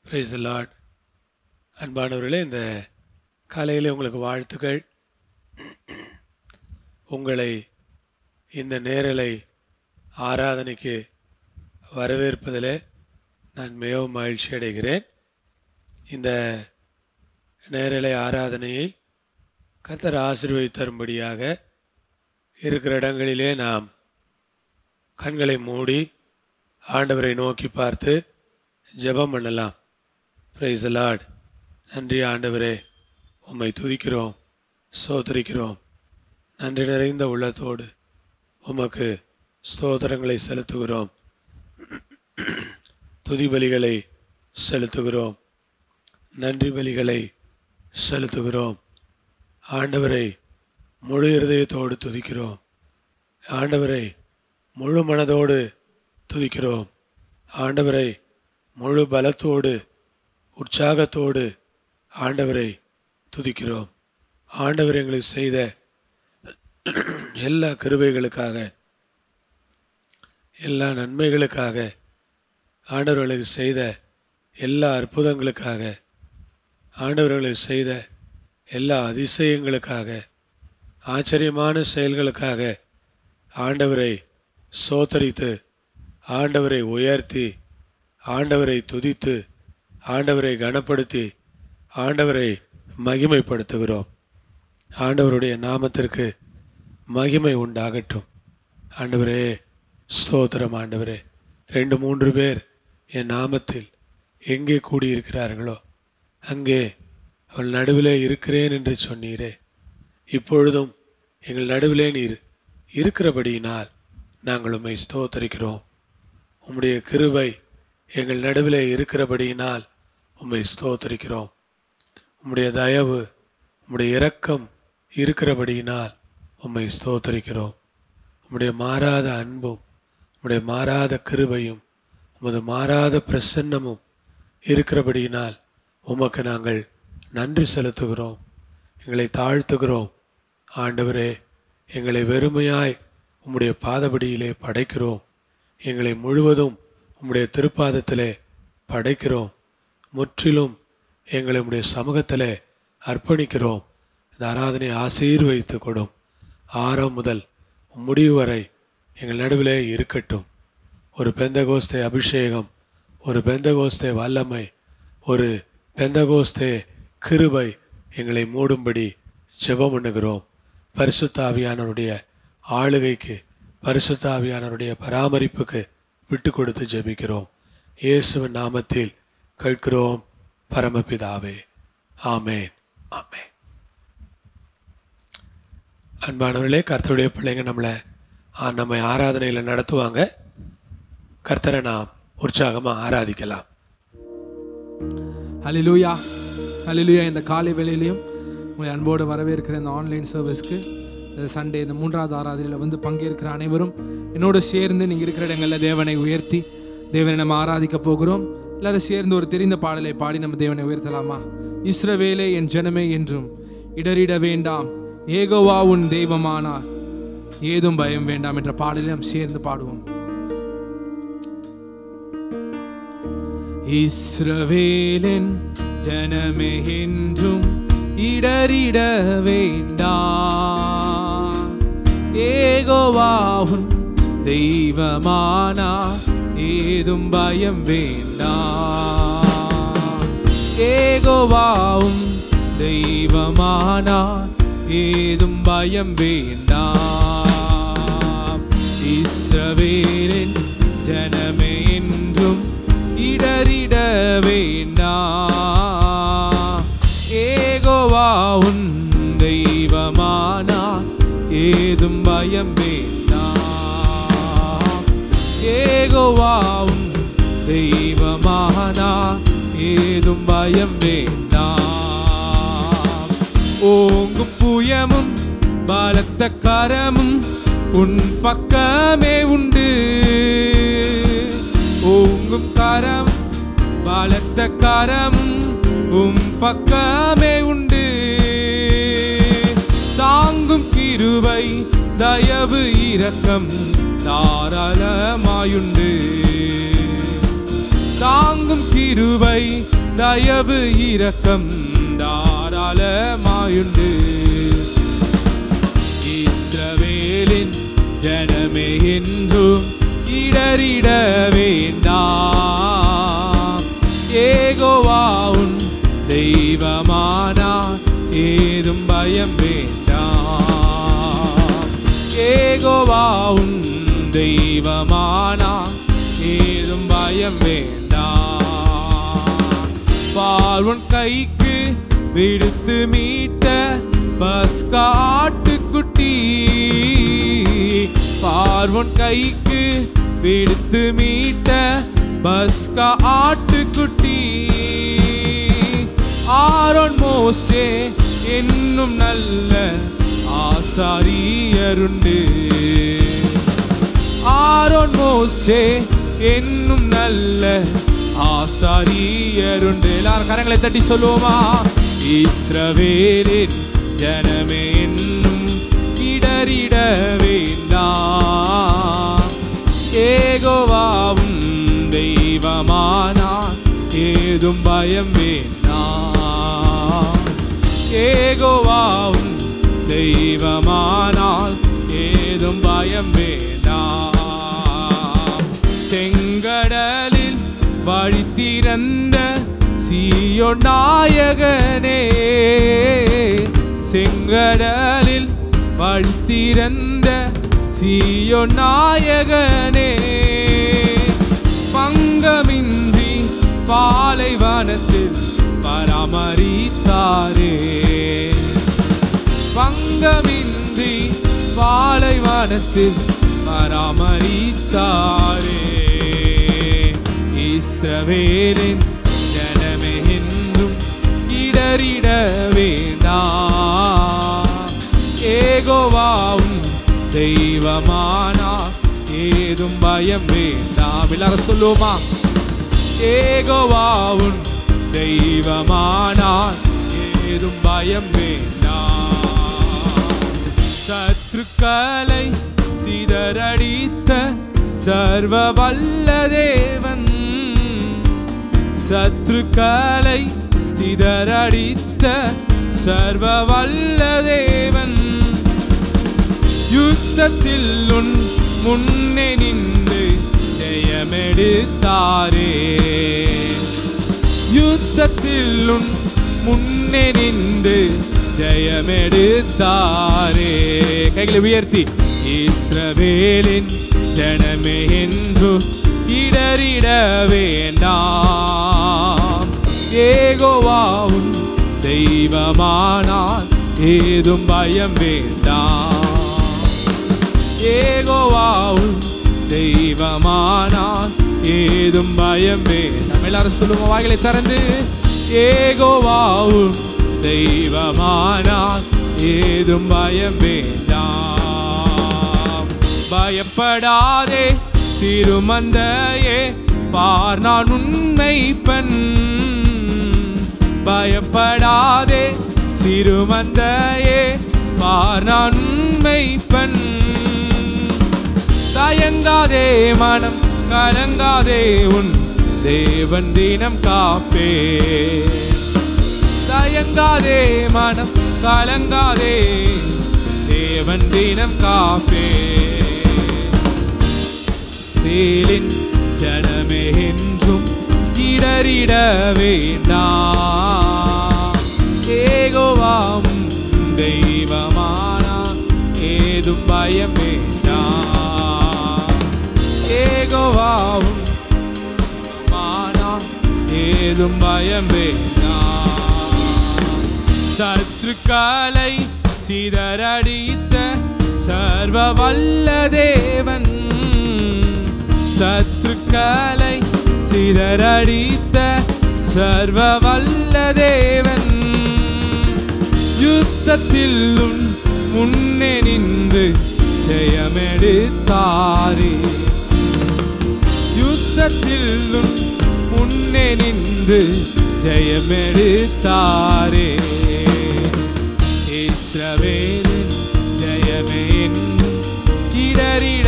Price Lord அன்பானவர்களே இந்த காலையிலே உங்களுக்கு வாழ்த்துக்கள் உங்களை இந்த நேரலை ஆராதனைக்கு வரவேற்பதிலே நான் மிகவும் மகிழ்ச்சி அடைகிறேன் இந்த நேரலை ஆராதனையை கத்தர் ஆசீர்வதித்து தரும்படியாக இருக்கிற இடங்களிலே நாம் கண்களை மூடி ஆண்டவரை நோக்கி பார்த்து ஜெபம் பண்ணலாம் பிரைஸ் லார்ட் நன்றி ஆண்டவரே உம்மை துதிக்கிறோம் சோதரிக்கிறோம் நன்றி நிறைந்த உள்ளத்தோடு உமக்கு ஸ்தோத்திரங்களை செலுத்துகிறோம் துதி பலிகளை செலுத்துகிறோம் நன்றி பலிகளை செலுத்துகிறோம் ஆண்டவரை முழு இருதயத்தோடு துதிக்கிறோம் ஆண்டவரை முழு மனதோடு துதிக்கிறோம் ஆண்டவரை முழு பலத்தோடு உற்சாகத்தோடு ஆண்டவரை துதிக்கிறோம் ஆண்டவர் எங்களுக்கு செய்த எல்லா கிருபைகளுக்காக எல்லா நன்மைகளுக்காக ஆண்டவர்களுக்கு செய்த எல்லா அற்புதங்களுக்காக ஆண்டவர்களுக்கு செய்த எல்லா அதிசயங்களுக்காக ஆச்சரியமான செயல்களுக்காக ஆண்டவரை சோத்தரித்து ஆண்டவரை உயர்த்தி ஆண்டவரை துதித்து ஆண்டவரை கனப்படுத்தி ஆண்டவரை மகிமைப்படுத்துகிறோம் ஆண்டவருடைய நாமத்திற்கு மகிமை உண்டாகட்டும் ஆண்டவரே ஸ்தோத்திரம் ஆண்டவரே ரெண்டு மூன்று பேர் என் நாமத்தில் எங்கே கூடியிருக்கிறார்களோ அங்கே அவள் நடுவிலே இருக்கிறேன் என்று சொன்னீரே இப்பொழுதும் எங்கள் நடுவிலே நீர் இருக்கிறபடியினால் நாங்கள் உம்மை ஸ்தோத்தரிக்கிறோம் உம்முடைய கிருபை எங்கள் நடுவிலே இருக்கிறபடியினால் உம்மை ஸ்தோத்தரிக்கிறோம் உம்முடைய தயவு உம்முடைய இரக்கம் இருக்கிறபடியினால் உம்மை ஸ்தோத்தரிக்கிறோம் உம்முடைய மாறாத அன்பும் உம்முடைய மாறாத கிருபையும் உமது மாறாத பிரசன்னமும் இருக்கிறபடியினால் உமக்கு நாங்கள் நன்றி செலுத்துகிறோம் எங்களை தாழ்த்துகிறோம் ஆண்டவரே எங்களை வெறுமையாய் உம்முடைய பாதபடியிலே படைக்கிறோம் எங்களை முழுவதும் உம்முடைய திருப்பாதத்திலே படைக்கிறோம் முற்றிலும் எங்களை உம்முடைய சமூகத்திலே அர்ப்பணிக்கிறோம் இந்த ஆராதனை ஆசீர்வதித்து கொடும் ஆரம் முதல் முடிவு வரை எங்கள் நடுவிலே இருக்கட்டும் ஒரு பெந்தகோஸ்தே அபிஷேகம் ஒரு பெந்தகோஸ்தே வல்லமை ஒரு பெந்தகோஸ்தே கிருபை எங்களை மூடும்படி ஜெபம் பண்ணுகிறோம் பரிசுத்த ஆவியானவருடைய ஆளுகைக்கு பரிசுத்த ஆவியானவருடைய பராமரிப்புக்கு விட்டு கொடுத்து ஜெபிக்கிறோம் இயேசுவின் நாமத்தில் கேட்கிறோம் பரமபிதாவே ஆமேன் ஆமேன் அன்பானவர்களே கர்த்தருடைய பிள்ளைங்க நம்மளை ஆ, நம்மை ஆராதனையில் நடத்துவாங்க கர்த்தரை நாம் உற்சாகமாக ஆராதிக்கலாம் ஹலிலூயா ஹலிலூயா இந்த காலை வேளையிலையும் உங்களை அன்போடு வரவேற்கிற இந்த ஆன்லைன் சர்வீஸ்க்கு இந்த சண்டே இந்த மூன்றாவது ஆராதனையில் வந்து பங்கேற்கிற அனைவரும் என்னோடு சேர்ந்து நீங்கள் இருக்கிற இடங்களில் தேவனை உயர்த்தி தேவனை நம்ம ஆராதிக்க போகிறோம் எல்லாரும் சேர்ந்து ஒரு தெரிந்த பாடலை பாடி நம்ம தேவனை உயர்த்தலாமா இஸ்ரவேலே என் ஜனமே என்றும் இடறிட வேண்டாம் ஏகோவா உன் தெய்வமானா ஏதும் பயம் வேண்டாம் என்ற பாடலை நாம் சேர்ந்து பாடுவோம் இஸ்ரவேலின் ஜனமே என்றும் இடறிட வேண்டாம் ஏகோவாவும் தெய்வமானா ஏதும் பயம் வேண்டாம் ஏகோவாவும் தெய்வமானா ஏதும் பயம் வேண்டாம் இஸ்ரவேலின் ஜனமே என்றும் இடறிட வேண்டாம் ஏகோவா உன் தெய்வமானா ஏதும் பயம் வேண்டாம் ஏகோவா உன் தெய்வமானா ஏதும் பயம் வேண்டாம் ஓங்கும் புயமும் பலத்த கரமும் உன் பக்கமே உண்டு ஓங்கும் கரம் பலத்த கரம் உம் பக்கமே உண்டு தாங்கும் கிருபை தயவு இரக்கம் தாராளமாயுண்டு தாங்கும் கிருபை தயவு இரக்கம் தாராளமாயுண்டு இஸ்ரவேலின் ஜனமே என்றும் இடறிட வேண்டாம் ஏகோவாவுன் தெய்வமானா ஏதும் பயம் வேண்டாம் ஏகோவாவுன் தெய்வமானா ஏதும் பயம் வேண்டாம் வாழ்வன் கைக்கு விடுத்து மீட்ட பஸ்கா ஆட்டுக்குட்டி பார்வன் கைக்கு விடுத்து மீட்ட பஸ்கா ஆட்டுக்குட்டி ஆரோன் மோசே என்னும் நல்ல ஆசாரியருண்டு ஆரோன் மோசே என்னும் நல்ல ஆசாரியருண்டு எல்லாரும் கரங்களை தட்டி சொல்லுவோமா இஸ்ரவேலின் ஜனமே என்னும் இடறிட வேண்டாம் ஏகோவாவும் தெய்வமானார் ஏதும் பயம் வேண்டாம் ஏகோவாவும் தெய்வமானால் ஏதும் பயம் வேண்டாம் செங்கடலில் வழி திறந்த சீயோ நாயகனே செங்கடலில் வழி திறந்த சீயோ நாயகனே பங்கமின்றி பாலைவனத்தில் பராமரித்தாரே பங்கமின்றி பாலைவனத்தில் பராமரித்தாரே இஸ்ரவேலின் ஜனமே என்றும் இடறிட வேண்டாம் ஏகோவாவும் தெய்வமானா ஏதும் பயம் வேண்டாம் எல்லாரும் சொல்லுவோமா ஏகோவாவும் தெய்வமானார் ஏதும் பயம் வேண்டாம் சத்ருக்களை சிதறடித்த சர்வ வல்ல தேவன் சத்ருக்களை சிதறடித்த சர்வ வல்ல தேவன் யுத்தத்தில் உன் முன்னே நின்று ஜெயமெடுத்தாரே யுத்தத்தில் உன் முன்னே நின்று ஜெயமெடுத்தாரே கைகளை உயர்த்தி இஸ்ரவேலின் ஜனமே என்று இடறிட வேண்டாம் ஏகோவாவும் தெய்வமானால் ஏதும் பயம் வேண்டாம் ஏகோவாவும் தெய்வமானால் ஏதும் பயம் வேண்டாம் எல்லாரும் சொல்லுவோம் வாய்களை திறந்து ஏகோவாவும் தெய்வமானால் ஏதும் பயம் வேண்டாம் பயப்படாதே சிறுமந்தையே பார் நான் உண்மை பெண் பயப்படாதே சிறுமந்தையே பார் நான் உண்மை பெண் தயங்காதே மனம் கலங்காதே உன் தேவன் தினம் காப்பே தயங்காதே மனம் கலங்காதே தேவன் தினம் காப்பே வேலின் ஜனமே என்றும் இடறிட வேண்டாம் ஏகோவாம் தெய்வமானா ஏதும் பயம் வேண்டாம் ஏகோவாவும் மானா ஏதும் பயம் வேண்டாம் சத்ருக்களை சிதறடித்த சர்வ வல்ல தேவன் சத்ருக்களை சிதறடித்த சர்வ வல்ல தேவன் யுத்தத்தில் உன் முன்னே நின்று ஜெயமெடுத்தாரே யுத்தத்தில் உன் முன்னே நின்று ஜெயமெடுத்தாரே இஸ்ரவேலின் ஜெயமே இடறிட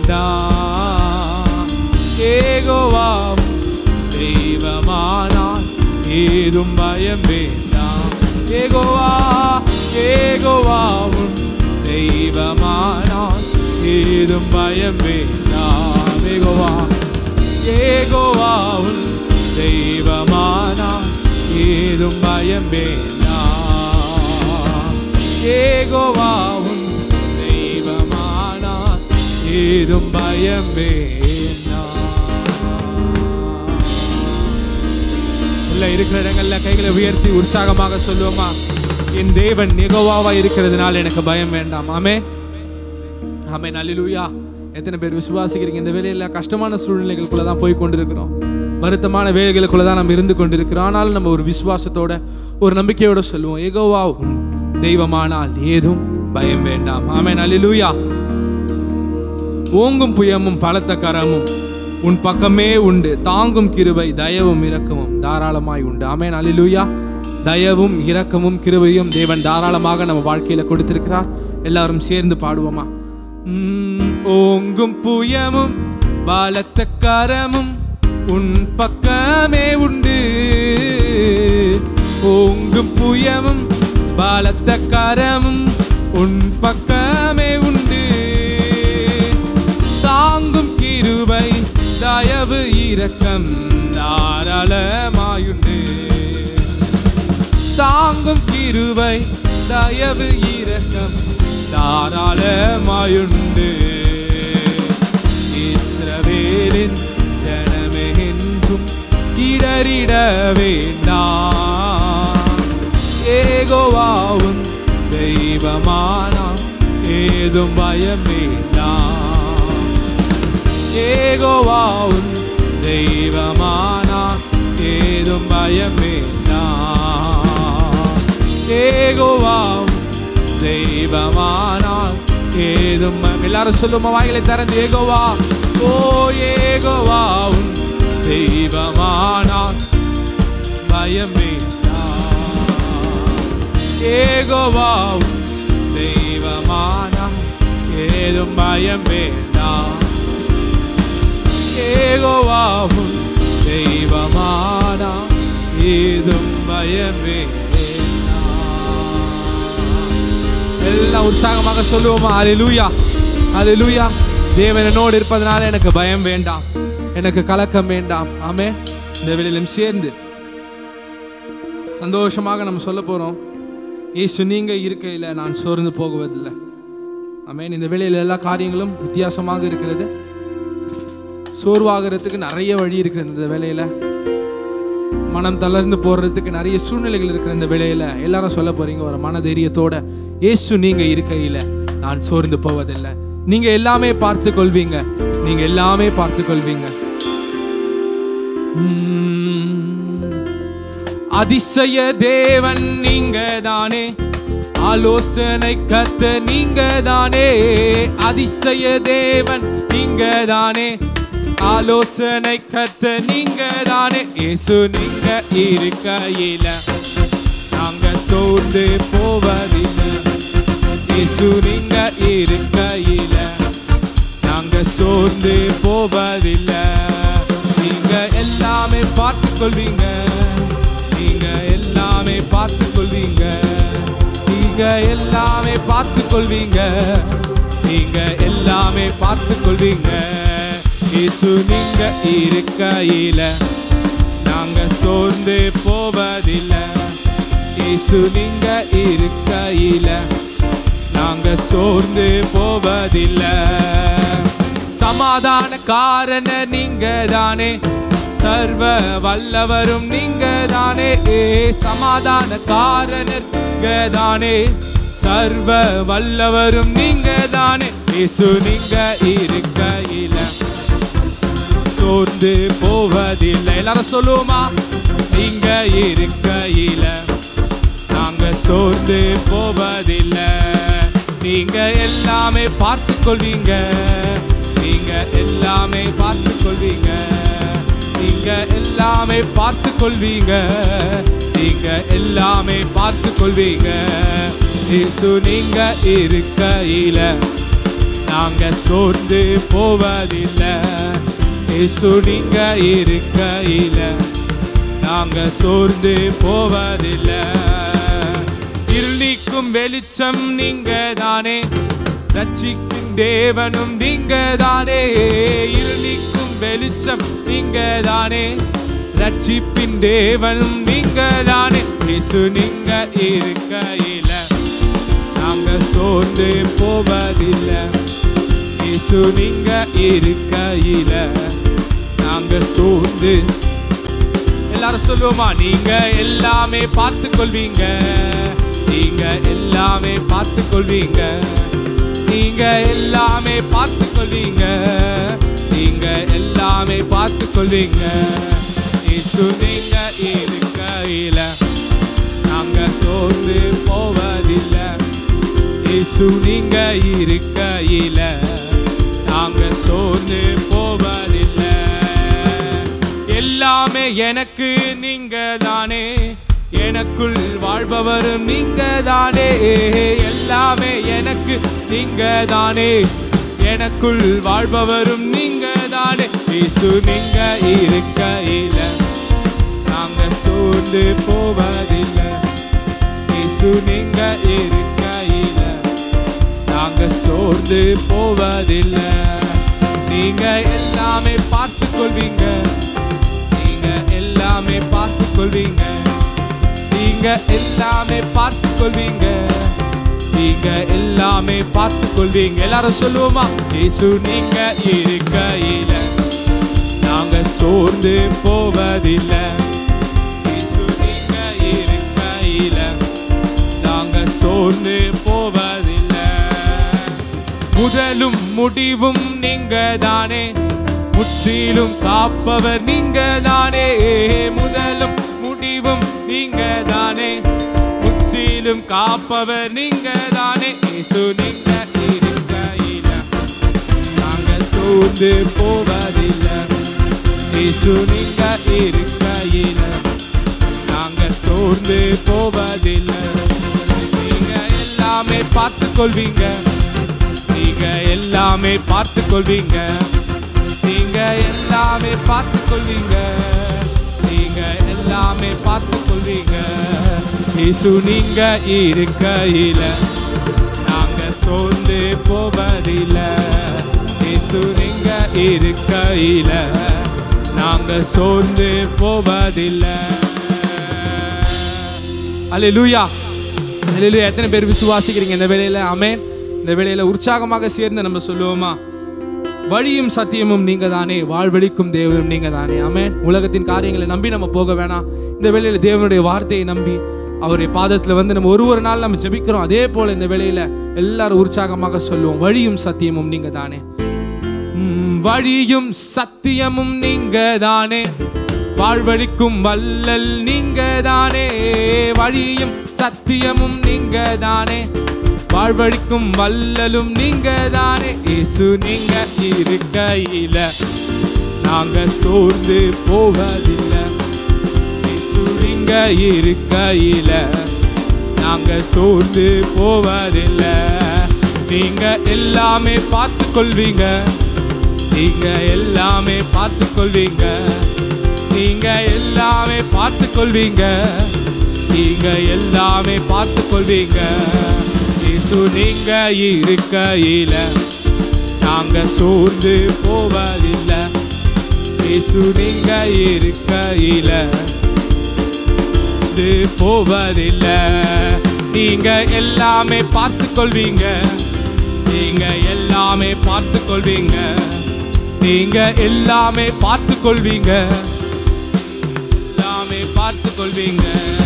வேண்டாம் ஏகோவாம் தெய்வமானான் ஏதும் பயம் வேண்டாம் ஏகோவா ஏகோவாவும் தெய்வமானான் ஏதும் பயம் வேண்டாம் ஏகோவா ஏகோவாவும் தெய்வமானான் ஏதும் பயம் வேண்டாம் ஏகோவாவும் தெய்வமானான் ஏதும் பயம் வேண்டாம் உள்ள இருக்கிற இடங்கள்ல கைகளை உயர்த்தி உற்சாகமாக சொல்லுவோமா என் தேவன் நிகவாவா இருக்கிறதுனால எனக்கு பயம் வேண்டாம் ஆமே ஆமே நல்லூயா எத்தனை பேர் விசுவாசிக்கிறீங்க இந்த வேலையில கஷ்டமான சூழ்நிலைகளுக்குள்ள தான் போய் கொண்டிருக்கிறோம் வருத்தமான வேலைகளுக்குள்ள தான் நம்ம இருந்து கொண்டிருக்கிறோம் ஆனாலும் நம்ம ஒரு விசுவாசத்தோட ஒரு நம்பிக்கையோட சொல்லுவோம் ஏகோவா உன் தெய்வமானால் ஏதும் பயம் வேண்டாம் ஆமே நல்லூயா ஓங்கும் புயமும் பலத்த கரமும் உன் பக்கமே உண்டு தாங்கும் கிருபை தயவும் இரக்கமும் தாராளமாய் உண்டு ஆமென் அல்லேலூயா தயவும் இரக்கமும் கிருபையும் தேவன் தாராளமாக நம்ம வாழ்க்கையில கொடுத்திருக்கிறார் எல்லாரும் சேர்ந்து பாடுவோமா உம், ஓங்கும் புயமும் பலத்த கரமும் உன் பக்கமே உண்டு ஓங்கும் புயமும் பலத்த கரமும் உன் பக்கமே உண்டு தாங்கும் கிருபை தயவு இரக்கம் தாராளமாயுண்டு தாங்கும் கிருபை தயவு இரக்கம் தாராளமாயுண்டு இஸ்ரவேலின் ஜனமே என்றும் இடறிட வேண்டாம் ஏகோவாவும் தெய்வமானாம் ஏதும் பயம் வேண்டாம் ஏகோவாவும் தெய்வமானாம் ஏதும் பயம் வேண்டாம் ஏகோவாவும் தெய்வமானால் ஏதும் பயம் எல்லாரும் சொல்லுமா வாயிலை திறந்து ஏகோவா ஓ ஏகோவாவும் தெய்வமானால் பயம் வேண்டாம் ஏகோவாவும் தெய்வமானால் ஏதும் பயம் வேண்டாம் ஏகோவாவும் தெய்வமானா ஏதும் பயம் வேண்டாம் எல்லாம் உற்சாகமாக சொல்லுவோமா அலிலூயா அலிலூயா தேவன் என்னோடு இருப்பதனால எனக்கு பயம் வேண்டாம் எனக்கு கலக்கம் வேண்டாம் ஆமே இந்த வெளியிலும் சேர்ந்து சந்தோஷமாக நம்ம சொல்ல போறோம் இயேசு நீங்க இருக்கையில் நான் சோர்ந்து போகுவதில்லை ஆமென் இந்த வேளையில் எல்லா காரியங்களும் வித்தியாசமாக இருக்கிறது சோர்வாகிறதுக்கு நிறைய வழி இருக்குது இந்த வேலையில மனம் தளர்ந்து போடுறதுக்கு நிறைய சூழ்நிலைகள் இருக்கிற இந்த வேலையில எல்லாரும் சொல்ல போறீங்க ஒரு மன தைரியத்தோட இயேசு நீங்க இருக்கையில நான் சோர்ந்து போவதில்லை நீங்க எல்லாமே பார்த்து கொள்வீங்க நீங்க எல்லாமே பார்த்து கொள்வீங்க உம். அதிசய தேவன் நீங்க தானே ஆலோசனை கத்த நீங்க தானே அதிசய தேவன் நீங்க தானே ஆலோசனை கத்த நீங்க தானே இயேசு நீங்க இருக்கையில நாங்க சோர்ந்து போவதில்லை இயேசு நீங்க இருக்கையில நாங்க சோர்ந்து போவதில்லை நீங்க எல்லாமே பார்த்து கொள்வீங்க நீங்க எல்லாமே பார்த்து கொள்வீங்க நீங்க எல்லாமே பார்த்து கொள்வீங்க நீங்க எல்லாமே பார்த்து கொள்வீங்க இயேசு நீங்க இருக்கையில நாங்க சோர்ந்து போவதில்லை இயேசு நீங்க இருக்கையில நாங்க சோர்ந்து போவதில்லை சமாதான காரண நீங்க தானே சர்வ வல்லவரும் நீங்க தானே ஏ சமாதான காரணர் நீங்க தானே சர்வ வல்லவரும் நீங்க தானே இயேசு நீங்க இருக்கையில சோர்ந்து போவதில்லை எல்லாரும் சொல்லுவோமா நீங்க இருக்கையில நாங்க சோர்ந்து போவதில்லை நீங்க எல்லாமே பார்த்து கொள்வீங்க நீங்க எல்லாமே பார்த்து கொள்வீங்க நீங்க எல்லாமே பார்த்து கொள்வீங்க நீங்க எல்லாமே பார்த்து கொள்வீங்க இயேசு நீங்க இருக்கையில நாங்க சோர்ந்து போவதில்லை இயேசு நீங்க இருக்கையில நாங்க சோர்ந்து போவதில்லை இருள் நீக்கும் வெளிச்சம் நீங்க தானே ரட்சிக்கும் தேவனும் நீங்க தானே இருள் நீக்கும் வெளிச்சம் நீங்க தானே ரட்சிப்பின் தேவனும் நீங்க தானே இயேசு நீங்க இருக்கையில நாங்க சோர்ந்து போவதில்லை இயேசு நீங்க இருக்கையில நாங்க சோர்ந்து எல்லாரும் சொல்லுவோமா நீங்க எல்லாமே பார்த்து கொள்வீங்க நீங்க எல்லாமே பார்த்து கொள்வீங்க நீங்க எல்லாமே பார்த்து கொள்வீங்க நீங்க எல்லாமே பார்த்து கொள்வீங்க இயேசு நீங்க இருக்கையில நாங்க சோர்ந்து போவதில்லை இயேசு நீங்க இருக்கையில நாங்க சோர்ந்து போவதில்லை எல்லாமே எனக்கு நீங்க தானே எனக்குள் வாழ்பவரும் நீங்க தானே எல்லாமே எனக்கு நீங்க தானே எனக்குள் வாழ்பவரும் நீங்க தானே இயேசு நீங்க இருக்கையில நாங்க சோர்ந்து போவதில்லை இயேசு நீங்க இருக்கையில நாங்க சோர்ந்து போவதில்லை நீங்க எல்லாமே பார்த்து கொள்வீங்க நீங்க எல்லாமே பார்த்து கொள்வீங்க நீங்க எல்லாமே பார்த்து கொள்வீங்க நீங்க எல்லாமே பார்த்து கொள்வீங்க எல்லாரும் சொல்லுவோமா இயேசு நீங்க இருக்கையில நாங்க சோர்ந்து போவதில்லை இயேசு நீங்க இருக்கையில நாங்க சோர்ந்து போவதில்லை முதலும் முடிவும் நீங்க தானே முற்றிலும் காப்பவர் நீங்க தானே முதலும் முடிவும் நீங்க தானே முற்றிலும் காப்பவர் நீங்க தானே இயேசு நீங்க இருக்கையில நாங்க சோர்ந்து போவதில்லை இயேசு நீங்க இருக்கையில நாங்க சோர்ந்து போவதில்லை நீங்க எல்லாமே பார்த்து கொள்வீங்க நீங்க எல்லாமே பார்த்து கொள்வீங்க நீங்க எல்லாமே பார்த்து கொள்வீங்க நீங்க எல்லாமே பார்த்து கொள்வீங்க இயேசு நீங்க இருக்கையில நாங்க சோர்ந்து போவதில்லை இயேசு நீங்க இருக்கையில நாங்க சோர்ந்து போவதில்லை அல்லேலூயா அல்லேலூயா எத்தனை பேர் விசுவாசிக்கிறீங்க இந்த வேளையில ஆமென் இந்த வேளையில உற்சாகமாக சேர்ந்து நம்ம சொல்லுவோமா வழியும் சத்தியமும் நீங்க தானே வாழ்வழிக்கும் தேவனும் நீங்க தானே ஆமென் உலகத்தின் காரியங்களை நம்பி நம்ம போக வேணாம் இந்த வேளையில தேவனுடைய வார்த்தையை நம்பி அவருடைய பாதத்துல வந்து நம்ம ஒரு ஒரு நாள் நம்ம ஜெபிக்கிறோம் அதே போல இந்த வேளையில எல்லாரும் உற்சாகமாக சொல்லுவோம் வழியும் சத்தியமும் நீங்க தானே ம், வழியும் சத்தியமும் நீங்க தானே வாழ்வழிக்கும் வல்லல் நீங்க தானே வழியும் சத்தியமும் நீங்க தானே வாழ்வழிக்கும் வல்லலும் நீங்க தானே இயேசு நீங்க இருக்கையில நாங்க சோர்ந்து போவதில்லை இயேசு நீங்க இருக்கையில நாங்க சோர்ந்து போவதில்லை நீங்க எல்லாமே பார்த்து கொள்வீங்க நீங்க எல்லாமே பார்த்து கொள்வீங்க நீங்க எல்லாமே பார்த்து கொள்வீங்க நீங்க எல்லாமே பார்த்து கொள்வீங்க இயேசு நீங்க இருக்கையில நாங்க சோர்ந்து போவதில்லை இயேசு நீங்க இருக்கையில சோர்ந்து போவதில்லை நீங்க எல்லாமே பார்த்து கொள்வீங்க நீங்க எல்லாமே பார்த்து கொள்வீங்க நீங்க எல்லாமே பார்த்து கொள்வீங்க எல்லாமே பார்த்து கொள்வீங்க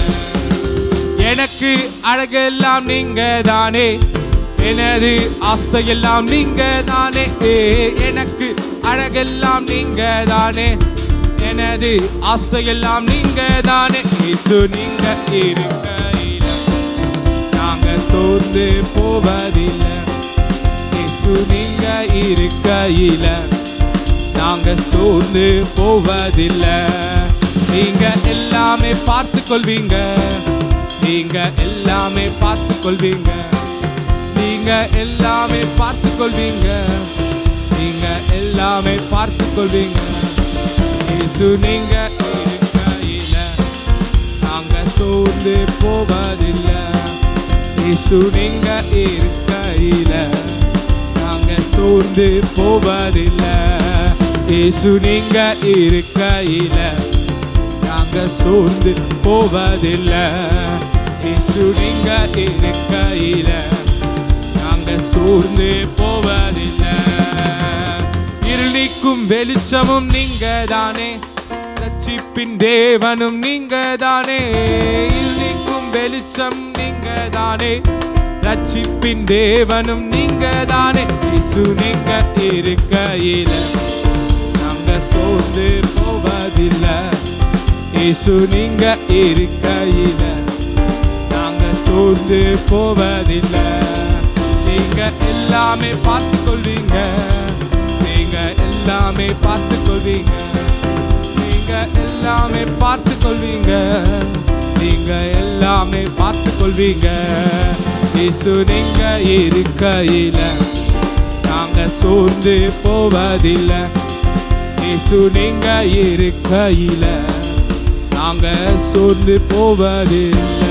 எனக்கு அழகெல்லாம் நீங்க தானே எனது ஆசையெல்லாம் நீங்க தானே ஏ, எனக்கு அழகெல்லாம் நீங்க தானே எனது ஆசையெல்லாம் நீங்க தானே இயேசு நீங்க இருக்கையில நாங்க சோர்ந்து போவதில்லை இயேசு நீங்க இருக்கையில நாங்க சோர்ந்து போவதில்லை நீங்க எல்லாமே பார்த்து கொள்வீங்க நீங்க எல்லாமே பார்த்து கொள்வீங்க நீங்க எல்லாமே பார்த்து கொள்வீங்க நீங்க எல்லாமே பார்த்து கொள்வீங்க இயேசு நீங்க இருக்கையில போவதில்லை இயேசு நீங்க இருக்கையில நாங்க சோர்ந்து போவதில்லை இயேசு நீங்க இருக்கையில நாங்க சோர்ந்து போவதில்லை இயேசு நீங்க இருக்கையில நாங்க சோர்ந்து போவதில்லை இருள் நீக்கும் வெளிச்சமும் நீங்க தானே ரட்சிப்பின் தேவனும் நீங்க தானே இருள் நீக்கும் வெளிச்சம் நீங்க தானே ரட்சிப்பின் தேவனும் நீங்க தானே இயேசு நீங்க இருக்கையில நாங்க சோர்ந்து போவதில்லை இயேசு நீங்க இருக்கையில நாங்க சோர்ந்து போவதில்லை நீங்க எல்லாமே பார்த்து கொள்வீங்க நீங்க எல்லாமே பார்த்து கொள்வீங்க நீங்க எல்லாமே பார்த்து கொள்வீங்க நீங்க எல்லாமே பார்த்து கொள்வீங்க இயேசு நீங்க இருக்கையில நாங்க சோர்ந்து போவதில்லை இயேசு நீங்க இருக்கையில நாங்க சோர்ந்து போவதில்லை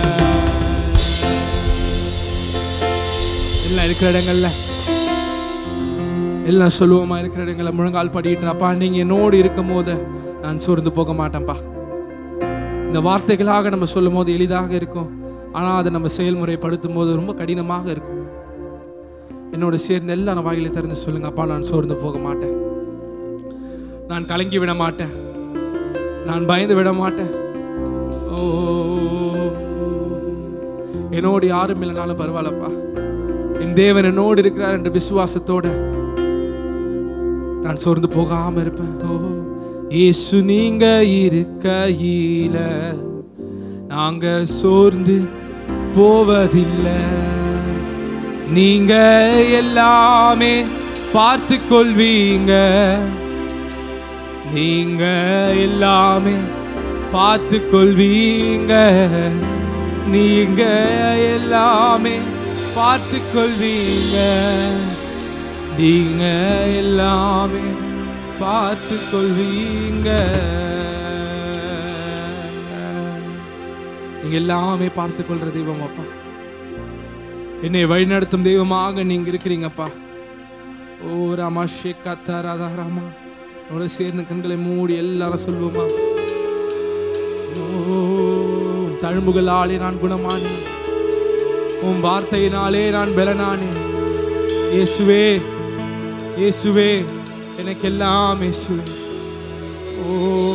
எல்லாம் இருக்கிற இடங்கள்ல எல்லாம் சொல்லுவோமா இருக்கிற இடங்கள்ல முழங்கால் படிட்டு அப்பா நீங்க என்னோடு இருக்கும் போது நான் சோர்ந்து போக மாட்டேன்ப்பா இந்த வார்த்தைகளாக நம்ம சொல்லும் போது எளிதாக இருக்கும் ஆனால் அதை நம்ம செயல்முறைப்படுத்தும் போது ரொம்ப கடினமாக இருக்கும் என்னோட சேர்ந்து எல்லா வாயிலை திறந்து சொல்லுங்க அப்பா நான் சோர்ந்து போக மாட்டேன் நான் கலங்கி விட மாட்டேன் நான் பயந்து விட மாட்டேன் ஓ என்னோடு யாரும் இல்லைனாலும் பரவாயில்லப்பா என் தேவன் என்னோடு இருக்கிறார் என்ற விசுவாசத்தோட நான் சோர்ந்து போகாம இருப்பேன் ஓ இயேசு நீங்க இருக்கையில நாங்க சோர்ந்து போவதில்லை நீங்க எல்லாமே பார்த்து கொள்வீங்க நீங்க எல்லாமே பார்த்து கொள்வீங்க நீங்க எல்லாமே பார்த்து கொள்வீங்க நீங்க எல்லாமே பார்த்து கொள்வீங்க நீங்க எல்லாமே பார்த்து கொள்ற தெய்வம் அப்பா என்னை வழிநடத்தும் தெய்வமாக நீங்க இருக்கிறீங்கப்பா ஓ ராமா ஷேக்கா ராதா ராமா என்னோட சேர்ந்த கண்களை மூடி எல்லாரும் சொல்லுவோமா ஓ தழும்புகளாலே நான் குணமானேன் உன் வார்த்தையினாலே நான் பலனானேன் இயேசுவே இயேசுவே எனக்கெல்லாம் இயேசுவே ஓ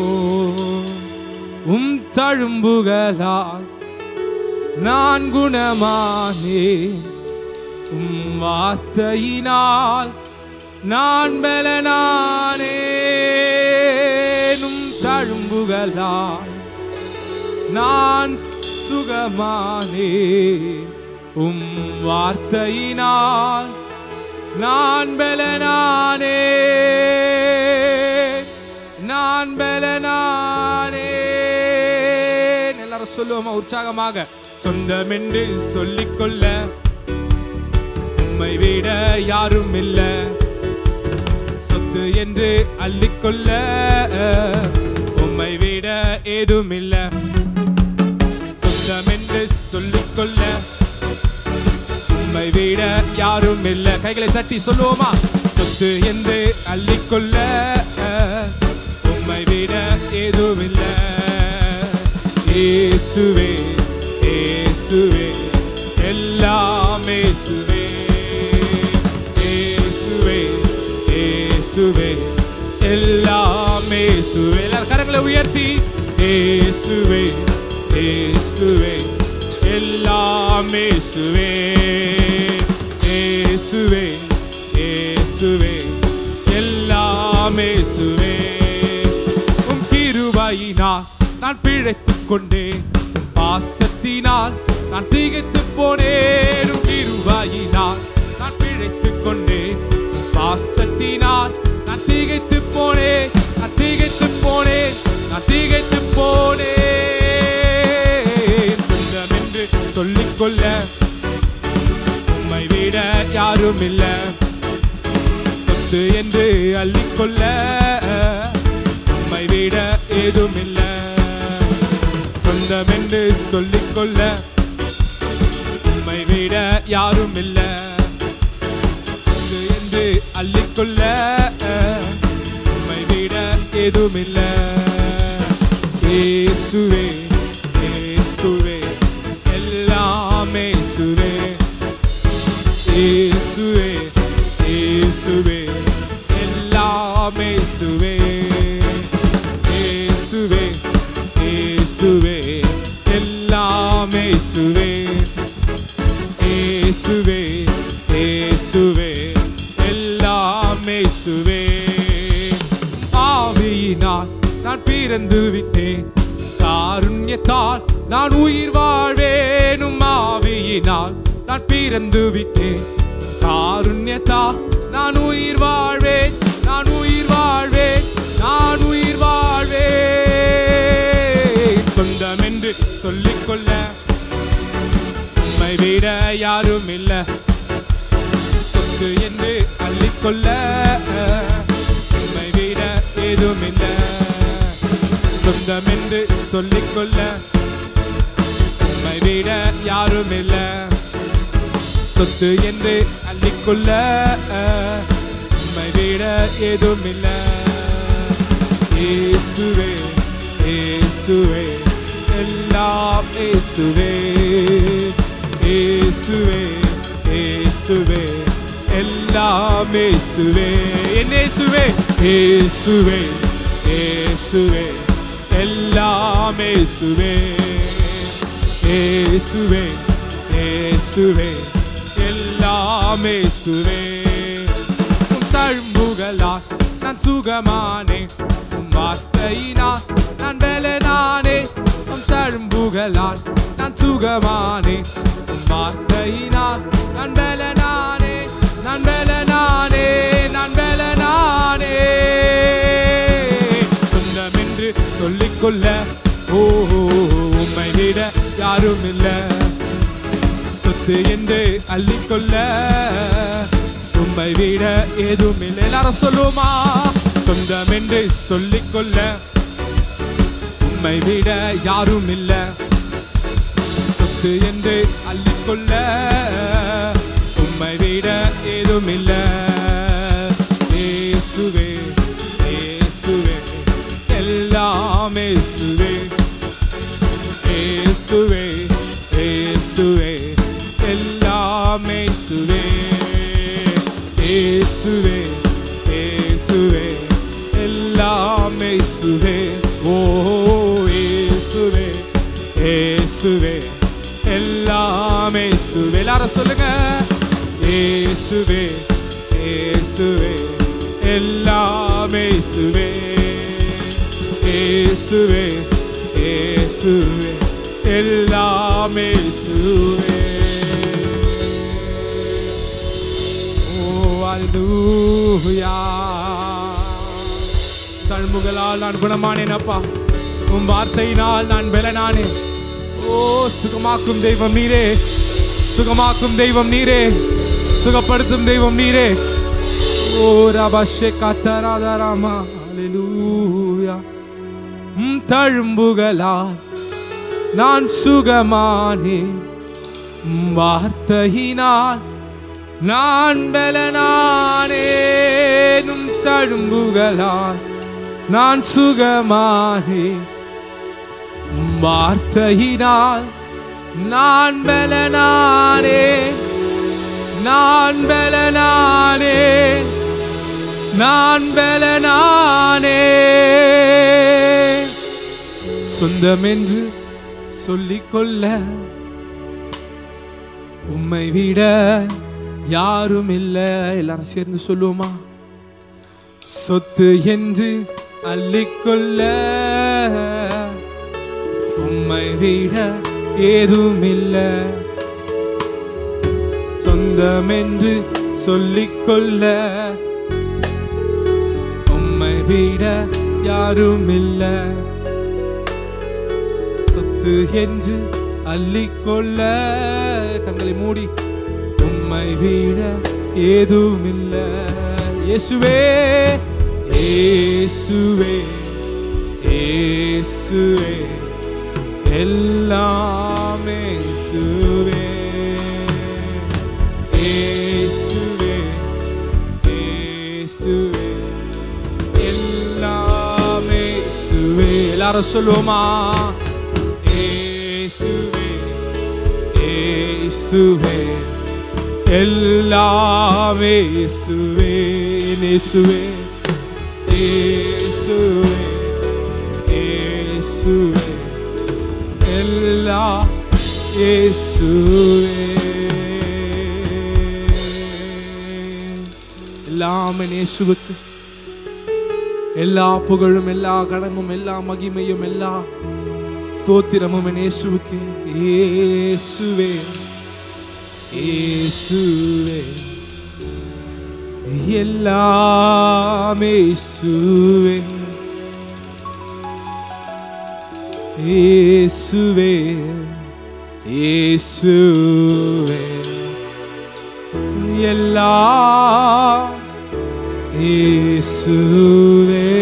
உம் தழும்புகளால் நான் குணமானேன் உம் வார்த்தையினால் நான் பலனானேன் உம் தழும்புகளால் நான் சுகமானேன் உம் வார்த்தையினால் நான் பலனானே நான் பலனானே எல்லாரும் சொல்லுவோமா உற்சாகமாக சொந்தம் என்று சொல்லிக்கொள்ள உம்மை விட யாரும் இல்லை சொத்து என்று அள்ளிக்கொள்ள உம்மை விட ஏதும் இல்லை சொந்தம் என்று சொல்லிக்கொள்ள உம்மை விட யாரும் இல்ல கைகளை தட்டி சொல்லுவோமா சொத்து என்று அள்ளிக்கொள்ள உம்மை விட ஏதும் இல்ல இயேசுவே இயேசுவே எல்லாம் இயேசுவே இயேசுவே இயேசுவே எல்லாம் இயேசுவே எல்லாரும் கரங்களை உயர்த்தி இயேசுவே இயேசுவே எல்லாம் இயேசுவே இயேசுவே இயேசுவே எல்லாம் இயேசுவே உம் கிருபையினால் நான் பிழைத்துக் கொண்டேன் உம் பாசத்தினால் நான் திகைத்து போனேன் உம் கிருபையினால் நான் பிழைத்துக் கொண்டேன் உம் பாசத்தினால் நான் திகைத்து போனேன் நான் திகைத்து போனேன் நான் திகைத்து போனேன் சொந்தம் என்று சொல்லிக்கொள்ள உம்மை விட யாரும் இல்ல சொத்து என்று அள்ளிக்கொள்ள உம்மை விட ஏதும் இல்ல சொந்தம் என்று சொல்லிக்கொள்ள உம்மை விட யாரும் இல்ல சொந்து என்று அள்ளிக்கொள்ள உம்மை விட எதுவும் இல்ல இயேசுவே இயேசுவே எல்லாமே இயேசுவே இயேசுவே இயேசுவே எல்லாமே இயேசுவே இயேசுவே இயேசுவே எல்லாமே இயேசுவே இயேசுவே இயேசுவே எல்லாமே இயேசுவே ஆவியினால் நான் பிறந்து விட்டேன் காருண்யத்தால் நான் உயிர் வாழ்வேனும் ஆவியினால் நான் பிறந்து விட்டேன் காருண்யத்தால் நான் உயிர் வாழ்வேன் நான் உயிர் வாழ்வேன் நான் உயிர் வாழ்வேன் சொந்தம் என்று சொல்லிக்கொள்ள உம்மை விட யாரும் இல்ல சொத்து என்று அள்ளிக்கொள்ள உம்மை விட ஏதும் இல்ல சொந்தம் என்று சொல்லிக்கொள்ள உம்மை விட யாரும் இல்ல சொத்து என்று அள்ளிக்கொள்ள உம்மை விட ஏதும் இல்ல இயேசுவே இயேசுவே எல்லாம் இயேசுவே இயேசுவே இயேசுவே எல்லாம் இயேசுவே என் இயேசுவே இயேசுவே இயேசுவே எல்லாம் இயேசுவே இயேசுவே இயேசுவே எல்லாம் இயேசுவே உன் தழும்புகளால் நான் சுகமானே உன் வார்த்தையினால் நான் பலனானே உன் தழும்புகளால் நான் சுகமானே உன் வார்த்தையினால் நான் பலனானே நான் பலனானே நான் பலனானே சொந்தம் என்று சொல்லிக்கொள்ள ஓ உம்மை விட யாரும் இல்லை சொத்து என்று அள்ளிக்கொள்ள உம்மை விட ஏதும் இல்லை எல்லாரும் சொல்லுவோமா சொந்தம் என்று சொல்லிக்கொள்ள உம்மை விட யாரும் இல்ல சொத்து என்று அள்ளிக்கொள்ள உம்மை விட ஏதும் இல்ல இயேசுவே இயேசுவே எல்லாம் இயேசுவே இயேசுவே இயேசுவே எல்லாம் இயேசுவே இயேசுவே இயேசுவே எல்லாம் இயேசுவே ஓ இயேசுவே இயேசுவே எல்லாம் இயேசுவே எல்லாரும் சொல்லுங்க இயேசுவே இயேசுவே எல்லாம் இயேசுவே இயேசுவே இயேசுவே எல்லாம் இயேசுவே ஓ அல்லேலூயா தழும்புகளால் நான் குணமானேன் அப்பா உன் வார்த்தையினால் நான் பலனானேன் ஓ சுகமாக்கும் தெய்வம் நீரே சுகமாக்கும் தெய்வம் நீரே சுகப்படுத்தும் தெய்வம் நீரே ஓ ரபாஷே கத்தராதராமா அல்லேலூயா உம் தழும்புகளால் நான் சுகமானேன் உம் வார்த்தையினால் நான் பலனானேனும் தழும்புகளால் நான் சுகமானேன் உம் வார்த்தையினால் நான் பலனானே நான் பலனானே நான் பலனானே சொந்தமென்று சொல்லிக்கொள்ள உம்மை விட யாரும் இல்லை எல்லாரும் சேர்ந்து சொல்லுவோமா சொத்து என்று அள்ளிக்கொள்ள உம்மை விட ஏதும் இல்லை சொந்தமென்று சொல்லிக்கொள்ள உம்மை விட யாரும் இல்லை சொத்து என்று அள்ளிக்கொள்ள கண்களை மூடி உம்மை விட ஏதும் இல்ல இயேசுவே இயேசுவே இயேசுவே எல்லாமே இயேசுவே இயேசுவே இயேசுவே எல்லாமே இயேசுவே எல்லாரும் சொல்லுவோமா இயேசுவே இயேசுவே எல்லாமே இயேசுவே இயேசுவே இயேசுவே இயேசுவே எல்லா இயேசுவே எல்லாமே இயேசுவுக்கு எல்லா புகழும் எல்லா கடமும் எல்லா மகிமையும் எல்லா ஸ்தோத்திரமும் என் இயேசுவுக்கு இயேசுவே இயேசுவே எல்லாமே இயேசுவே இயேசுவே இயேசுவே எல்லா இயேசுவே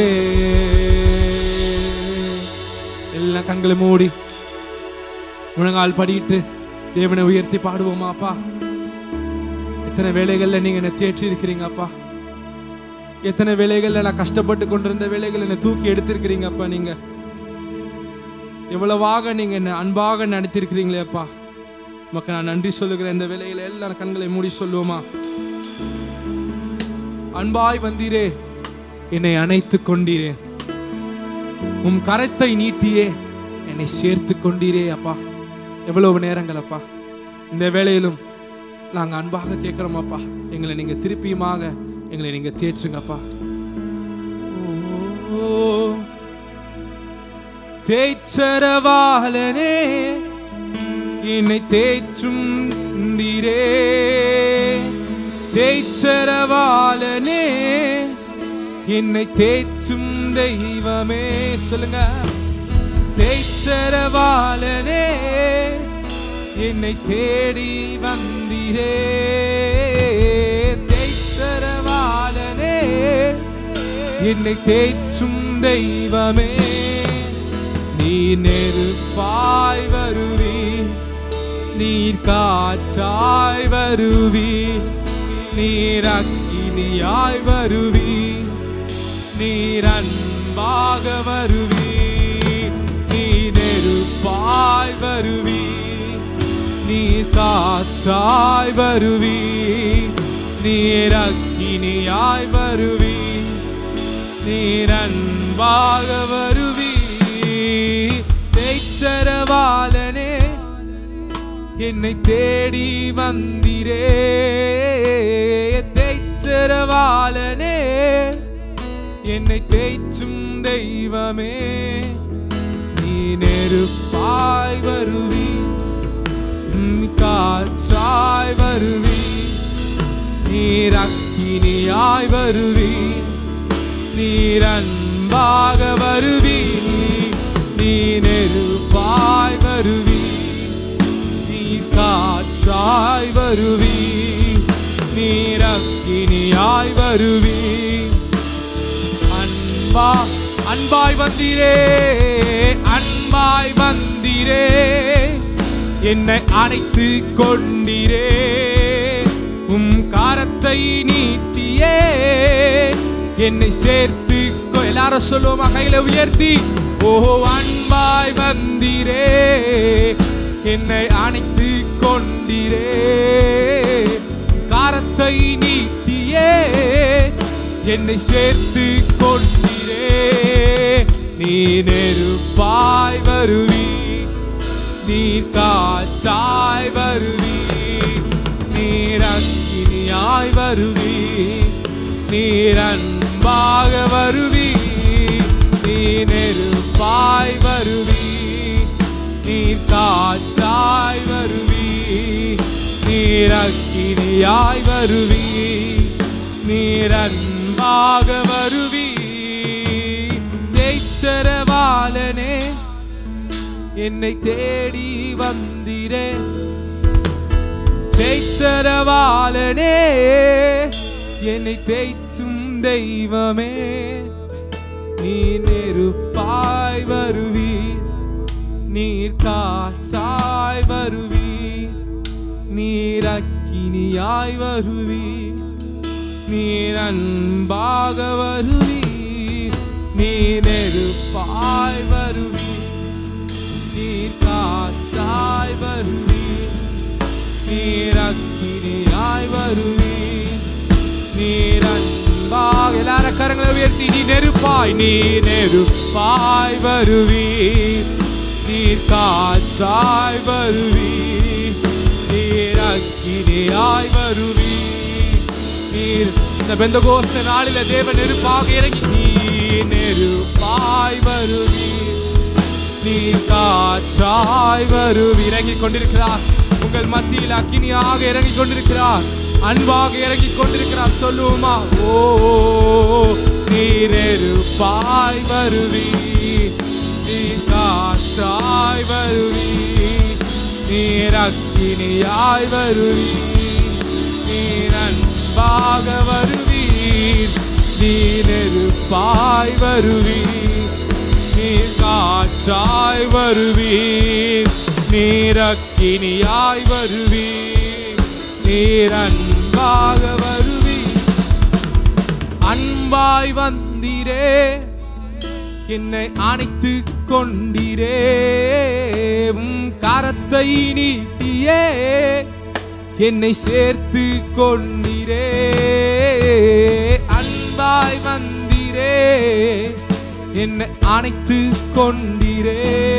எல்லா கண்களை மூடி முழங்கால் படிட்டு தேவனை உயர்த்தி பாடுவோமா அப்பா எத்தனை வேலைகள்ல நீங்க என்னை தேற்றி இருக்கிறீங்க அப்பா எத்தனை வேலைகள்ல நான் கஷ்டப்பட்டு கொண்டிருந்த வேலைகள் என்னை தூக்கி எடுத்திருக்கிறீங்க அப்பா நீங்க எவ்வளவாக நீங்க என்னை அன்பாக நடத்திருக்கிறீங்களே அப்பா உமக்கு நான் நன்றி சொல்லுகிறேன் இந்த வேலையில எல்லாரும் கண்களை மூடி சொல்லுவோமா அன்பாய் வந்தீரே என்னை அணைத்து கொண்டீரே உம் கரத்தை நீட்டியே என்னை சேர்த்து கொண்டீரே அப்பா எவ்வளவு நேரங்கள் அப்பா இந்த வேளையிலும் நாங்கள் அன்பாக கேட்குறோம் அப்பா எங்களை நீங்கள் திருப்பியுமாக எங்களை நீங்கள் தேற்றுங்கப்பா ஓ, தேய்ச்சரவாளனே என்னை தேற்றும் தீரே தேய்ச்சரவாளனே என்னை தேற்றும் தெய்வமே சொல்லுங்க தேய்ச்சரவாளனே என்னை தேடி வந்தீரே தேய்ச்சரவாளனே என்னை தேற்றும் தெய்வமே நீ நெருப்பாய் வருவி நீர் காற்றாய் வருவி நீர் அக்கினியாய் வருவி நீர் அன்பாக வருவி நீ நெருப்பாய் வருவி நீர் காற்றாய் வருவி நீர் அக்கினியாய் வருவி நீர் அன்பாக வருவி தேய்ச்சரவாளனே என்னை தேடி வந்திரே தேய்ச்சரவாளனே என்னை தேய்ச்சும் தெய்வமே நீ நெருப்பாய் வருவி உம் காற்றாய் வருவி நீர் அக்கினியாய் வருவி நீர் அன்பாக வருவி நீ நெருப்பாய் வருவி நீர் காற்றாய் வருவி நீர் அக்கினியாய் வருவி அன்பா அன்பாய் வந்தீரே அன்பாய் வந்தீரே என்னை அணைத்து கொண்டீரே உம் காரத்தை நீட்டியே என்னை சேர்த்து கொ- எல்லாரும் சொல்லுவோமா கையில உயர்த்தி ஓ அன்பாய் வந்தீரே என்னை அணைத்து கொண்டீரே காரத்தை நீட்டியே என்னை சேர்த்து கொண்டீரே நீ நெருப்பாய் வருவி நீர் காற்றாய் வருவி நீர் அக்கினியாய் வருவி நீர் அன்பாக வருவி நீ நெருப்பாய் வருவி நீர் காற்றாய் வருவி நீர் அக்கினியாய் வருவி நீர் அன்பாக வருவி தேய்ச்சரவாளனே என்னை தேடி வந்திரே தேய்ச்சரவாளனே என்னை தேய்ச்சும் தெய்வமே நீ நெருப்பாய் வருவி நீர் காற்றாய் வருவீர் நீர் அக்கினியாய் வருவீர் நீர் அன்பாக வருவீர் நீர் நெருப்பாய் வருவீர் நீர் காற்றாய் வருவீர் நீர் அக்கினியாய் வருவீர் நீர் அன்பாக எல்லார கரங்களை உயர்த்தி நீ நெருப்பாய் நீ நெருப்பாய் வருவீர் நீர் காற்றாய் வருவீர் நீர் அக்கினியாய் வருவீர் நீர் இந்த பெந்தகோஸ்த நாளில தேவ நெருப்பாக இறங்கி நீ நெருப்பாய் வருவீர் நீ காற்றாய் வருவி இறங்கிக் கொண்டிருக்கிறார் உங்கள் மத்தியில் அக்கினியாக இறங்கிக் கொண்டிருக்கிறார் அன்பாக இறங்கிக் கொண்டிருக்கிறார் சொல்லுவோமா ஓ நீ நெருப்பாய் வருவி நீ காற்றாய் வருவி நீர் அக்கினியாய் வருவி நீர் அன்பாக வருவீர் நீ நெருப்பாய் வருவீர் நீர் காற்றாய் வருவீர் நீர் அக்கினியாய் வருவீர் நீர் அன்பாக வருவீர் அன்பாய் வந்தீரே என்னை அணைத்து கொண்டீரே உம் கரத்தை நீட்டியே என்னை சேர்த்து கொண்டீரே அன்பாய் வந்தீரே என்னை அணைத்து கொண்டீரே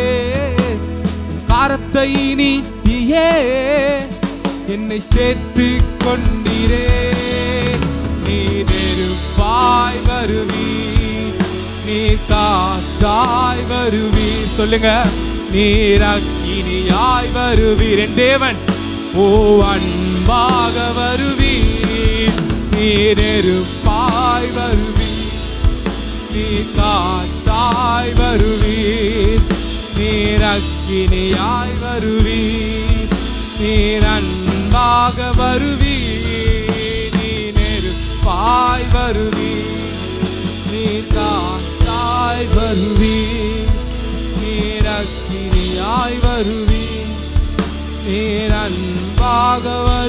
காரத்தை நீட்டியே என்னை சேர்த்து கொண்டீரே நீ நெருப்பாய் வருவீ நீ காற்றாய் வருவீ சொல்லுங்க நீர் அக்கினியாய் வருவீர் என் தேவன் ஓ அன்பாக வருவீர் நீர் நெருப்பாய் வருவீர் நீ காற்றாய் வருவீர் நீர் அக்கினியாய் வருவீர் நீர் அன்பாக வருவீர் நீ நெருப்பாய் வருவீர் நீர் காற்றாய் வருவீர் நீர் அக்கினியாய் வருவீர் நீர் அன்பாக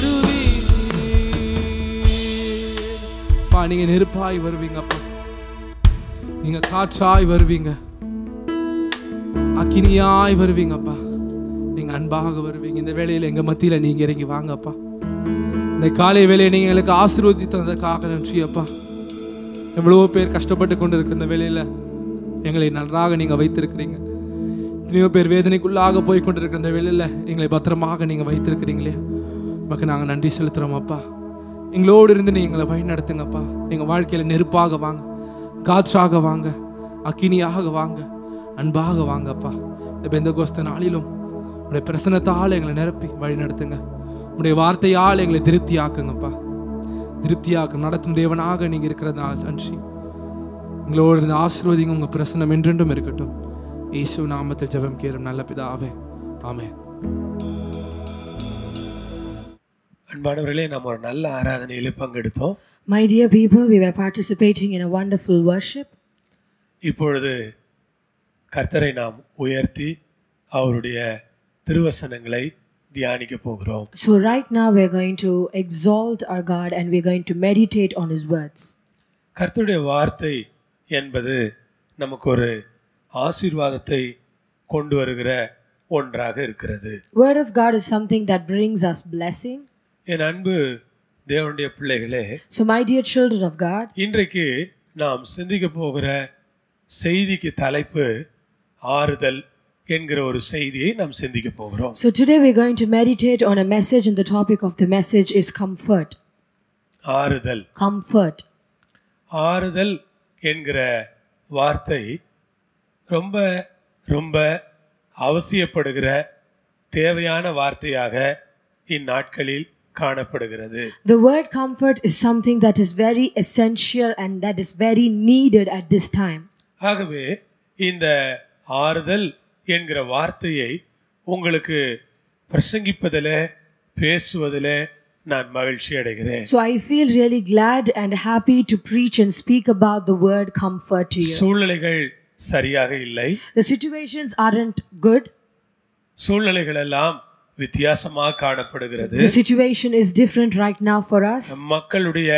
வருவீர் பா நீங்க நெருப்பாய் வருவீங்கப்பா நீங்க காற்றாய் வருவீங்க அக்கினியாய் வருவீங்கப்பா நீங்க அன்பாக வருவீங்க இந்த வேளையில எங்க மத்தியில நீங்க இறங்கி வாங்கப்பா இந்த காலை வேலையை நீங்க எங்களுக்கு ஆசீர்வதி தந்ததுக்காக நன்றி அப்பா எவ்வளவோ பேர் கஷ்டப்பட்டு கொண்டு இருக்கு இந்த வேலையில எங்களை நன்றாக நீங்க வைத்திருக்கிறீங்க எத்தனையோ பேர் வேதனைக்குள்ளாக போய் கொண்டிருக்கிற இந்த வேலையில எங்களை பத்திரமாக நீங்க வைத்திருக்கிறீங்களே உமக்கு நாங்க நன்றி செலுத்துறோம் அப்பா எங்களோடு இருந்து நீங்க எங்களை வழி நடத்துங்கப்பா எங்க வாழ்க்கையில நெருப்பாக வாங்க காற்றாக வாங்க அக்கினியாக வாங்க அன்பாக வாங்கப்பா இந்த பெந்தகோஸ்த நாளிலும் உடைய பிரசனத்தால் எங்களை நிரப்பி வழி நடத்துங்க உடைய வார்த்தையால் எங்களை திருப்தியாக்குங்கப்பா திருப்தியாக்கும் நடத்தும் தேவனாக நீங்க இருக்கிறதுனால நன்றி உங்களோடு இருந்த ஆசீர்வதிங்க உங்க பிரசனம் என்றென்றும் இருக்கட்டும் இயேசு நாமத்தில் ஜெபம் கேளும் நல்ல பிதாவே ஆமென் அன்பானவர்களே நம்ம ஒரு நல்ல ஆராதனையில் பங்கெடுத்தோம் My dear people, we were participating in a wonderful worship. இப்பொழுது கர்த்தரை நாம் உயர்த்தி அவருடைய திருவசனங்களை தியானிக்க போகிறோம் So, right now, we're going to exalt our God and we're going to meditate on His words. கர்த்தருடைய வார்த்தை என்பது நமக்கு ஒரு ஆசீர்வாதத்தை கொண்டு வருகிற ஒன்றாக இருக்கிறது Word of God is something that brings us blessing. என் அன்பு தேவனுடைய பிள்ளைகளே So, my dear children of God, இன்றைக்கு நாம் சிந்திக்க போகிற செய்திக்கு தலைப்பு ஆறுதல் என்கிற ஒரு செய்தியை நாம் சிந்திக்க போகிறோம் so today we're going to meditate on a message, and the topic of the message is comfort. ஆறுதல் Comfort. ஆறுதல் என்கிற வார்த்தை ரொம்ப ரொம்ப அவசியப்படுகிற தேவையான வார்த்தையாக இந்நாட்களில் காணப்படுகிறது The word comfort is something that is very essential and that is very needed at this time. ஆகவே இந்த ஆறுதல் என்கிற வார்த்தையை உங்களுக்கு பிரசங்கிப்பதில் பேசுவதில் நான் மகிழ்ச்சி அடைகிறேன் So, I feel really glad and happy to preach and speak about the word comfort to you. சூழ்நிலைகள் சரியாக இல்லை The situations aren't good. சூழ்நிலைகள் எல்லாம் வித்தியாசமாக காணப்படுகிறது The situation is different right now for us. மக்களுடைய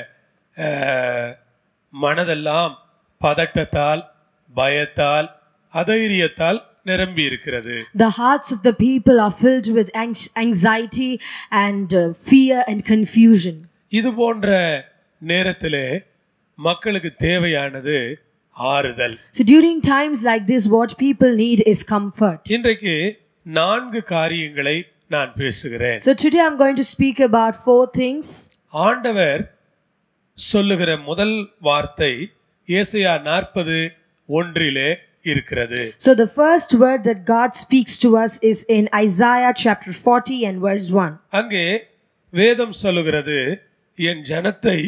அஹ், மனதெல்லாம் பதட்டத்தால் பயத்தால் அதைரியத்தால் நிரம்பி இருக்கிறது The hearts of the people are filled with anx- anxiety and uh, fear and confusion. இது போன்ற நேரத்திலே மக்களுக்கு தேவையானது ஆறுதல் So during times like this, what people need is comfort. இன்றைக்கு நான்கு காரியங்களை நான் பேசுகிறேன் So today I'm going to speak about four things. ஆண்டவர் சொல்லுகிற முதல் வார்த்தை ஏசையா நாற்பது ஒன்றிலே இருக்கிறது So the first word that God speaks to us is in Isaiah chapter 40 and verse 1. அங்கே வேதம் சொல்லுகிறது என் ஜனத்தை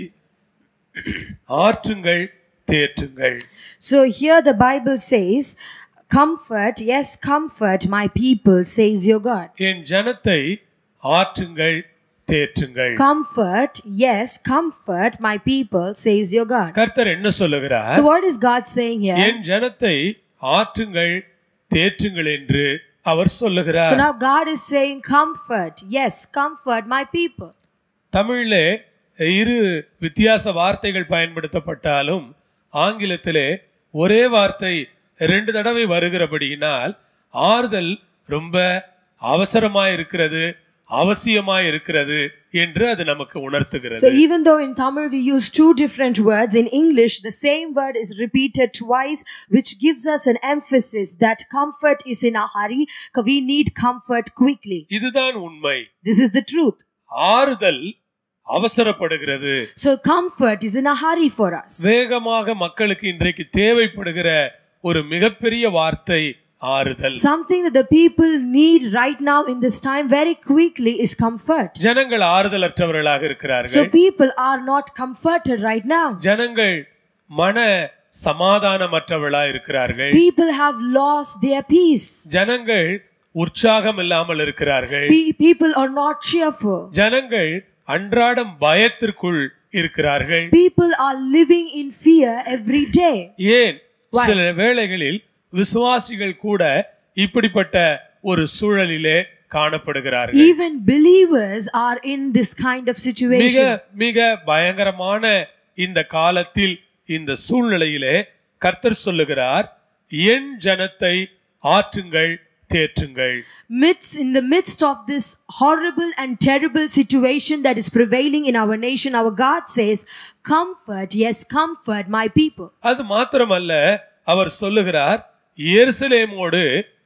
ஆற்றுங்கள் தேற்றுங்கள் So here the Bible says, Comfort, yes, comfort my people, says your God. என் ஜனத்தை ஆற்றுங்கள் தேற்றுங்கள் Comfort, yes, comfort my people, says your God. கர்த்தர் என்ன சொல்லுகிறார் So what is God saying here? என் ஜனத்தை ஆற்றுங்கள் தேற்றுங்கள் என்று அவர் So சொல்லுகிறார் now God is saying, Comfort, yes, comfort my people. தமிழிலே இரு வித்தியாச வார்த்தைகள் பயன்படுத்தப்பட்டாலும் ஆங்கிலத்திலே ஒரே வார்த்தை ரெண்டு தடவை வருகிறபடியினால் ஆறுதல் ரொம்ப அவசரமாய் இருக்கிறது அவசியமாய் இருக்கிறது என்று அது நமக்கு So உணர்த்துகிறது even though in Tamil we use two different words, in English the same word is repeated twice, which gives us an emphasis that comfort is in a hurry. We need comfort quickly. இதுதான் உண்மை This is the truth. ஆறுதல் அவசரப்படுகிறது So comfort is in a hurry for us. வேகமாக மக்களுக்கு இன்றைக்கு தேவைப்படுகிற ஒரு மிகப்பெரிய வார்த்தை ஆறுதல் Something that the people need right now in this time very quickly is comfort. ஜனங்கள் ஆறுதலற்றவர்களாக So இருக்கிறார்கள் people are not comforted right now. ஜனங்கள் மன சமாதானமற்றவர்களா இருக்கிறார்கள் People have lost their peace. ஜனங்கள் உற்சாகம் இல்லாமல் இருக்கிறார்கள் Pe- people are not cheerful. ஜனங்கள் அன்றாடம் பயத்திற்குள் இருக்கிறார்கள் People are living in fear every day. ஏன் சில வேளைகளில் விசுவாசிகள் கூட இப்படிப்பட்ட ஒரு சூழலிலே காணப்படுகிறார்கள் Even believers are in this kind of மிக situation. மிக பயங்கரமான இந்த காலத்தில் இந்த சூழ்நிலையிலே கர்த்தர் சொல்லுகிறார் என் ஜனத்தை ஆற்றுங்கள் தேற்றுங்கள் Midst, in the midst of this horrible and terrible situation that is prevailing in our nation, our God says, Comfort, yes, comfort my people. அது மாத்திரமல்ல அவர் சொல்லுகிறார் எருசலேமோடு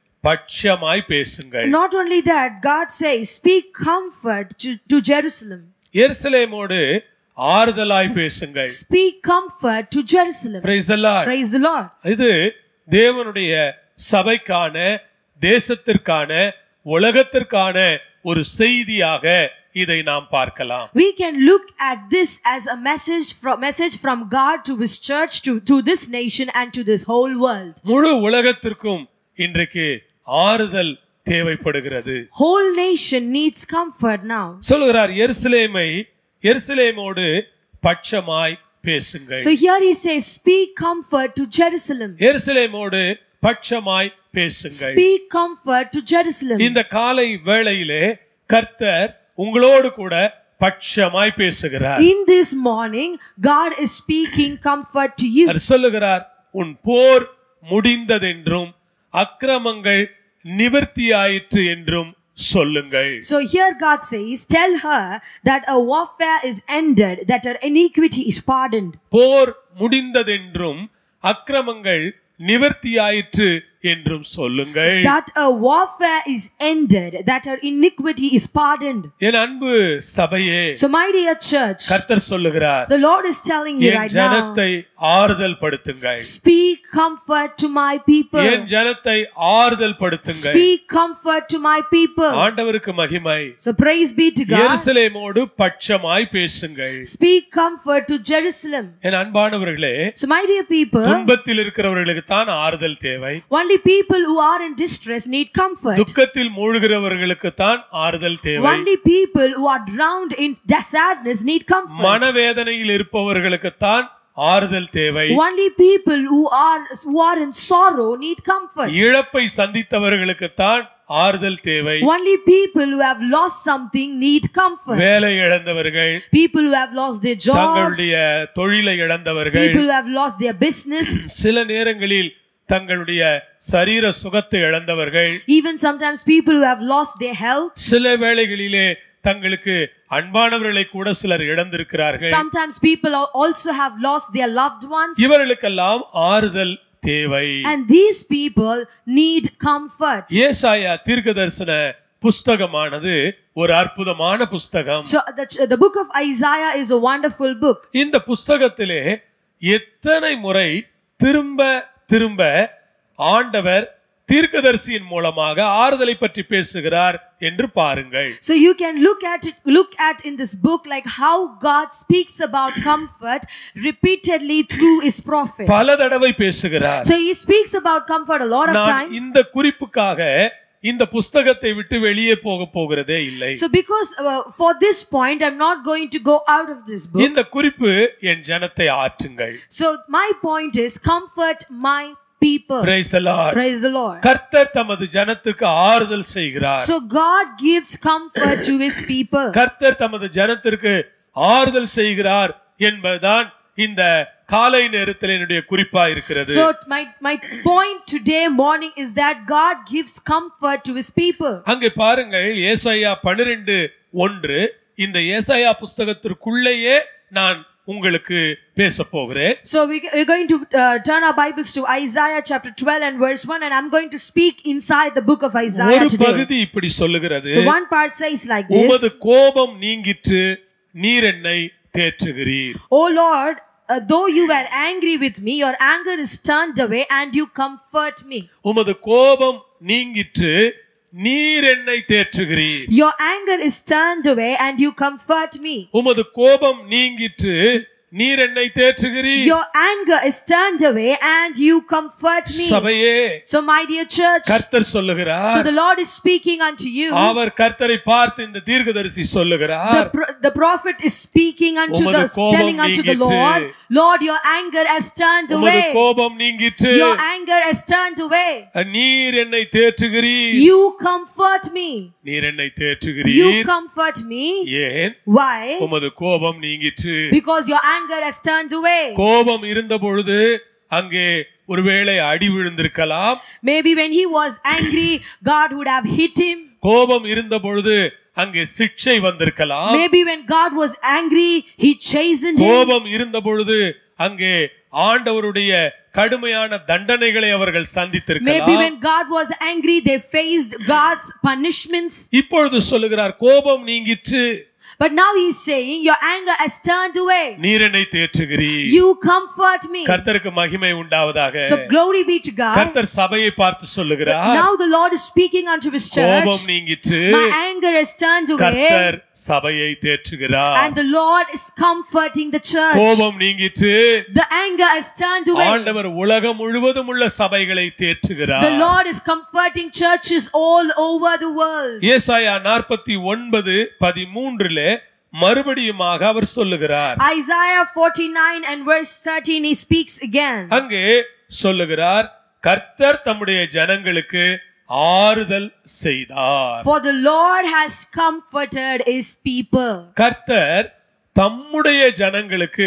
பட்சமாய் பேசுங்கள் Not only that, God says, Speak comfort to, to Jerusalem. எருசலேமோடு ஆறுதலாய் பேசுங்கள் Speak comfort to Jerusalem. Praise the Lord. Praise the Lord. இது தேவனுடைய சபைக்கான தேசத்திற்கான உலகத்திற்கான ஒரு செய்தியாக இதை நாம் பார்க்கலாம் We can look at this as a message from message from God to His church, to, to this nation, and to this whole world. முழு உலகத்திற்கும் இன்றைக்கு ஆறுதல் தேவைப்படுகிறது Whole nation needs comfort now. சொல்லுகிறார் எருசலேமை எருசலேமோடு பட்சமாய் பேசுங்கள் So here he says, Speak comfort to Jerusalem. எருசலேமோடு பட்சமாய் பேசுங்கள் Speak comfort to Jerusalem. இந்த காலை வேளையிலே கர்த்தர் உங்களோடு கூட பட்சமாய் பேசுகிறார் In this morning, God is speaking comfort to you. அவர் சொல்லுகிறார் உன் போர் முடிந்ததென்றும் அக்கிரமங்கள் நிவர்த்தியாயிற்று என்றும் சொல்லுங்கள் So here God says, Tell her that a warfare is ended, that her iniquity is pardoned. போர் முடிந்ததென்றும் அக்கிரமங்கள் நிவர்த்தியாயிற்று என்றும் சொல்லுங்கள் That a warfare is ended, that her iniquity is pardoned. என் அன்பு சபையே So, my dear church, கர்த்தர் சொல்லுகிறார் the Lord is telling you N right now ஜனத்தை ஆறுதல் படுத்துங்கள் speak comfort to my people. என் ஜனத்தை ஆறுதல் படுத்துங்கள் Speak comfort to my people. ஆண்டவருக்கு மகிமை So, praise be to God. எருசலேமோடு பட்சமாய் பேசுங்கள் Speak comfort to Jerusalem. என் அன்பானவர்களே So, my dear people, துன்பத்தில் இருக்கிறவர்களுக்கு தான் ஆறுதல் தேவை only people who are in distress need comfort. துக்கத்தில் மூழ்கிறவர்களுக்கு தான் ஆறுதல் தேவை Only people who are drowned in da- sadness need comfort. மனவேதனையில் இருப்பவர்களுக்கு தான் ஆறுதல் தேவை Only people who are who are in sorrow need comfort. இழப்பை சந்தித்தவர்களுக்கு தான் ஆறுதல் தேவை Only people who have lost something need comfort. வேலை இழந்தவர்கள் People who have lost their jobs, தங்களுடைய தொழிலை இழந்தவர்கள் people who have lost their business, சில நேரங்களில் தங்களுடைய சரீர சுகத்தை இழந்தவர்கள் even sometimes people who have lost their health. சில வேளைகளிலே தங்களுக்கு அன்பானவர்களை கூட சிலர் இழந்திருக்கிறார்கள் Sometimes people al- also have lost their loved ones. இவர்களுக்கெல்லாம் ஆறுதல் தேவை And these people need comfort. ஏசாயா தீர்க்க தரிசன புஸ்தகமானது ஒரு அற்புதமான புஸ்தகம் So the, the book of Isaiah is a wonderful book. இந்த புஸ்தகத்திலே எத்தனை முறை திரும்ப திரும்ப ஆண்டவர் தீர்க்கதரிசியின் மூலமாக ஆறுதலை பற்றி பேசுகிறார் என்று பாருங்கள் So you can look at it, look at in this book like how God speaks about comfort repeatedly through his prophet. பல தடவை பேசுகிறார் So he speaks about comfort a lot of நான் times. இந்த குறிப்புக்காக இந்த புஸ்தகத்தை விட்டு வெளியே போக போகிறதே இல்லை So because uh, for this point I'm not going to go out of this book. இந்த குறிப்பு என் ஜனத்தை ஆற்றுங்கள் So my point is comfort my people. Praise the Lord. Praise the Lord. கர்த்தர் தமது ஜனத்துக்கு ஆறுதல் செய்கிறார் So God gives comfort to his people. கர்த்தர் தமது ஜனத்திற்கு ஆறுதல் செய்கிறார் என்பதுதான் இந்த காலை நேரத்தில் என்னுடைய குறிப்பா இருக்கிறது So my my point today morning is that God gives comfort to his people. அங்கே பாருங்கள் ஏசாயா பனிரெண்டு ஒன்று இந்த ஏசாயா புஸ்தகத்திற்குள்ளேயே நான் உங்களுக்கு பேச போகிறேன் So we, we're going to uh, turn our Bibles to Isaiah chapter 12 and verse 1 and I'm going to speak inside the book of Isaiah ஒரு today. பகுதி இப்படி சொல்லுகிறது So one part says like உமது this. கோபம் நீங்கிற்று நீர் என்னை தேற்றுகிறீர் Oh Lord, uh, though you were angry with me, your anger is turned away and you comfort me. உமது கோபம் நீங்கிற்று நீர் என்னை தேற்றுகிறீர் Your anger is turned away and you comfort me. உமது கோபம் நீங்கிற்று நீர் என்னை தேற்றுகிறீர் Your anger is turned away and you comfort me. சபையே So, my dear church, கர்த்தர் சொல்லுகிறார் so the Lord is speaking unto you. அவர் கர்த்தரை பார்த்து இந்த தீர்க்கதரிசி The, சொல்லுகிறார் pro- the prophet is speaking unto உமது the கோபம் telling unto the நீங்கிற்று. Lord, Lord, your anger has turned உமது away. கோபம் நீங்கிற்று Your anger has turned away. நீர் என்னை தேற்றுகிறீர் You comfort me. நீர் என்னை You தேற்றுகிறீர் comfort me. ஏன் Why? உமது கோபம் நீங்கிற்று Because your anger has turned away. கோபம் இருந்த பொழுது அங்கே ஒருவேளை அடி விழுந்திருக்கலாம் Maybe when he was angry, God would have hit him. கோபம் இருந்த பொழுது அங்கே சிக்ஷை வந்திருக்கலாம் Maybe when God was angry, he chastened him. கோபம் இருந்த பொழுது அங்கே ஆண்டவருடைய கடுமையான தண்டனைகளை அவர்கள் Maybe சந்தித்திருக்கலாம் when God was angry, they faced God's punishments. இப்பொழுது சொல்லுகிறார் கோபம் நீங்கிற்று But now he's saying, Your anger has turned away. நீர் என்னை தேற்றுகிறீர் You comfort me. கர்த்தருக்கு மகிமை உண்டாவதாக So glory be to God. கர்த்தர் சபையை பார்த்து சொல்லுகிறார் Now the Lord is speaking unto his church. கோபம் நீங்கிற்று My anger has turned away. கர்த்தர் சபையை தேற்றுகிறார் And the Lord is comforting the church. கோபம் நீங்கிற்று The anger has turned away. ஆண்டவர் உலகம் முழுவதும் உள்ள சபைகளை தேற்றுகிறார் The Lord is comforting churches all over the world. ஏசாயா நாற்பத்தி ஒன்பது பதிமூன்றுல மறுபடியுமாக அவர் சொல்லுகிறார் Isaiah 49 and verse 13, he speaks again. அங்கே சொல்லுகிறார் கர்த்தர் தம்முடைய ஜனங்களுக்கு ஆறுதல் செய்தார் For the Lord has comforted his people. கர்த்தர் தம்முடைய ஜனங்களுக்கு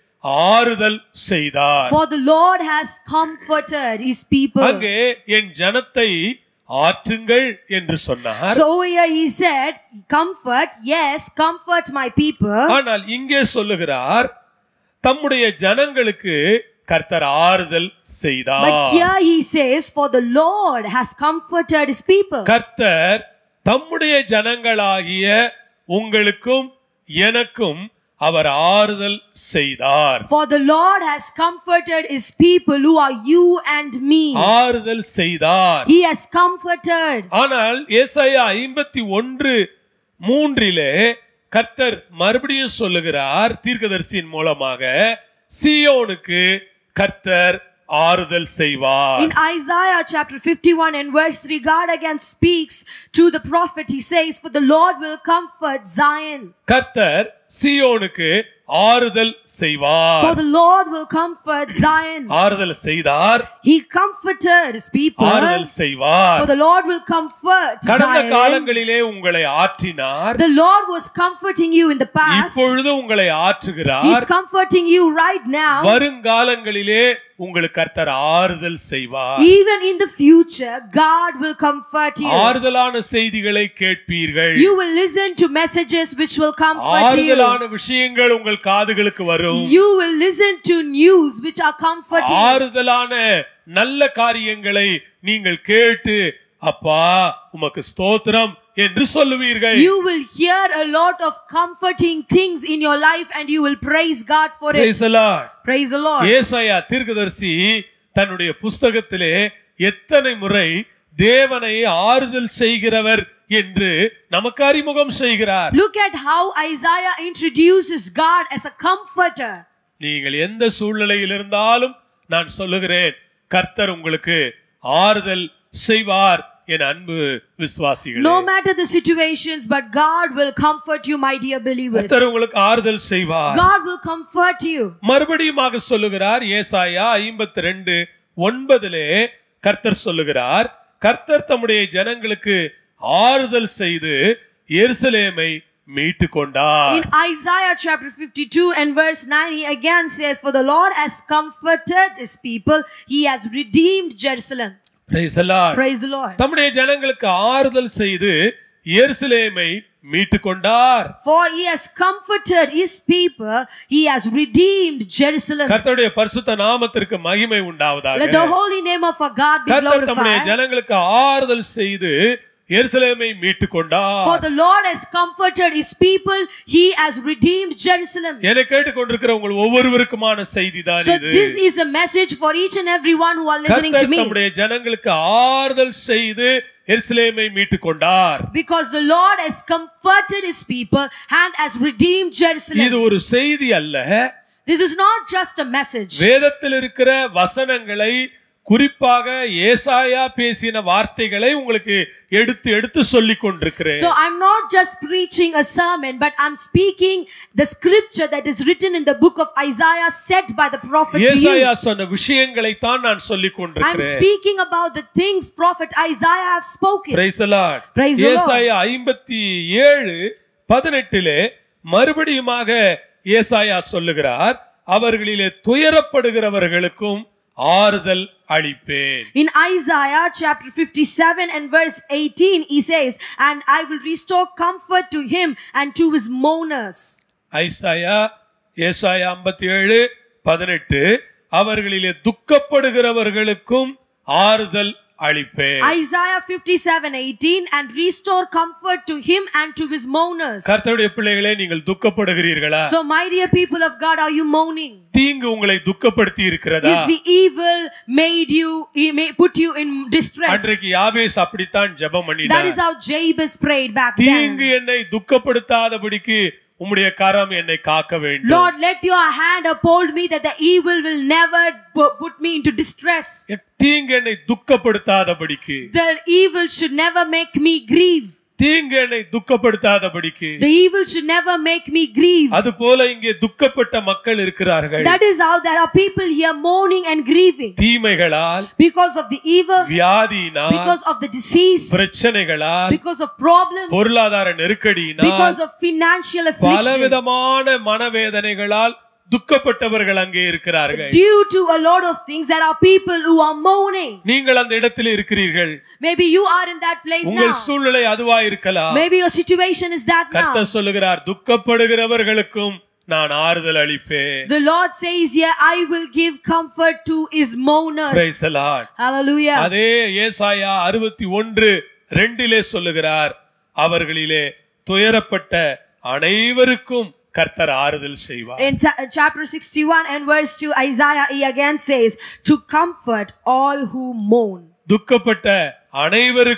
ஆறுதல் செய்தார் For the Lord has comforted his people. அங்கே என் ஜனத்தை ஆற்றுங்கள் என்று சொன்னார் So over here he said, Comfort, yes, comfort my people. ஆனால் இங்கே சொல்லுகிறார் தம்முடைய ஜனங்களுக்கு கர்த்தர் ஆறுதல் செய்தார் But here he says, For the Lord has comforted his people. கர்த்தர் தம்முடைய ஜனங்களாகிய உங்களுக்கும் எனக்கும் அவர் ஆறுதல் செய்தார் For the Lord has comforted his people who are you and me. ஆறுதல் செய்தார் He has comforted. ஆனால் ஏசாயா ஐம்பத்தி ஒன்று மூன்றிலே கர்த்தர் மறுபடியும் சொல்லுகிறார் தீர்க்கதரிசியின் மூலமாக சீயோனுக்கு கர்த்தர் ஆறுதல் செய்வார் In Isaiah chapter 51 and verse 3, God again speaks to the prophet. He says, For the Lord will comfort Zion. கர்த்தர் சீயோனுக்கு ஆறுதல் செய்வார் For the Lord will comfort Zion. ஆறுதல் செய்தார் He comforted his people. ஆறுதல் செய்வார் For the Lord will comfort கடந்த Zion. காலங்களிலே உங்களை ஆற்றினார் The Lord was comforting you in the past. இப்பொழுது உங்களை ஆற்றுகிறார் He's comforting you right now. வருங்காலங்களிலே உங்களுக்கு கர்த்தர் ஆறுதல் செய்வார் Even in the future, God will comfort you. ஆறுதலான செய்திகளை கேட்பீர்கள் You will listen to messages which will comfort you. ஆறுதலான விஷயங்கள் உங்கள் காதுகளுக்கு வரும் You will listen to news which are comforting. ஆறுதலான நல்ல காரியங்களை நீங்கள் கேட்டு அப்பா உமக்கு ஸ்தோத்திரம் என்று சொல்லுவீர்கள் You will hear a lot of comforting things in your life and you will praise God for it. Praise the Lord. Praise the Lord. ஏசாயா தீர்க்கதரிசி தன்னுடைய புஸ்தகத்திலே எத்தனை முறை தேவனை ஆறுதல் செய்கிறவர் என்று நமக்கு அறிமுகம் செய்கிறார் Look at how Isaiah introduces God as a comforter. நீங்கள் எந்த சூழ்நிலையில் இருந்தாலும் நான் சொல்லுகிறேன் கர்த்தர் உங்களுக்கு ஆறுதல் செய்வார் என் அன்பு விசுவாசிகளே No matter the situations, but God will comfort you, my dear believers. கர்த்தர் உங்களுக்கு ஆறுதல் செய்வார் God will comfort you. மறுபடியுமாக சொல்லுகிறார் ஏசாயா ஐம்பத்தி ரெண்டு ஒன்பதிலே கர்த்தர் சொல்லுகிறார் கர்த்தர் தம்முடைய ஜனங்களுக்கு ஆறுதல் செய்து எருசலேமை மீட்டு கொண்டார் In Isaiah chapter 52 and verse 9, he again says, For the Lord has comforted his people, he has redeemed Jerusalem. Praise the Lord. Praise the Lord. தம்முடைய ஜனங்களுக்கு ஆறுதல் செய்து எருசலேமை மீட்டு கொண்டார் For he has comforted his people, he has redeemed Jerusalem. கர்த்தருடைய பரிசுத்த நாமத்திற்கு மகிமை உண்டாவதாக Let the holy name of our God be கர்த்தர் தம்முடைய glorified. ஜனங்களுக்கு ஆறுதல் செய்து எருசலேமை மீட்டு For கொண்டார் the Lord has comforted his people, he has redeemed Jerusalem. என்னை கேட்டுக்கொண்டிருக்கிற உங்கள் ஒவ்வொருவருக்குமான செய்திதான் So இது this is a message for each and every one who are listening to கர்த்தர் me. தம்முடைய ஜனங்களுக்கு ஆறுதல் செய்து எருசலேமை மீட்டு கொண்டார் Because the Lord has comforted his people and has redeemed Jerusalem. இது ஒரு செய்தி அல்ல This is not just a message. வேதத்தில் இருக்கிற வசனங்களை குறிப்பாக ஏசாயா பேசின வார்த்தைகளை உங்களுக்கு எடுத்து எடுத்து சொல்லிக் கொண்டிருக்கிறேன் So I'm not just preaching a sermon, but I'm speaking the scripture that is written in the book of Isaiah said by the prophet to ஏசாயா you. சொன்ன விஷயங்களை தான் நான் சொல்லிக் I'm கொண்டிருக்கிறேன் speaking about the things prophet Isaiah have spoken. Praise the Lord. Praise the Lord. ஏசாயா ஐம்பத்தி ஏழு பதினெட்டிலே மறுபடியுமாக ஏசாயா சொல்லுகிறார் அவர்களிலே துயரப்படுகிறவர்களுக்கும் ஆறுதல் அளிப்பேன் In Isaiah chapter 57 and verse 18, he says, And I will restore comfort to him and to his mourners. Isaiah ஏசாயா ஐம்பத்தி ஏழு பதினெட்டு அவர்களிலே துக்கப்படுகிறவர்களுக்கும் ஆறுதல் அளிப்பேன் Isaiah 57 18, and restore comfort to him and to his mourners. கர்த்தருடைய பிள்ளைகளே நீங்கள் துக்கப்படுகிறீர்களா So, my dear people of God, are you mourning? தீங்கு உங்களை துக்கப்படுத்தி இருக்கிறதா Is the evil made you, it may put you in distress? அன்றைக்கு யாபேஸ் அப்படித்தான் ஜெபம் That is பண்ணினார் how Jabez prayed back தீங்கு then. என்னை துக்கப்படுத்தாதபடிக்கு உம்முடைய கரம் என்னை காக்க வேண்டும் Lord, let your hand uphold me that the evil will never pu- put me into distress. தீங்கு என்னை துக்கப்படுத்தாதபடிக்கு The evil should never make me grieve. தீங்கு என்னை துக்கப்படுத்தாதபடிக்கு The evil should never make me grieve. அது போல இங்கே துக்கப்பட்ட மக்கள் இருக்கிறார்கள் That is how there are people here mourning and grieving தீமைகளால் because of the evil, வியாதியினால் because of the disease, பிரச்சனைகளால் because of problems, பொருளாதார நெருக்கடியினால் because of financial affliction. பலவிதமான மனவேதனைகளால் துக்கப்பட்டவர்கள் அங்கே இருக்கிறார்கள் Due to a lot of things, there are people who are mourning. நீங்கள் அந்த இடத்தில் இருக்கிறீர்கள் Maybe you are in that place உங்கள் now. சூழ்நிலை அதுவா இருக்கலாம் Maybe your situation is that now. கர்த்தர் சொல்லுகிறார் துக்கப்படுகிறவர்களுக்கும் நான் ஆறுதல் அளிப்பேன் The Lord says here, I will give comfort to his mourners. Praise the Lord. Hallelujah. அதே ஏசாயா அறுபத்தி ஒன்று ரெண்டிலே சொல்லுகிறார் அவர்களிலே துயரப்பட்ட அனைவருக்கும் கர்த்தர் ஆறுதல் செய்வார் In cha- chapter 61 and verse 2, Isaiah he again says, To comfort all who mourn. துக்கப்பட்ட அனைவருக்கும்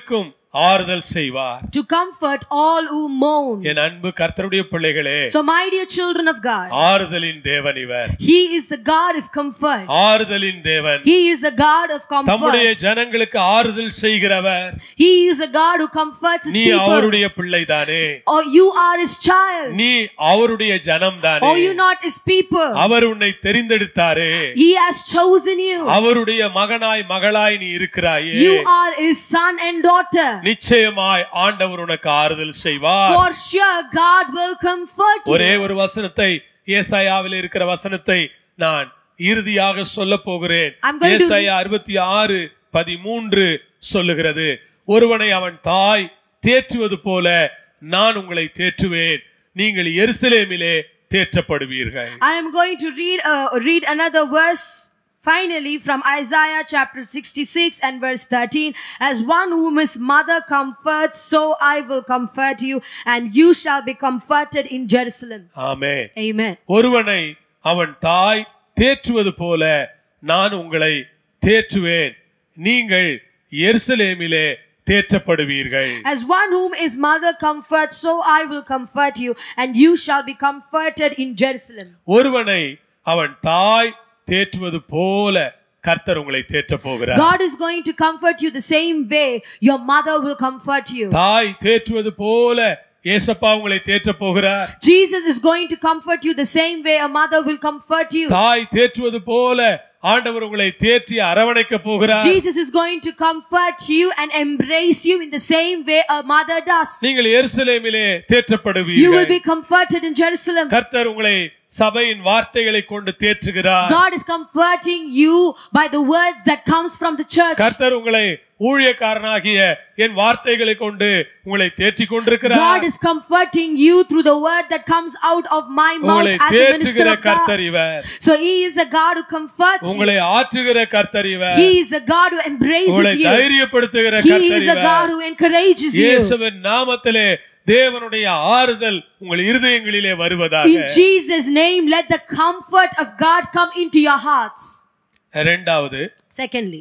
ஆறுதல் செய்வார் to comfort all who mourn. என் அன்பு கர்த்தருடைய பிள்ளைகளே So, my dear children of God, ஆறுதலின் தேவன் இவர் He is the God of comfort. ஆறுதலின் தேவன் He is a God of தம்முடைய comfort. ஜனங்களுக்கு ஆறுதல் செய்கிறவர் He is a God who comforts His நீ people. அவருடைய பிள்ளைதானே Or you are His child. நீ அவருடைய ஜனம் தானே Or you not His people. அவர் உன்னை தெரிந்தெடுத்தாரே He has chosen you. அவருடைய மகனாய் மகளாய் நீ இருக்கிறாயே You are His son and daughter. நிச்சயமாய் ஆண்டவர் உனக்கு ஆறுதல் செய்வார் For sure, God will comfort ஒரே you. ஒரு வசனத்தை ஏசாயாவில் இருக்கிற வசனத்தை நான் இறுதியாக சொல்ல போகிறேன் I'm going to- ஏசாயா அறுபத்தி ஆறு பதிமூன்று சொல்லுகிறது ஒருவனை அவன் தாய் தேற்றுவது போல நான் உங்களை தேற்றுவேன் நீங்கள் எருசலேமிலே தேற்றப்படுவீர்கள் I am going to read uh, read another verse finally from Isaiah chapter 66 and verse 13 as one whom his mother comforts so I will comfort you and you shall be comforted in Jerusalem ஆமே amen ஒருவனை அவன் தாய் தேற்றுவது போல நான் உங்களை தேற்றுவேன் நீங்கள் எருசலேமிலே தேற்றப்படுவீர்கள் as one whom his mother comforts so I will comfort you and you shall be comforted in Jerusalem ஒருவனை அவன் தாய் தேற்றுவது போல கர்த்தர் உங்களை தேற்ற போகிறார் God is going to comfort you the same way your mother will comfort you தாய் தேற்றுவது போல ஏசப்பா உங்களை தேற்ற போகிறார் Jesus is going to comfort you the same way a mother will comfort you தாய் தேற்றுவது போல ஆண்டவர் உங்களை தேற்றி அரவணைக்க போகிறார் Jesus is going to comfort you and embrace you in the same way a mother does. நீங்கள் எருசலேமிலே You will தேற்றப்படுவீர்கள் be comforted in Jerusalem. கர்த்தர் உங்களை சபையின் வார்த்தைகளை கொண்டு தேற்றுகிறார் God is comforting you by the words that comes from the church. கர்த்தர் உங்களை ஊழியக்காரனாகிய என் வார்த்தைகளை கொண்டு உங்களை தேற்றிக் God கொண்டிருக்கிறார் is comforting you through the word that comes out of my mouth உங்களை as a minister தேற்றுகிற of கர்த்தர் God. இவர் So He is a God who comforts you. உங்களை ஆற்றுகிற கர்த்தர் இவர் He is a God who உங்களை embraces you. தைரியப்படுத்துகிற He கர்த்தர் is a God இவர் who encourages you. இயேசுவின் நாமத்திலே தேவனுடைய ஆறுதல் உங்கள் இருதயங்களிலே வருவதாக In Jesus' name, let the comfort of God come into your hearts. இரண்டாவது Secondly,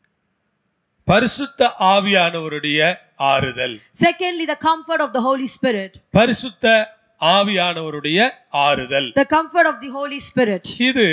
பரிசுத்த ஆவியானவருடைய ஆறுதல் secondly, the comfort of the Holy Spirit. பரிசுத்த ஆவியானவருடைய ஆறுதல் The comfort of the Holy Spirit. இது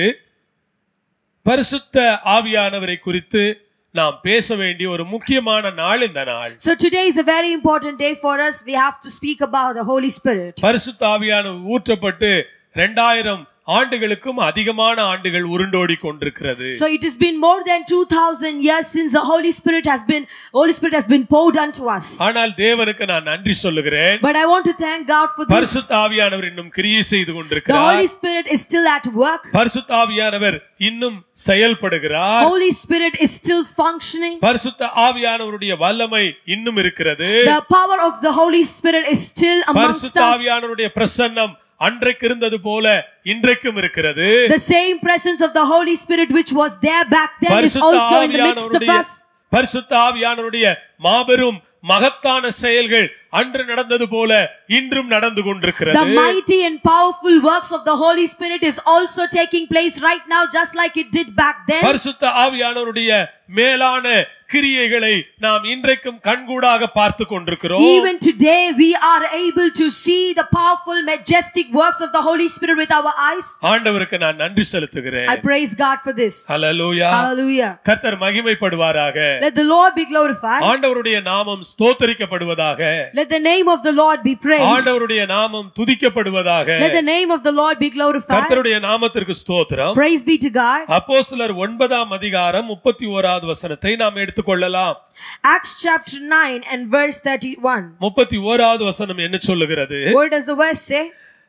பரிசுத்த ஆவியானவரை குறித்து நாம் பேச வேண்டிய ஒரு முக்கியமான நாள் இந்த நாள் So today is a very important day for us. We have to speak about the Holy Spirit. பரிசுத்த ஆவியானவர் ஊற்றப்பட்டு ரெண்டாயிரம் ஆண்டுகளுக்கும் அதிகமான ஆண்டுகள் உருண்டோடி கொண்டிருக்கிறது So it has been more than 2000 years since the Holy Spirit has been Holy Spirit has been poured unto us. ஆனால் தேவனுக்கு நான் நன்றி சொல்லுகிறேன் But I want to thank God for this. பரிசுத்த ஆவியானவர் இன்னும் கிரியை செய்து The கொண்டிருக்கிறார் Holy Spirit is still at work. பரிசுத்த ஆவியானவர் இன்னும் செயல்படுகிறார் Holy Spirit is still functioning. பரிசுத்த ஆவியானவருடைய வல்லமை இன்னும் இருக்கிறது The power of the Holy Spirit is still amongst பரிசுத்த us. ஆவியானவருடைய பிரசன்னம் அன்றைக்கு இருந்தது போல இன்றைக்கும் இருக்கிறது The same presence of the Holy Spirit which was there back then is பரிசுத்த also in the midst of ஆவியானவருடைய us. பரிசுத்த ஆவியானவருடைய மாபெரும் மகத்தான செயல்கள் அன்று நடந்தது போல இன்றும் நடந்து The கொண்டிருக்கிறது mighty and powerful works of the Holy Spirit is also taking place right now, just like it did back then. பரிசுத்த ஆவியானவருடைய மேலான கிரியைகளை நாம் இன்றைக்கும் கண்கூடாக பார்த்து கொண்டிருக்கிறோம் Even today, we are able to see the powerful, majestic works of the Holy Spirit with our eyes. ஆண்டவருக்கு நான் நன்றி செலுத்துகிறேன் I praise God for this. Hallelujah Hallelujah. கர்த்தர் மகிமைப்படுவாராக Let the Lord be glorified. ஆண்டவருடைய நாமம் ஸ்தோத்தரிக்கப்படுவதாக Let the name of the Lord be praised. ஆண்டவருடைய நாமம் துதிக்கப்படுவதாக Let the name of the Lord be glorified. கர்த்தருடைய நாமத்திற்கு ஸ்தோத்திரம் Praise be to God. அப்போஸ்தலர் ஒன்பதாம் அதிகாரம் முப்பத்தி ஓராவது வசனத்தை நாம் எடுத்துக்கொள்ளலாம் Acts chapter 9 and verse 31. முப்பத்தி ஓராவது வசனம் என்ன சொல்லுகிறது What does the verse say?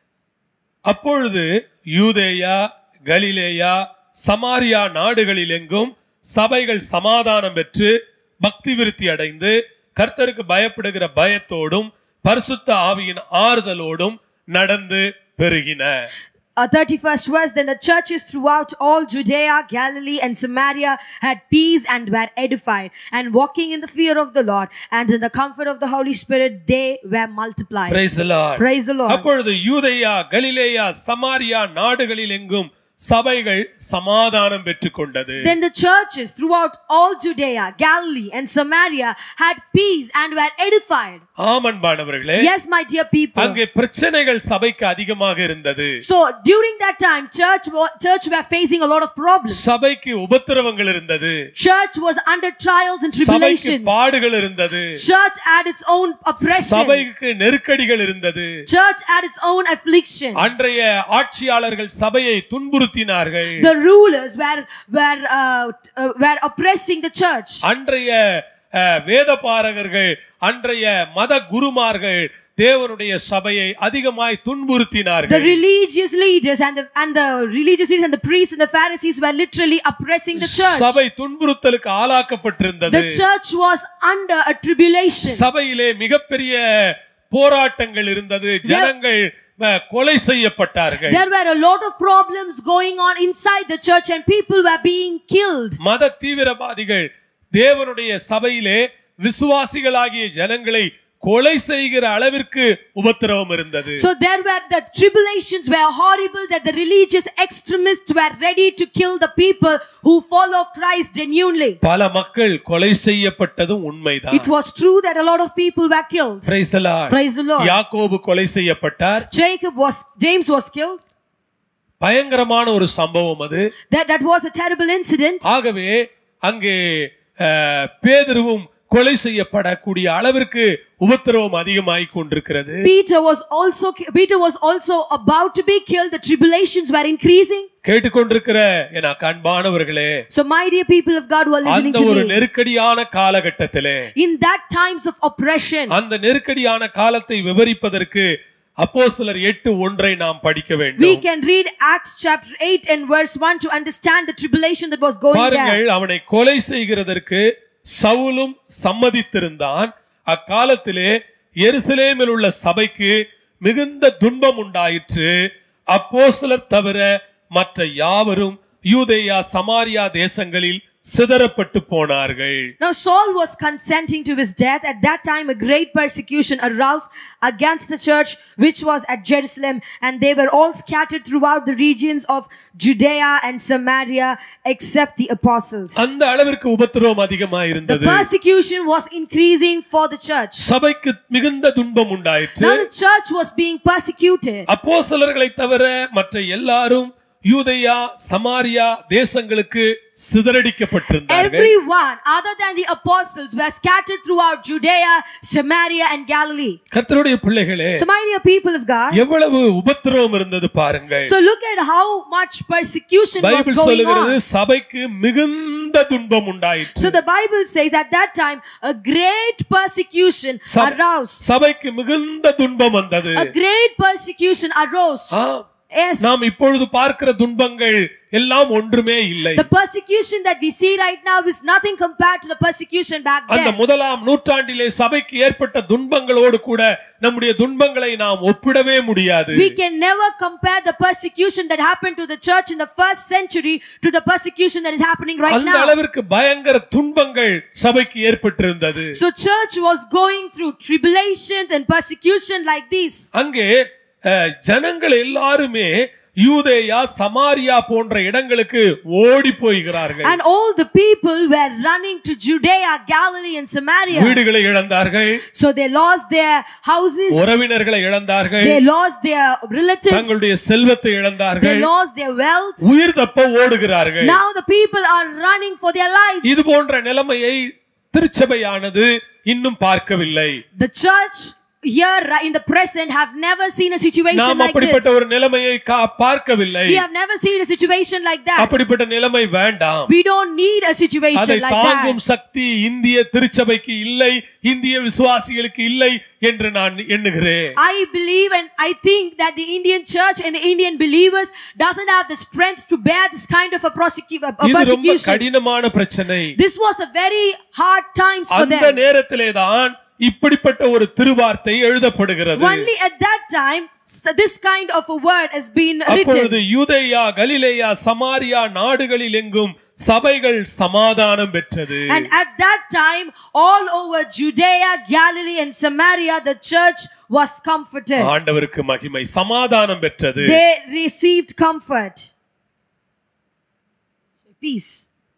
அப்பொழுது யூதேயா கலிலேயா சமாரியா நாடுகளில் எங்கும் சபைகள் சமாதானம் பெற்று பக்தி விருத்தி அடைந்து கர்த்தருக்கு பயப்படுகிற பயத்தோடும் பரிசுத்த ஆவியின் ஆறுதலோடும் நடந்து பெருகின Uh, 31st verse Then the churches throughout all Judea, Galilee, and Samaria had peace and were edified, and walking in the fear of the Lord and in the comfort of the Holy Spirit, they were multiplied. Praise the Lord. Praise the Lord. அப்பொழுது யூதேயா கலிலேயா சமாரியா நாடுகளில் எங்கும் சபைகள் சமாதானம் பெற்றுக்கொண்டது Then the churches throughout all Judea, Galilee, and Samaria had peace and were edified. ஆமன்பானவர்களே Yes, my dear people. அங்கே பிரச்சனைகள் சபைக்கு அதிகமாக இருந்தது So during that time, church wa- church were facing a lot of problems. சபைக்கு உபத்திரவங்கள் இருந்தது Church was under trials and சபைக்கு tribulations. பாடுகள் இருந்தது Church had its own oppression. சபைக்கு நெருக்கடிகள் இருந்தது Church had its own affliction. அன்றைய ஆட்சியாளர்கள் சபையை துன்புறுத்தினார்கள் The rulers were were uh, uh, were oppressing the church. அன்றைய அஹ், வேதபாரகர்கள் அன்றைய மத குருமார்கள் தேவனுடைய சபையை அதிகமாய் The துன்புறுத்தினார்கள் religious leaders and the and the religious leaders and the priests and the Pharisees were literally oppressing the church. சபை துன்புறுத்தலுக்கு ஆளாக்கப்பட்டிருந்தது The church was under a tribulation. சபையிலே மிகப்பெரிய போராட்டங்கள் இருந்தது ஜனங்கள் அஹ், கொலை செய்யப்பட்டார்கள் There were a lot of problems going on inside the church and people were being killed. மத தீவிரவாதிகள் தேவனுடைய சபையிலே விசுவாசிகளாகிய ஜனங்களை கொலை செய்கிற அளவிற்கு உபத்திரவம் இருந்தது So there were the tribulations were horrible that the religious extremists were ready to kill the people who follow Christ genuinely. பல மக்கள் கொலை செய்யப்பட்டதும் உண்மைதான் It was true that a lot of people were killed. Praise the Lord. Praise the Lord. யாக்கோபு கொலை செய்யப்பட்டார் Jacob was James was killed. பயங்கரமான ஒரு சம்பவம் அது That that was a terrible incident. ஆகவே அங்கே அஹ், பேதுருவும் கொலை செய்யப்படக்கூடிய அளவிற்கு உபத்திரவம் அதிகமாகிக் கொண்டிருக்கிறது Peter was also Peter was also about to be killed. The tribulations were increasing. கேட்டுக்கொண்டிருக்கிற என் அன்பானவர்களே So my dear people of God who are listening அந்த ஒரு to me, நெருக்கடியான காலகட்டத்திலே in that times of oppression, அந்த நெருக்கடியான காலத்தை விவரிப்பதற்கு அப்போஸ்தலர் எட்டு ஒன்றை நாம் படிக்க we வேண்டும் can read Acts chapter 8 and verse 1 to understand the tribulation that was going there. பாருங்கள் அவனை கொலை செய்கிறதற்கு சவுலும் சம்மதித்திருந்தான் அக்காலத்திலே எருசலேமில் உள்ள சபைக்கு மிகுந்த துன்பம் உண்டாயிற்று அப்போஸ்தலர் தவிர மற்ற யாவரும் யூதேயா சமாரியா தேசங்களில் சிதறப்பட்டு போனார்கள் Now Saul was consenting to his death. At that time, a great persecution aroused against the church which was at Jerusalem, and they were all scattered throughout the regions of Judea and Samaria, except the apostles. அந்த அளவிற்கு உபத்திரவம் அதிகமாக The இருந்தது persecution was increasing for the church. சபைக்கு மிகுந்த துன்பம் உண்டாயிற்று Now the church was being persecuted. அப்போஸ்தலர்களை தவிர மற்ற எல்லாரும் யூதேயா சமாரியா தேசங்களுக்கு சிதறடிக்கப்பட்டிருந்தார்கள் Everyone other than the apostles were scattered throughout Judea, Samaria, and Galilee. கர்த்தருடைய பிள்ளைகளே So, my dear people of God, எவ்வளவு உபத்திரவம் இருந்தது பாருங்கள் so look at how much persecution was Bible going சொல்லுகிறது on. சபைக்கு மிகுந்த துன்பம் உண்டாயிற்று So the Bible says at that time a great persecution சப- aroused. சபைக்கு மிகுந்த துன்பம் வந்தது A great persecution arose. ஆம். Yes. நாம் இப்பொழுது பார்க்கிற துன்பங்கள் எல்லாம் ஒன்றுமே இல்லை The persecution that we see right now is nothing compared to the persecution back அந்த then. முதலாம் நூற்றாண்டிலே சபைக்கு ஏற்பட்ட துன்பங்களோடு கூட நம்முடைய துன்பங்களை நாம் ஒப்பிடவே முடியாது We can never compare the persecution that happened to the church in the first century to the persecution that is happening right அந்த now. அளவிற்கு பயங்கர துன்பங்கள் சபைக்கு ஏற்பட்டிருந்தது So church was going through tribulations and persecution like this. அங்கே அஹ், ஜனங்கள் எல்லாருமே யூதேயா சமாரியா போன்ற இடங்களுக்கு ஓடி போகிறார்கள் And all the people were running to Judea, Galilee, and Samaria. வீடுகளை இழந்தார்கள் So they lost their houses, உறவினர்களை இழந்தார்கள் they lost their relatives, தங்களுடைய செல்வத்தை they இழந்தார்கள் lost their wealth. உயிர் தப்ப ஓடுகிறார்கள் Now the people are running for their lives. இது போன்ற நிலைமையை திருச்சபையானது இன்னும் பார்க்கவில்லை The church here right in the present have never seen a situation நாம் like அப்படிப்பட்ட this. ஒரு நிலைமையை கா- பார்க்கவில்லை We have never seen a situation like that. அப்படிப்பட்ட நிலைமை வேண்டாம் We don't need a அதை situation like தாங்கும் that. சக்தி இந்திய திருச்சபைக்கு இல்லை இந்திய விசுவாசிகளுக்கு இல்லை என்று நான் எண்ணுகிறேன் I believe and I think that the Indian church and the Indian believers doesn't have the strength to bear this kind of a, prosecu- a இது ரொம்ப persecution. கடினமான பிரச்சனை This was a very hard times for அந்த them. நேரத்திலே தான் இப்படிப்பட்ட ஒரு திருவார்த்தை எழுதப்படுகிறது Only at that time s- this kind of a word has been அப்பொழுது written. யூதேயா கலிலேயா சமாரியா நாடுகளில் எங்கும் சபைகள் சமாதானம் பெற்றது And at that time, all over Judea, Galilee, and Samaria, the church was comforted. ஆண்டவருக்கு மகிமை சமாதானம் பெற்றது They received comfort. peace.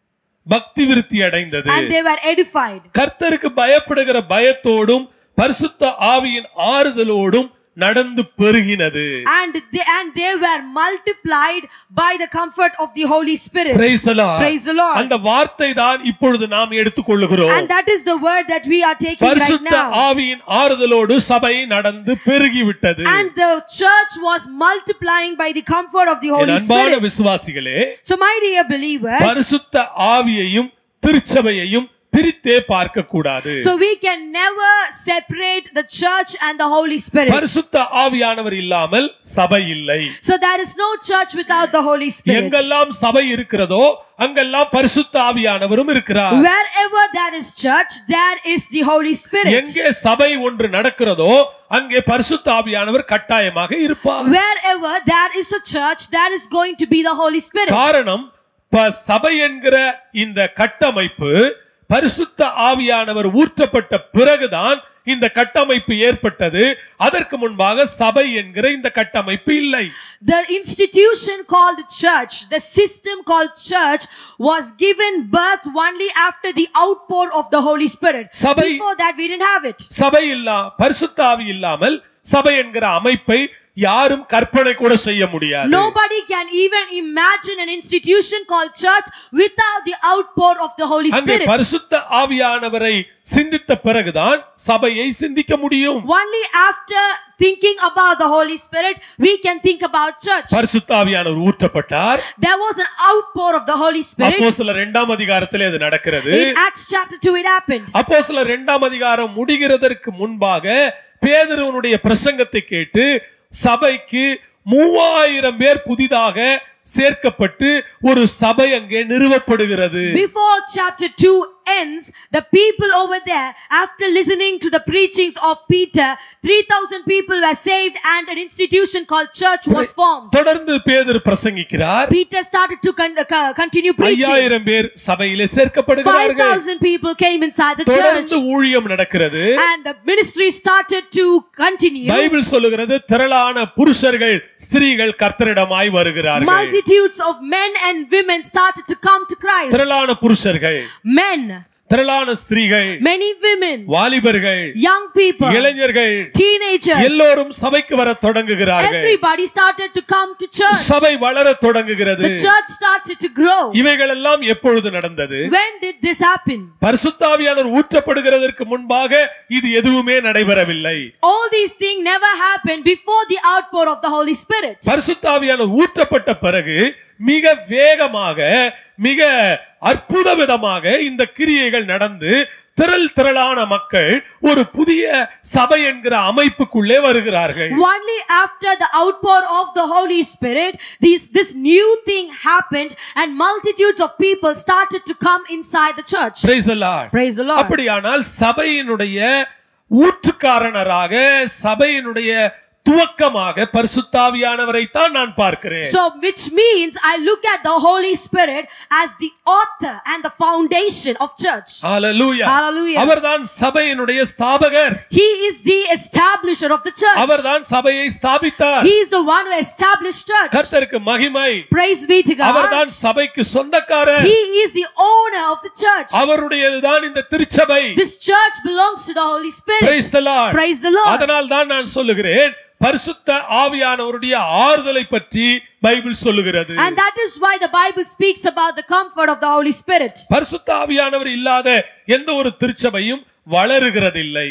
பக்தி விருத்தி அடைந்தது And they were edified. கர்த்தருக்கு பயப்படுகிற பயத்தோடும் பரிசுத்த ஆவியின் ஆறுதலோடும் நடந்து பெருகினது And they, and they were multiplied by the comfort of the Holy Spirit. Praise the Lord. Praise the Lord. அந்த வார்த்தை தான் இப்பொழுது நாம் எடுத்துக்கொள்ளுகிறோம் And that is the word that we are taking right பரிசுத்த now. ஆவியின் ஆறுதலோடு சபை நடந்து பெருகிவிட்டது And the church was multiplying by the comfort of the N Holy அன்பான Spirit. விசுவாசிகளே So, my dear believers, பரிசுத்த ஆவியையும் திருச்சபையையும் பிரித்தே பார்க்க கூடாது so we can never separate the church and the Holy Spirit. பரிசுத்த ஆவியானவர் இல்லாமல் சபை இல்லை So, there is no church without the Holy Spirit. எங்கெல்லாம் சபை இருக்கிறதோ அங்கெல்லாம் பரிசுத்த ஆவியானவரும் இருக்கிறார் Wherever there is church, there is the Holy Spirit. எங்கே சபை ஒன்று நடக்கிறதோ அங்கே பரிசுத்த ஆவியானவர் கட்டாயமாக இருப்பார் Wherever there is a church, there is going to be the Holy Spirit. காரணம் ப- சபை என்கிற இந்த கட்டமைப்பு பரிசுத்த ஆவியானவர் ஊற்றப்பட்ட பிறகுதான் இந்த கட்டமைப்பு ஏற்பட்டது அதற்கு முன்பாக சபை என்கிற இந்த கட்டமைப்பு இல்லை The institution called church, the system called church, was given birth only after the outpour of the Holy Spirit. சபை- Before that, we didn't have it. சபை இல்லா பரிசுத்த ஆவி இல்லாமல் சபை என்கிற அமைப்பை யாரும் கற்பனை கூட செய்ய முடியாது Nobody can even imagine an institution called church without the outpour of the Holy அங்கே Spirit. பரிசுத்த ஆவியானவரை சிந்தித்த பிறகுதான் சபையை சிந்திக்க முடியும் Only after thinking about the Holy Spirit, we can think about church. பரிசுத்த ஆவியானவர் ஊற்றப்பட்டார் There was an outpour of the Holy Spirit. அப்போ சில இரண்டாம் அதிகாரத்திலே அது நடக்கிறது In Acts chapter 2, it happened. அப்போ சில இரண்டாம் அதிகாரம் முடிகிறதற்கு முன்பாக பேதுருவனுடைய பிரசங்கத்தை கேட்டு சபைக்கு மூவாயிரம் பேர் புதிதாக சேர்க்கப்பட்டு ஒரு சபை அங்கே நிறுவப்படுகிறது Before chapter 2 ends, the people over there, after listening to the preachings of Peter, 3,000 people were saved and an institution called church was formed. தொடர்ந்து பேதுரு பிரசங்கிக்கிறார் Peter started to con- co- continue preaching. ஐயாயிரம் பேர் சபையிலே சேர்க்கப்படுகிறார்கள் 5,000 people came inside the church. தொடர்ந்து ஊழியம் நடக்கிறது And the ministry started to continue. Bible சொல்லுகிறது திரளான புருஷர்கள் ஸ்திரீகள் கர்த்தரிடமாய் வருகிறார்கள் Multitudes of men and women started to come to Christ. திரளான புருஷர்கள் Men, திரளான ஸ்திரீகள் many women, வாலிபர்கள் young people, இளைஞர்கள் teenagers. எல்லோரும் சபைக்கு வர தொடங்குகிறார்கள் Everybody started to come to church. சபை வளர தொடங்குகிறது The church started to grow. இவைகள் எல்லாம் எப்பொழுது நடந்தது When did this happen? பரிசுத்தாவியானவர் ஊற்றப்படுகிறதற்கு முன்பாக இது எதுவுமே நடைபெறவில்லை All these things never happened before the outpour of the Holy Spirit. பரிசுத்தாவியானவர் ஊற்றப்பட்ட பிறகு மிக வேகமாக மிக அற்புத விதமாக இந்த கிரியைகள் நடந்து திரள் திரளான மக்கள் ஒரு புதிய சபை என்கிற அமைப்புக்குள்ளே வருகிறார்கள் Only after the outpour of the Holy Spirit, this, this new thing happened and multitudes of people started to come inside the church. Praise the Lord. Praise the Lord. அப்படியானால் சபையினுடைய ஊற்றுக்காரனராக சபையினுடைய துவக்கமாக பரிசுத்தாவியானவரை தான் நான் பார்க்கிறேன் So, which means I look at the Holy Spirit as the author and the foundation of church. Hallelujah. Hallelujah. அவர்தான் சபையினுடைய ஸ்தாபகர் He is the establisher of the church. அவர்தான் சபையை ஸ்தாபித்தார் He is the one who established church. கர்த்தருக்கு மகிமை Praise be to God. அவர்தான் சபைக்கு சொந்தக்காரர் He is the owner of the church. அவருடையதுதான் இந்த திருச்சபை This church belongs to the Holy Spirit. Praise the Lord. Praise the Lord. அதனால் தான் நான் சொல்லுகிறேன் பரிசுத்த ஆவியானவருடைய ஆறுதலை பற்றி பைபிள் சொல்லுகிறது And that is why the Bible speaks about the comfort of the Holy Spirit. பரிசுத்த ஆவியானவர் இல்லாத எந்த ஒரு திருச்சபையும் வளருகிறதில்லை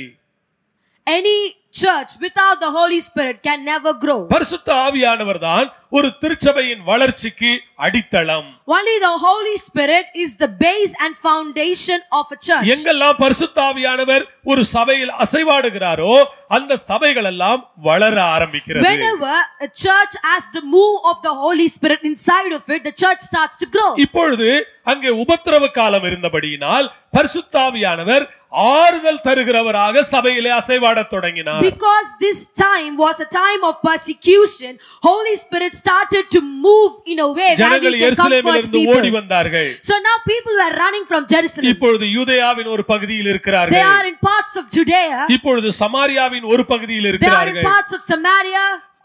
Any church without the Holy Spirit can never grow. பரிசுத்த ஆவியானவர் தான் ஒரு திருச்சபையின் வளர்ச்சிக்கு அடித்தளம் Only the Holy Spirit is the base and foundation of a church. எங்கெல்லாம் பரிசுத்த ஆவியானவர் ஒரு சபையில் அசைவாடுகிறாரோ அந்த சபைகள் எல்லாம் வளர ஆரம்பிக்கிறது Whenever a church has the move of the Holy Spirit inside of it, the church starts to grow. இப்பொழுது அங்கே உபத்திரவ காலம் இருந்தபடியினால் பரிசுத்தாவியானவர் ஆறுதல் தருகிறவராக சபையிலே அசைவாடத் தொடங்கினார் Because this time was a time of persecution, Holy Spirit started to move in a way where ஜனங்கள் we can comfort எருசலேமிலிருந்து ஓடி people. வந்தார்கள் So now people were running from Jerusalem. இப்பொழுது யூதேயாவின் ஒரு பகுதியில் They இருக்கிறார்கள் are in parts of Judea. இப்பொழுது சமாரியாவின் ஒரு பகுதியில் They are in இருக்கிறார்கள் parts of Samaria.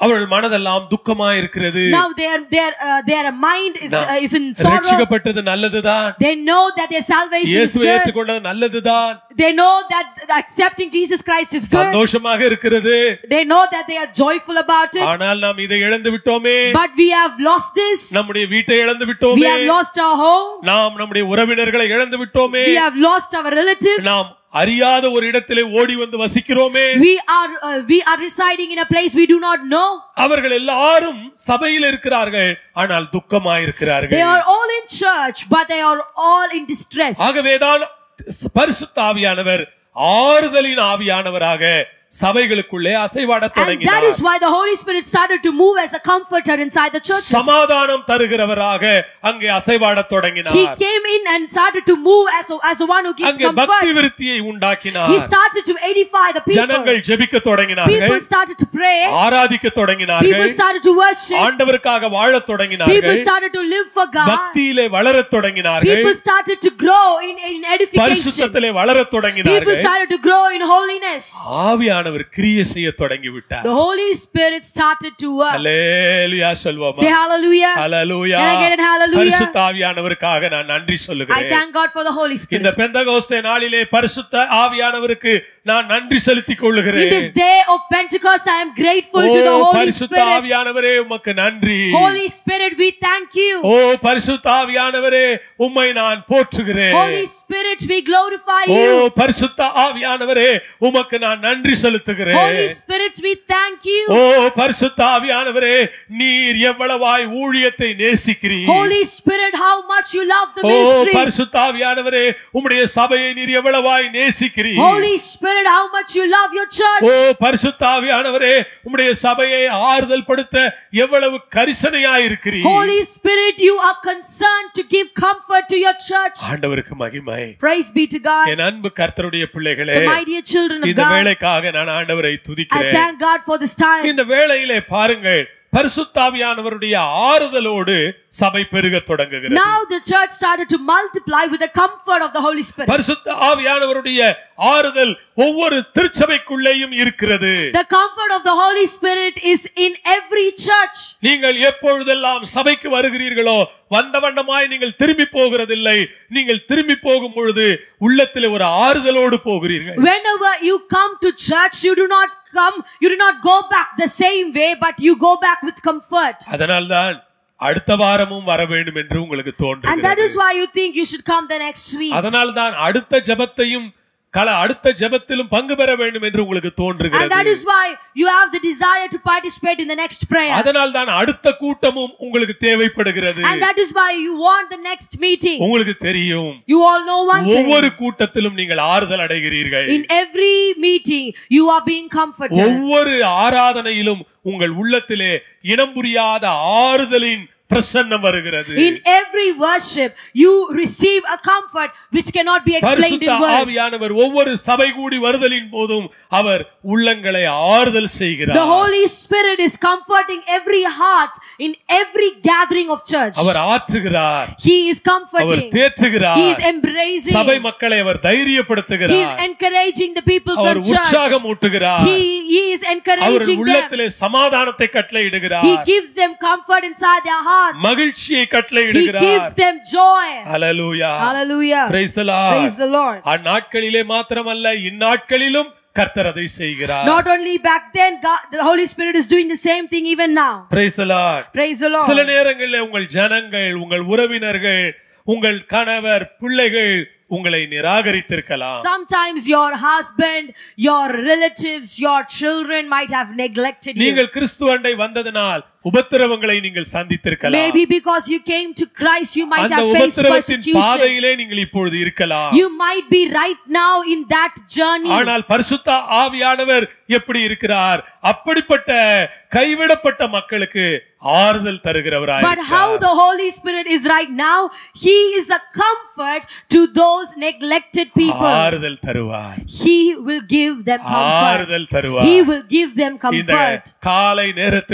அவர்கள் மனதெல்லாம் துக்கமாய் இருக்கிறது Now their their uh, their mind is uh, is in sorrow. ரட்சிக்கப்பட்டது நல்லதுதான் They know that their salvation is இயேசுவை good. ஏற்றுக்கொண்டது நல்லதுதான் They know that accepting Jesus Christ is good. சந்தோஷமாக இருக்கிறது They know that they are joyful about it. ஆனால் நாம் இதை இழந்து விட்டோமே But we have lost this. நம்முடைய வீட்டை இழந்து We விட்டோமே have lost our home. நாம் நம்முடைய உறவினர்களை இழந்து விட்டோமே We have lost our relatives. நாம் அறியாத ஒரு இடத்திலே ஓடி வந்து வசிக்கிறோமே We are uh, we are residing in a place we do not know. அவர்கள் எல்லாரும் சபையில் இருக்கிறார்கள் ஆனால் துக்கமாய் They இருக்கிறார்கள் are all in church, but they are all in distress. ஆகவேதான் பரிசுத்த ஆவியானவர் ஆறுதலின் ஆவியானவராக சபைகளுக்குள்ளே அசைவாடத் And that தொடங்கினார் is why the Holy Spirit started to move as a comforter inside the churches. சமாதானம் தருகிறவராக அங்கே அசைவாடத் He தொடங்கினார் came in and started to move as, a, as the one who gives அங்கே பக்தி comfort. விருத்தியை He உண்டாக்கினார் started to edify the people. ஜனங்கள் ஜெபிக்க People தொடங்கினார்கள் started to pray. ஆராதிக்க People தொடங்கினார்கள் started to worship. ஆண்டவருக்காக வாழத் People தொடங்கினார்கள் started to live for God. பக்தியிலே வளரத் தொடங்கினார்கள் People started to grow in, in edification. பரிசுத்தத்திலே வளரத் People தொடங்கினார்கள் started to grow in holiness. ஆவியானவர் கிரியை செய்ய தொடங்கி விட்டார் The Holy Spirit started to work. Hallelujah சொல்வோமா Say hallelujah. Hallelujah Can I get an hallelujah? பரிசுத்த ஆவியானவருக்காக நான் நன்றி I சொல்லுகிறேன் thank God for the Holy இந்த Spirit. பெந்தகோஸ்தே நாளிலே பரிசுத்த ஆவியானவருக்கு நான் நன்றி செலுத்திக் In கொள்ளுகிறேன் this day of Pentecost, I am grateful O to the Holy பரிசுத்த Spirit. ஆவியானவரே உமக்கு நன்றி Holy Spirit, we thank you. ஓ பரிசுத்த ஆவியானவரே உம்மை நான் போற்றுகிறேன் Holy Spirit, we glorify O you. பரிசுத்த ஆவியானவரே உமக்கு நான் நன்றி செலுத்துகிறேன் Holy Spirit, we thank you. ஓ பரிசுத்த ஆவியானவரே நீர் எவ்வளவாய் ஊழியத்தை நேசிக்கிறீர் Holy Spirit, how much you love the O ministry. பரிசுத்த ஆவியானவரே உம்முடைய சபையை நீர் எவ்வளவாய் நேசிக்கிறீர் Holy Spirit, how much you love your church. ஓ பரிசுத்த ஆவியானவரே உம்முடைய சபையை ஆறுதல் படுத்த எவ்வளவு கரிசனையாய் இருக்கிறீர் Holy Spirit, you are concerned to give comfort to your church. ஆண்டவருக்கு மகிமை Praise be to God. என் அன்பு கர்த்தருடைய பிள்ளைகளே So, my dear children of இந்த God, வேலைக்காக நான் ஆண்டவரை I துதிக்கிறேன் thank God for this time. இந்த வேளையிலே பாருங்கள் பரிசுத்தாவியானவருடைய ஆறுதலோடு சபை பெருக தொடங்குகிறது Now the church started to multiply with the comfort of the Holy Spirit. பரிசுத்த ஆவியானவருடைய ஆறுதல் ஒவ்வொரு திருச்சபைக்குள்ளேயும் இருக்கிறது The comfort of the Holy Spirit is in every church. நீங்கள் எப்பொழுதெல்லாம் சபைக்கு வருகிறீர்களோ வந்த வண்ணமாய் நீங்கள் திரும்பி போகிறதில்லை நீங்கள் திரும்பி போகும் பொழுது உள்ளத்திலே ஒரு ஆறுதலோடு போகிறீர்கள் Whenever you come to church, you do not come, you do not go back the same way, but you go back with comfort. அதனால்தான் அடுத்த வாரமும் வர வேண்டும் என்று உங்களுக்கு And that தோன்றுகிறது is why you think you should come the next week. அதனால்தான் அடுத்த ஜெபத்தையும் கல அடுத்த ஜெபத்திலும் பங்கு பெற வேண்டும் என்று உங்களுக்கு And that தோன்றுகிறது is why you have the desire to participate in the next prayer. அதனால் தான் அடுத்த கூட்டமும் உங்களுக்கு தேவைப்படுகிறது And that is why you want the next meeting. உங்களுக்கு தெரியும் You all know one ஒவ்வொரு thing. கூட்டத்திலும் நீங்கள் ஆறுதல் அடைகிறீர்கள் In every meeting, you are being comforted. ஒவ்வொரு ஆராதனையிலும் உங்கள் உள்ளத்திலே இனம் புரியாத ஆறுதலின் பிரசன்னம் வருகிறது In every worship, you receive a comfort which cannot be explained பரிசுத்த in words. ஆவியானவர் ஒவ்வொரு சபை கூடி வருதலின் போதும் அவர் உள்ளங்களை ஆறுதல் The செய்கிறார் Holy Spirit is comforting every heart in every gathering of church. Our ஆற்றுகிறார் He is our comforting. He தேற்றுகிறார் is embracing. சபை மக்களை அவர் He is தைரியப்படுத்துகிறார் encouraging the people our from church. உற்சாகம் ஊட்டுகிறார் He, he is our encouraging them. உள்ளத்திலே சமாதானத்தை கட்டளையிடுகிறார் He gives them comfort inside their hearts. மகிழ்ச்சியை He gives கட்டளையிடுகிறார் them joy. Hallelujah Hallelujah. praise the lord Praise the Lord. அந்நாட்களிலே மாத்திரமல்ல இந்நாட்களிலும் கர்த்தர் அதை செய்கிறார் Not only back then, God, the Holy Spirit is doing the same thing even now. praise the lord Praise the சில Lord. நேரங்களில் உங்கள் ஜனங்கள் உங்கள் உறவினர்கள் உங்கள் கணவர் பிள்ளைகள் உங்களை நிராகரித்திருக்கலாம் Sometimes your husband, your relatives, your children might have neglected you. நீங்கள் கிறிஸ்துவண்டை வந்ததனால் உபத்திரவங்களை நீங்கள் சந்தித்திருக்கலாம் Maybe because you came to Christ, you might அந்த have faced உபத்திரவத்தின் persecution. பாதையிலே நீங்கள் இப்பொழுது இருக்கலாம் You might be right now in that journey. ஆனால் பரிசுத்த ஆவியானவர் எப்படி இருக்கிறார் அப்படிப்பட்ட கைவிடப்பட்ட மக்களுக்கு ஆறுதல் தருகிறவராய் But how இருக்கிறார். the Holy Spirit is right now, He is a comfort to those neglected people. ஆறுதல் தருவார் He will give them comfort. ஆறுதல் தருவார் He will give them இந்த comfort. காலை நேரத்திலே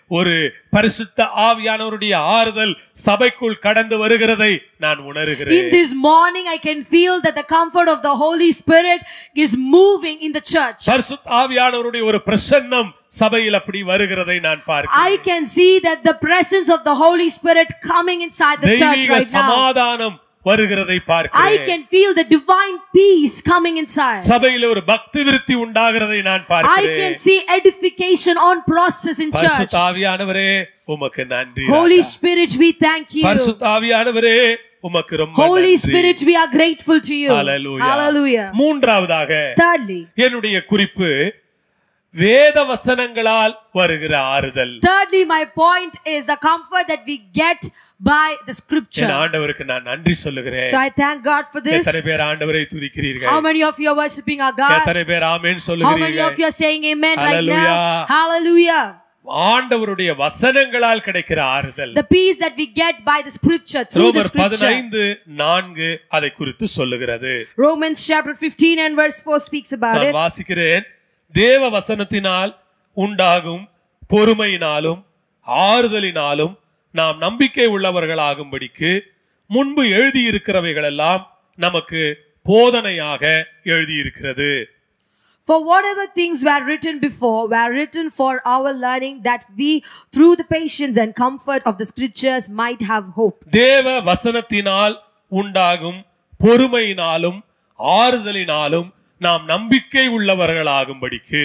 ஒரு பரிசுத்த ஆவியானவருடைய ஆறுதல் சபைக்குள் கடந்து வருகிறதை நான் In உணர்கிறேன் this morning, I can feel that the comfort of the Holy Spirit is moving in the church. பரிசுத்த ஆவியானவருடைய ஒரு பிரசன்னம் சபையில் அப்படி வருகிறதை நான் I பார்க்கிறேன் can see that the presence of the Holy Spirit coming inside the church தெய்வீக right now. சமாதானம் வருகிறதை I பார்க்கிறேன் can feel the divine peace coming inside. சபையில ஒரு பக்தி விருத்தி உண்டாகிறதை நான் I பார்க்கிறேன் can see edification on process in church. பரிசுத்த ஆவியானவரே உமக்கு நன்றி Holy Raja. Spirit, we thank you. பரிசுத்த ஆவியானவரே உமக்கு ரொம்ப Holy நன்றி. Spirit, we are grateful to you. Hallelujah. Hallelujah. மூன்றாவதாக Thirdly, என்னுடைய குறிப்பு வேத வசனங்களால் வருகிற ஆறுதல் thirdly, my point is the comfort that we get by the N scripture. ஆண்டவருக்கு நான் நன்றி சொல்லுகிறேன் So I thank God for this. எத்தனை பேர் ஆண்டவரை How துதிக்கிறீர்கள் many of you are worshiping our God? எத்தனை பேர் ஆமென் How many சொல்லுகிறீர்கள் of you are saying amen right now? Hallelujah. Hallelujah. ஆண்டவருடைய வசனங்களால் கிடைக்கிற ஆறுதல் The peace that we get by the scripture, through the ரோமர் scripture. பதினைந்து நான்கு அதை குறித்து சொல்லுகிறது Romans chapter 15 and verse 4 speaks about நான் it. வாசிக்கிறேன் தேவ வசனத்தினால் உண்டாகும் பொறுமையினாலும் ஆறுதலினாலும் நாம் நம்பிக்கை உள்ளவர்களாகும்படிக்கு முன்பு எழுதியிருக்கிறவைகளெல்லாம் நமக்கு போதனையாக எழுதியிருக்கிறது For whatever things were written before were written for our learning, that we, through the patience and comfort of the scriptures, might have hope. தேவ வசனத்தினால் உண்டாகும் பொறுமையினாலும் ஆறுதலினாலும் நாம் நம்பிக்கை உள்ளவர்களாகும்படிக்கு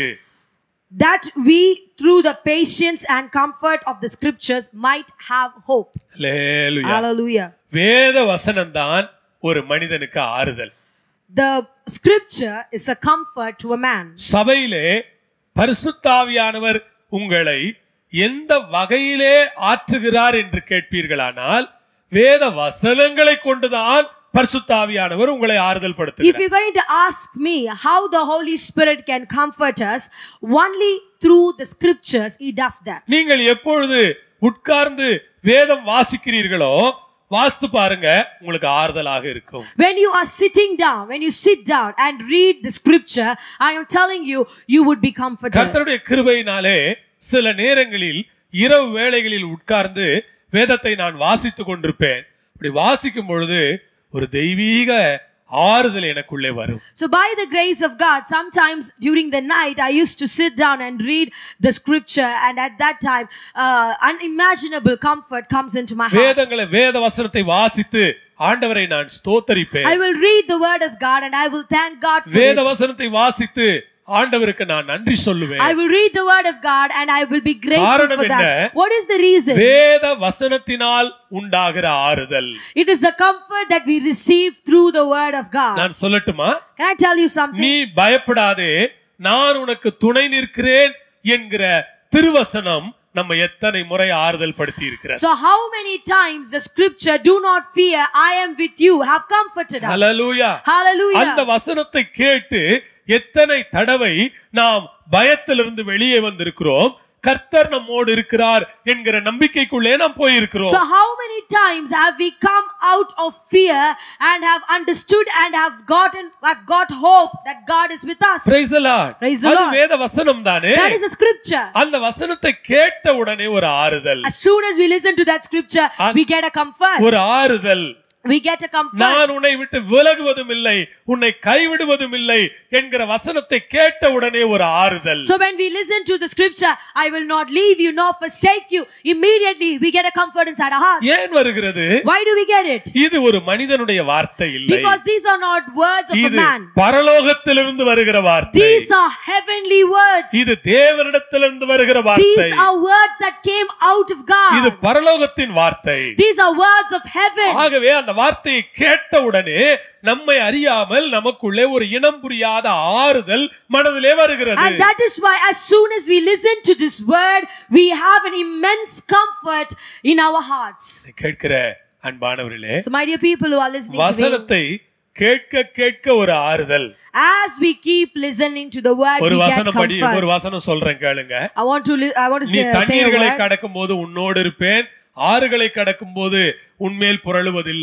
That we, through the patience and comfort of the scriptures, might have hope. Hallelujah. Hallelujah. வேத வசனம்தான் ஒரு மனிதனுக்கு ஆறுதல் The scripture is a comfort to a man. சபையிலே பரிசுத்தாவியானவர் உங்களை எந்த வகையிலே ஆற்றுகிறார் என்று கேட்பீர்களானால் வேத வசனங்களை கொண்டுதான் பரிசுத்தாவியானவர் உங்களை ஆறுதல் If படுத்துகிறார் you're going to ask me how the Holy Spirit can comfort us, only through the scriptures, He does that. நீங்கள் எப்பொழுது உட்கார்ந்து வேதம் வாசிக்கிறீர்களோ வாசித்து பாருங்க உங்களுக்கு ஆறுதலாக இருக்கும் When you are sitting down, when you sit down and read the scripture, I am telling you, you would be comforted. கர்த்தருடைய கிருபையினாலே சில நேரங்களில் இரவு வேளைகளில் உட்கார்ந்து வேதத்தை நான் வாசித்துக் கொண்டிருப்பேன் அப்படி வாசிக்கும் பொழுது ஒரு தெய்வீக ஆறுதல் எனக்குள்ளே வரும் So, by the grace of God, sometimes during the night, I used to sit down and read the scripture, and at that time, uh, unimaginable comfort comes into my heart. வேதங்களை வேத வசனத்தை வாசித்து ஆண்டவரை நான் ஸ்தோத்தரிப்பேன் I will read the word of God and I will thank God for வேத it. வசனத்தை வாசித்து ஆண்டவருக்கு நான் நன்றி சொல்லுவேன் I will read the word of God and I will be grateful காரணம் for that. என்ன? What is the reason? வேத வசனத்தினால் உண்டாகிற ஆறுதல் It is the comfort that we receive through the word of God. நான் சொல்லட்டுமா Can I tell you something? நீ பயப்படாதே நான் உனக்கு துணை நிற்கிறேன் என்கிற திருவசனம் நம்ம எத்தனை முறை ஆறுதல் படுத்தி இருக்கிறார் So, how many times the scripture, do not fear, I am with you, have comforted us? ஹalleluya அந்த Hallelujah. வசனத்தை கேட்டு எத்தனை தடவை நாம் பயத்திலிருந்து வெளியே வந்திருக்கிறோம் கர்த்தர் நம்மோடு இருக்கிறார் என்கிற நம்பிக்கைக்குள்ளே நாம் போயிருக்கிறோம் So, how many times have we come out of fear and have understood and have gotten, have got hope that God is with us? Praise the Lord. Praise the அது Lord. வேத வசனம் தானே That is a scripture. அந்த வசனத்தை கேட்ட உடனே ஒரு ஆறுதல் As soon as we listen to that scripture, And- we get a comfort. ஒரு ஆறுதல் We get a comfort. நான் உன்னை விட்டு விலகுவதும் இல்லை உன்னை கைவிடுவதும் இல்லை என்கிற வசனத்தை கேட்ட உடனே ஒரு ஆறுதல் So when we listen to the scripture, I will not leave you nor forsake you, immediately we get a comfort inside our hearts. ஏன் வருகிறது Why do we get it? இது ஒரு மனிதனுடைய வார்த்தை இல்லை Because these are not words of a இது man. பரலோகத்திலிருந்து வருகிற வார்த்தை These are heavenly words. இது தேவனிடத்திலிருந்து வருகிற வார்த்தை These are words that came out of இது God. பரலோகத்தின் வார்த்தை These are words of heaven. ஆகவே அந்த வார்த்தையை கேட்ட உடனே நம்மை அறியாமல் நமக்குள்ளே ஒரு இனம் புரியாத ஆறுதல் மனதிலே வருகிறது And that is why, as soon as we listen to this word, we have an immense comfort in our hearts. கேட்கிற அன்பானவர்களே So, my dear people who are listening to me, வசனத்தை கேட்க கேட்க ஒரு ஆறுதல் as we keep listening to the word, ஒரு we get வசனம் படி ஒரு comfort. வசனம் சொல்றேன் கேளுங்க I want to, li- I want to நீ say, say a தண்ணீர்களை word. கடக்கும் போது உன்னோடு இருப்பேன் ஆறுகளை கடக்கும் போது உன்மேல் புரளுவதில்லை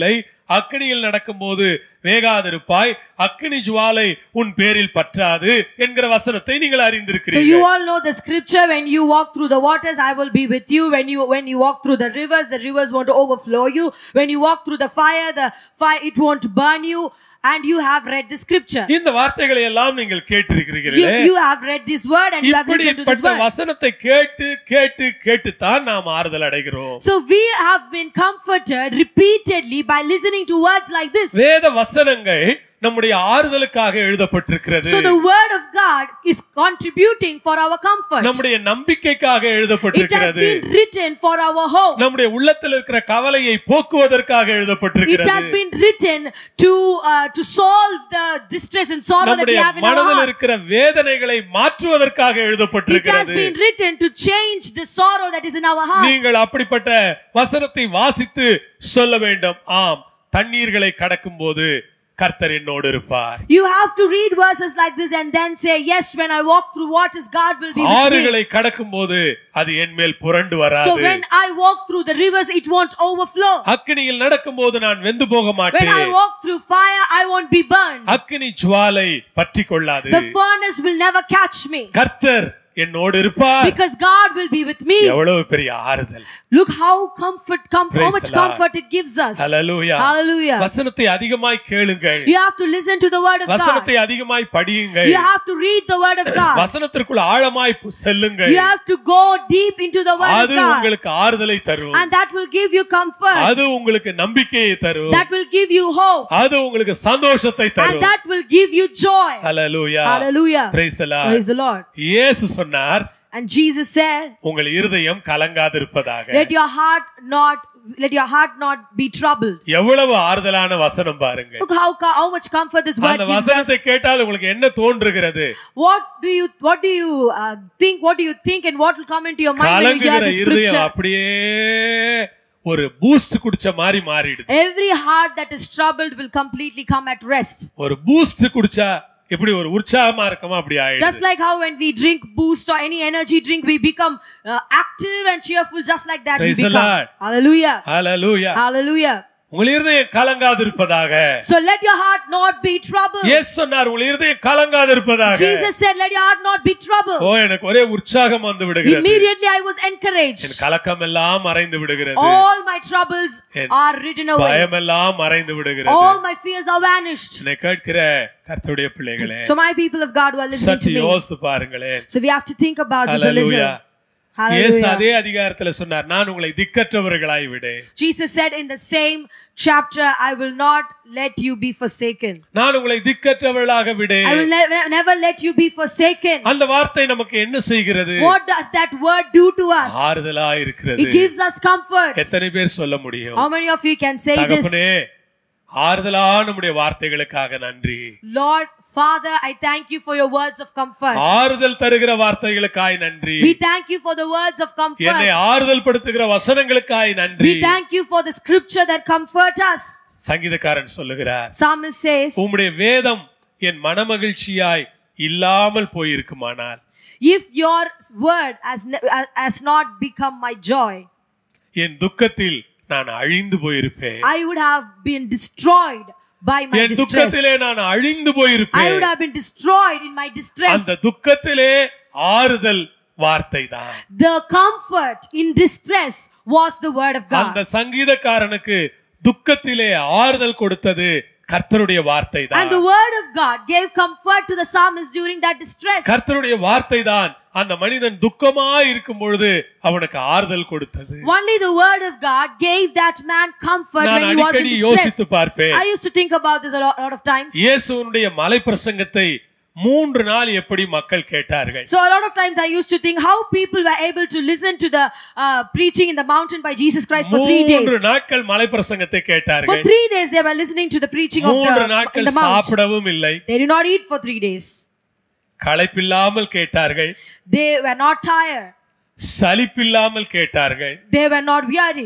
அக்கினியில் நடக்கும்போது வேகாதிருப்பாய் அக்கினி ஜுவாலை உன் பேரில் பற்றாது என்கிற வசனத்தை நீங்கள் So you அறிந்திருக்கிறீர்கள் all know the scripture when you walk through the waters I will be with you when you when you walk through the rivers the rivers won't overflow you when you walk through the fire the fire it won't burn you and you have read the scripture இந்த வார்த்தைகளை எல்லாம் நீங்கள் you, கேட்டிருக்கிறீர்களே you have read this word and you have listened to this இப்படிப்பட்ட word வசனத்தை கேட்டு கேட்டு கேட்டுத்தான் நாம் ஆறுதல் அடைகிறோம் so we have been comforted repeatedly by listening to words like this வேத வசனங்கள் நம்முடைய ஆறுதலுக்காக எழுதப்பட்டிருக்கிறது so the word of God is contributing for our comfort நம்முடைய நம்பிக்கைக்காக it has எழுதப்பட்டிருக்கிறது been written for our hope நம்முடைய உள்ளத்தில் இருக்கிற கவலையை போக்குவதற்காக It has எழுதப்பட்டிருக்கிறது been written to uh, to solve the distress and sorrow that we நம்முடைய have in our மனதில் hearts. இருக்கிற வேதனைகளை மாற்றுவதற்காக It has எழுதப்பட்டிருக்கிறது been written to change the sorrow that is in our heart. நீங்கள் அப்படிப்பட்ட வசனத்தை வாசித்து சொல்ல வேண்டும் ஆம் தண்ணீர்களை கடக்கும் போது கர்த்தர் என்னோடு இருப்பார் You have to read verses like this and then say, Yes, when I walk through waters, God will be with me. ஆறுகளை கடக்கும் போது அது என் மேல் புரண்டு So வராது when I walk through the rivers, it won't overflow. அக்கினியில் நடக்கும் போது நான் வெந்து போக When மாட்டேன் I walk through fire, I won't be burned. அக்கினி ஜுவாலை பற்றி கொள்ளாது The furnace will never catch me கர்த்தர் என்னோடு இருப்பார் because God will be with me. எவ்வளவு பெரிய ஆறுதல் Look how comfort, com- how Praise much the Lord. comfort it gives us. Hallelujah Hallelujah. வசனத்தை அதிகமாய் கேளுங்கள் You have to listen to the word of God. வசனத்தை அதிகமாய் படியுங்கள் You have to read the word of God. வசனத்திற்குள் ஆழமாய் பு- செல்லுங்கள் You have to go deep into the word of அது God. உங்களுக்கு ஆறுதலை தரும் And that will give you comfort. அது உங்களுக்கு நம்பிக்கையை தரும் That will give you hope. அது உங்களுக்கு சந்தோஷத்தை And தரும் that will give you joy. Hallelujah Hallelujah. praise the lord Praise the Lord. இயேசு சொன்னார் And Jesus said, உங்கள் இருதயம் கலங்காதிருப்பதாக Let your heart not let your heart not be troubled. எவ்வளவு ஆறுதலான வசனம் பாருங்க Look how co- how much comfort this word அந்த gives us. வசனத்தை கேட்டால் உங்களுக்கு என்ன தோன்றுகிறது What do you what do you uh, think? What do you think? And what will come into your mind when you hear கலங்குகிற the இருதயம் scripture? அப்படியே ஒரு boost குடிச்ச மாதிரி மாறிடுது Every heart that is troubled will completely come at rest. ஒரு Boost குடிச்சா எப்படி ஒரு உற்சாகமா இருக்குமா அப்படி Just ஆயிடுது like how when we drink boost or any energy drink, we become uh, active and cheerful. Just like that, Praise we the become. Lord. Hallelujah. Hallelujah Hallelujah. உங்கள் இருதயம் கலங்காதிருப்பதாக So let your heart not be troubled. இயேசு சொன்னார் உங்கள் இருதயம் கலங்காதிருப்பதாக Jesus said, Let your heart not be troubled. ஓ எனக்கு ஒரே உற்சாகம் வந்து விடுகிறது Immediately I was N encouraged. கலக்கம் எல்லாம் மறைந்து விடுகிறது All my troubles N are ridden away. பயமெல்லாம் மறைந்து விடுகிறது All my fears are vanished. என்னை கேட்கிற கர்த்தருடைய பிள்ளைகளே So, my people of God who are listening சற்று to me. யோசித்து பாருங்களேன் So, we have to think about this a little. ஹalleluya இயேசு Hallelujah. அதே அதிகாரத்துல சொன்னார் நான் உங்களை திக்கற்றவர்களாய் விடேன் Jesus said in the same chapter, I will not let you be forsaken. நான் உங்களை திக்கற்றவர்களாக I விடேன் will ne- never let you be forsaken. அந்த வார்த்தை நமக்கு என்ன செய்கிறது What does that word do to us? ஆறுதலா இருக்கிறது It gives us comfort. எத்தனை பேர் சொல்ல முடியும் How many of you can say this? தகப்பனே ஆறுதலா நம்முடைய வார்த்தைகளுக்காக நன்றி Lord, Father, I thank you for your words of comfort. ஆறுதல் தருகிற வார்த்தைகளுக்காய் நன்றி We thank you for the words of என்னை comfort. ஆறுதல் படுத்துகிற வசனங்களுக்காய் நன்றி We thank you for the scripture that comfort us. சங்கீதக்காரன் சொல்லுகிறார் Psalmist says, உம்முடைய வேதம் என் மனமகிழ்ச்சியாய் இல்லாமல் போயிருக்குமானால் If your word has, ne- has not become my joy, என் துக்கத்தில் நான் அழிந்து போயிருப்பேன் I would have been destroyed by my N distress. துக்கத்திலே நான் அழிந்து I would போயிருப்பேன் have been destroyed in my distress. அந்த துக்கத்திலே ஆறுதல் வார்த்தை தான் The comfort in distress was the word of அந்த God. சங்கீதக்காரனுக்கு துக்கத்திலே ஆறுதல் கொடுத்தது கர்த்தருடைய வார்த்தை And தான் the word of God gave comfort to the psalmist during that distress. கர்த்தருடைய வார்த்தை தான் அந்த மனிதன் துக்கமா இருக்கும் பொழுது அவனுக்கு ஆறுதல் கொடுத்தது Only the word of God gave that man comfort நான் when he was in அடிக்கடி distress. யோசித்து பார்ப்பேன் I used to think about this a lot, lot of times. இயேசுனுடைய மலை பிரசங்கத்தை மூன்று நாள் எப்படி மக்கள் கேட்டார்கள் So a lot of times I used to think how people were able to listen to the uh, preaching in the mountain by Jesus Christ for three மூன்று days. நாட்கள் மலை பிரசங்கத்தை For கேட்டார்கள் three days they were listening to the preaching of மூன்று the, in நாட்கள் the mount. சாப்பிடவும் இல்லை They did not eat for three days. களைப்பில்லாமல் கேட்டார்கள் They were not tired. சலிப்பில்லாமல் கேட்டார்கள் They were not weary.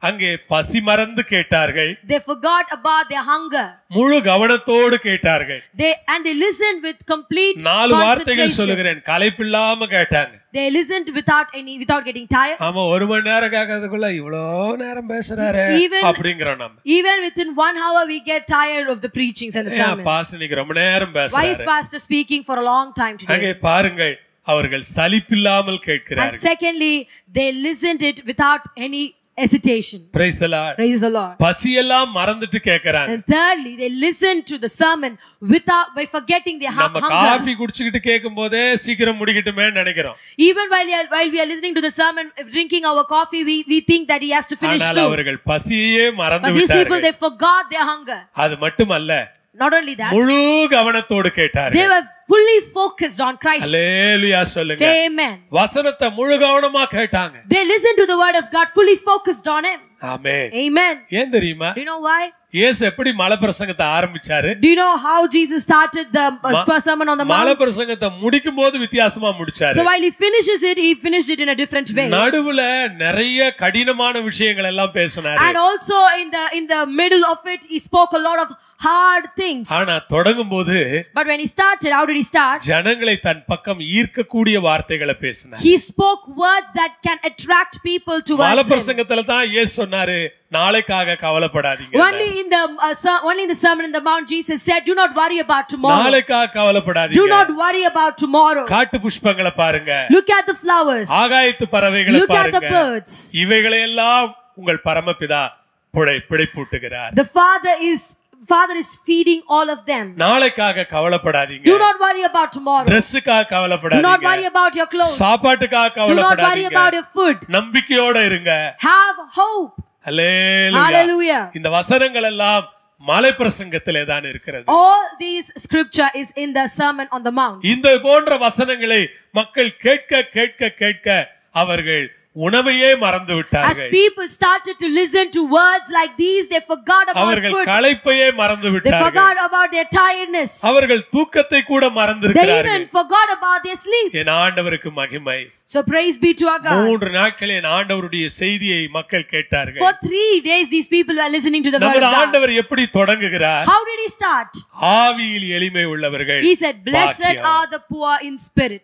அங்கே பசி மறந்து கேட்டார்கள் They forgot about their hunger. முழு கவனத்தோடு கேட்டார்கள் They and they listened with complete நாலு வார்த்தைகள் concentration. சொல்லுகிறேன் களைப்பில்லாம கேட்டாங்க They listened without any without getting tired. ஆமா ஒரு மணி நேரம் கேட்கறதுக்குள்ள இவ்வளோ நேரம் பேசுறாரு Even- அப்படிங்கிறோம் நம்ம Even within one hour, we get tired of the preachings and the ஏன் sermon. பாஸ்டர் இன்னைக்கு ரொம்ப நேரம் Why is பேசுறாரு pastor speaking for a long time today? அங்கே பாருங்கள் அவர்கள் சலிப்பில்லாமல் And கேட்கிறார்கள் secondly, they listened it without any hesitation. Praise the Lord. Praise the Lord. பசியெல்லாம் மறந்துட்டு கேட்கறாங்க And thirdly, they listened to the sermon without by forgetting their hu- நம்ம hunger. Coffee குடிச்சுக்கிட்டு கேட்கும் போதே சீக்கிரம் முடிக்கட்டுமே நினைக்கிறோம் Even while we, are, while we are listening to the sermon, drinking our coffee, we, we think that he has to finish ஆனால் soon. அவர்கள் பசியையே மறந்து But these people, விட்டார்கள் they forgot their hunger. அது மட்டுமல்ல Not only that, முழு கவனத்தோடு they கேட்டார்கள் were fully focused on Christ. அல்லேலுயா சொல்லுங்க Say amen. வசனத்தை முழு கவனமா கேட்டாங்க They listened to the word of God, fully focused on Him. ஆமே Amen. ஏன் தெரியுமா Do you know why? இயேசு எப்படி மலை பிரசங்கத்தை ஆரம்பிச்சாரு Do you know how Jesus started the uh, sermon on the மலை mount? பிரசங்கத்தை முடிக்கும் போது வித்தியாசமா முடிச்சாரு So while he finishes it, he finished it in a different way. நடுவுல நிறைய கடினமான விஷயங்கள் எல்லாம் பேசினாரு And also in the in the middle of it, he spoke a lot of hard things. ஆனா தொடங்கும் போது But when he started, how did he start? ஜனங்களை தன் பக்கம் ஈர்க்கக்கூடிய வார்த்தைகளை பேசினார் He spoke words that can attract people மலை towards him. பிரசங்கத்துல தான் இயேசு சொன்னாரு நாளைக்காக கவலைப்படாதீங்க Only in the uh, ser- only in the sermon in the mount, Jesus said, "Do not worry about tomorrow. நாளைக்காக Do கவலைப்படாதீங்க not worry about tomorrow. காட்டு புஷ்பங்களை பாருங்க Look at the flowers. ஆகாயத்து பறவைகளை Look at the பாருங்க birds. இவைகளை எல்லாம் உங்கள் பரமபிதா புடை பிழைப்பூட்டுகிறார் The Father is Father is feeding all of them. நாளைக்காக கவலைப்படாதீங்க Do not worry about tomorrow. ட்ரெஸ்ஸுக்காக Do not கவலைப்படாதீங்க worry about your clothes. சாப்பாட்டுக்காக Do not worry கவலைப்படாதீங்க about your food. நம்பிக்கையோட இருங்க Have hope. Hallelujah Hallelujah. இந்த வசனங்கள் எல்லாம் மலை பிரசங்கத்திலே தான் இருக்கிறது All these scripture is in the Sermon on the Mount. இந்த போன்ற வசனங்களை மக்கள் கேட்க கேட்க கேட்க அவர்கள் உணவையே மறந்து As விட்டார்கள் people started to listen to words like these, they forgot about அவர்கள் food. களைப்பையே மறந்து They விட்டார்கள் forgot about their tiredness. அவர்கள் தூக்கத்தை கூட They மறந்திருக்கிறார்கள் even forgot about their sleep. என் ஆண்டவருக்கு மகிமை So praise be to our God. மூன்று நாட்கள் என் ஆண்டவருடைய செய்தியை மக்கள் கேட்டார்கள் For three days, these people were listening to the word நமது of God. ஆண்டவர் எப்படி தொடங்குகிறார் How did he start? ஆவியில் எளிமை உள்ளவர்கள் He said, Blessed பாக்கியவான்." are the poor in spirit.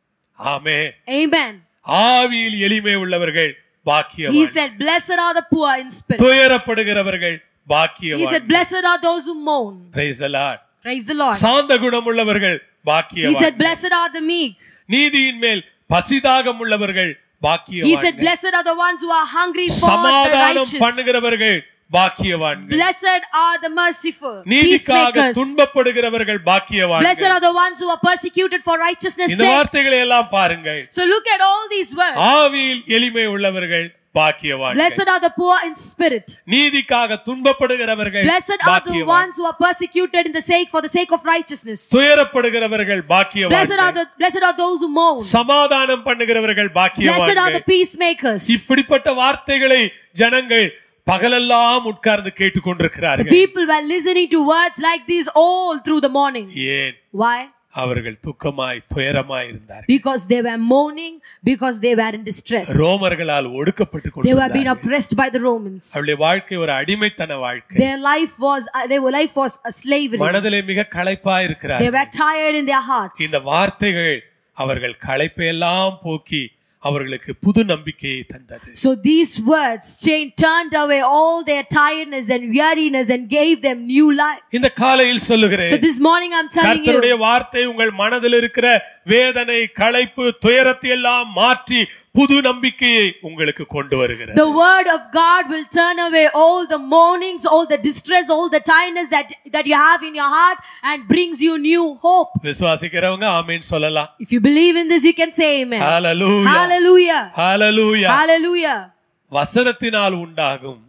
ஆமே Amen. ஆவியில் எளிமை உள்ளவர்கள் He பாக்கியவான் said, Blessed are the poor in spirit. துயரப்படுகிறவர்கள் He பாக்கியவான் said, Blessed are those who mourn. Praise the Lord. Praise the Lord. சாந்த குணம் உள்ளவர்கள் He said, பாக்கியவான் Blessed are the meek. நீதியின் மேல் பசிதாகம் உள்ளவர்கள் He said, பாக்கியவான் Blessed are the ones who are hungry for the சமாதானம் righteous. பண்ணுகிறவர்கள் பாக்கியவான்கள் Blessed are the merciful, நீதிக்காக peacemakers. துன்பப்படுகிறவர்கள் Blessed பாக்கியவான்கள் are the ones who are persecuted for righteousness' இந்த sake. வார்த்தைகளை எல்லாம் பாருங்கள் So look at all these words. ஆவியில் எளிமை உள்ளவர்கள் பாக்கியவான்கள் Blessed are the poor in spirit. நீதிக்காக துன்பப்படுகிறவர்கள் Blessed are the பாக்கியவான் ones who are persecuted in the sake for the sake of righteousness. துயரப்படுகிறவர்கள் Blessed are பாக்கியவான்கள் the blessed are those who mourn. சமாதானம் பண்ணுகிறவர்கள் Blessed are பாக்கியவான்கள் the peacemakers. இப்படிப்பட்ட வார்த்தைகளை ஜனங்கள் பகலெல்லாம் உட்கார்ந்து The கேட்டுக்கொண்டிருக்கிறார்கள் people were listening to words like these all through the morning. ஏன் Why? அவர்கள் துக்கமாய் துயரமாய் இருந்தார்கள் Because they were mourning, because they were in distress. ரோமர்களால் ஒடுக்கப்பட்டு They were being கொண்டிருந்தார்கள் oppressed by the Romans. அவருடைய வாழ்க்கை ஒரு அடிமைத்தன வாழ்க்கை Their life was uh, their life was a slavery. மனதிலே மிக களைப்பா They இருக்கிறார் were tired in their hearts. இந்த வார்த்தைகள் அவர்கள் களைப்பையெல்லாம் போக்கி அவர்களுக்கு புது நம்பிக்கையை தந்தது So these words changed, turned away all their tiredness and weariness and gave them new life. இந்த காலையில் சொல்லுகிறேன் So this morning I'm telling கர்த்தருடைய you, வார்த்தை உங்கள் மனதில் இருக்கிற வேதனை களைப்பு துயரத்தை எல்லாம் மாற்றி புது நம்பிக்கையை உங்களுக்கு கொண்டு வருகிறது the word of God will turn away all the mournings, all the distress, all the tiredness that, that you have in your heart and brings you new hope. விசுவாசிக்கிறவங்க ஆமீன் சொல்லலாம் If you believe in this, you can say amen. Hallelujah Hallelujah. Hallelujah Hallelujah. வசனத்தினால் உண்டாகும்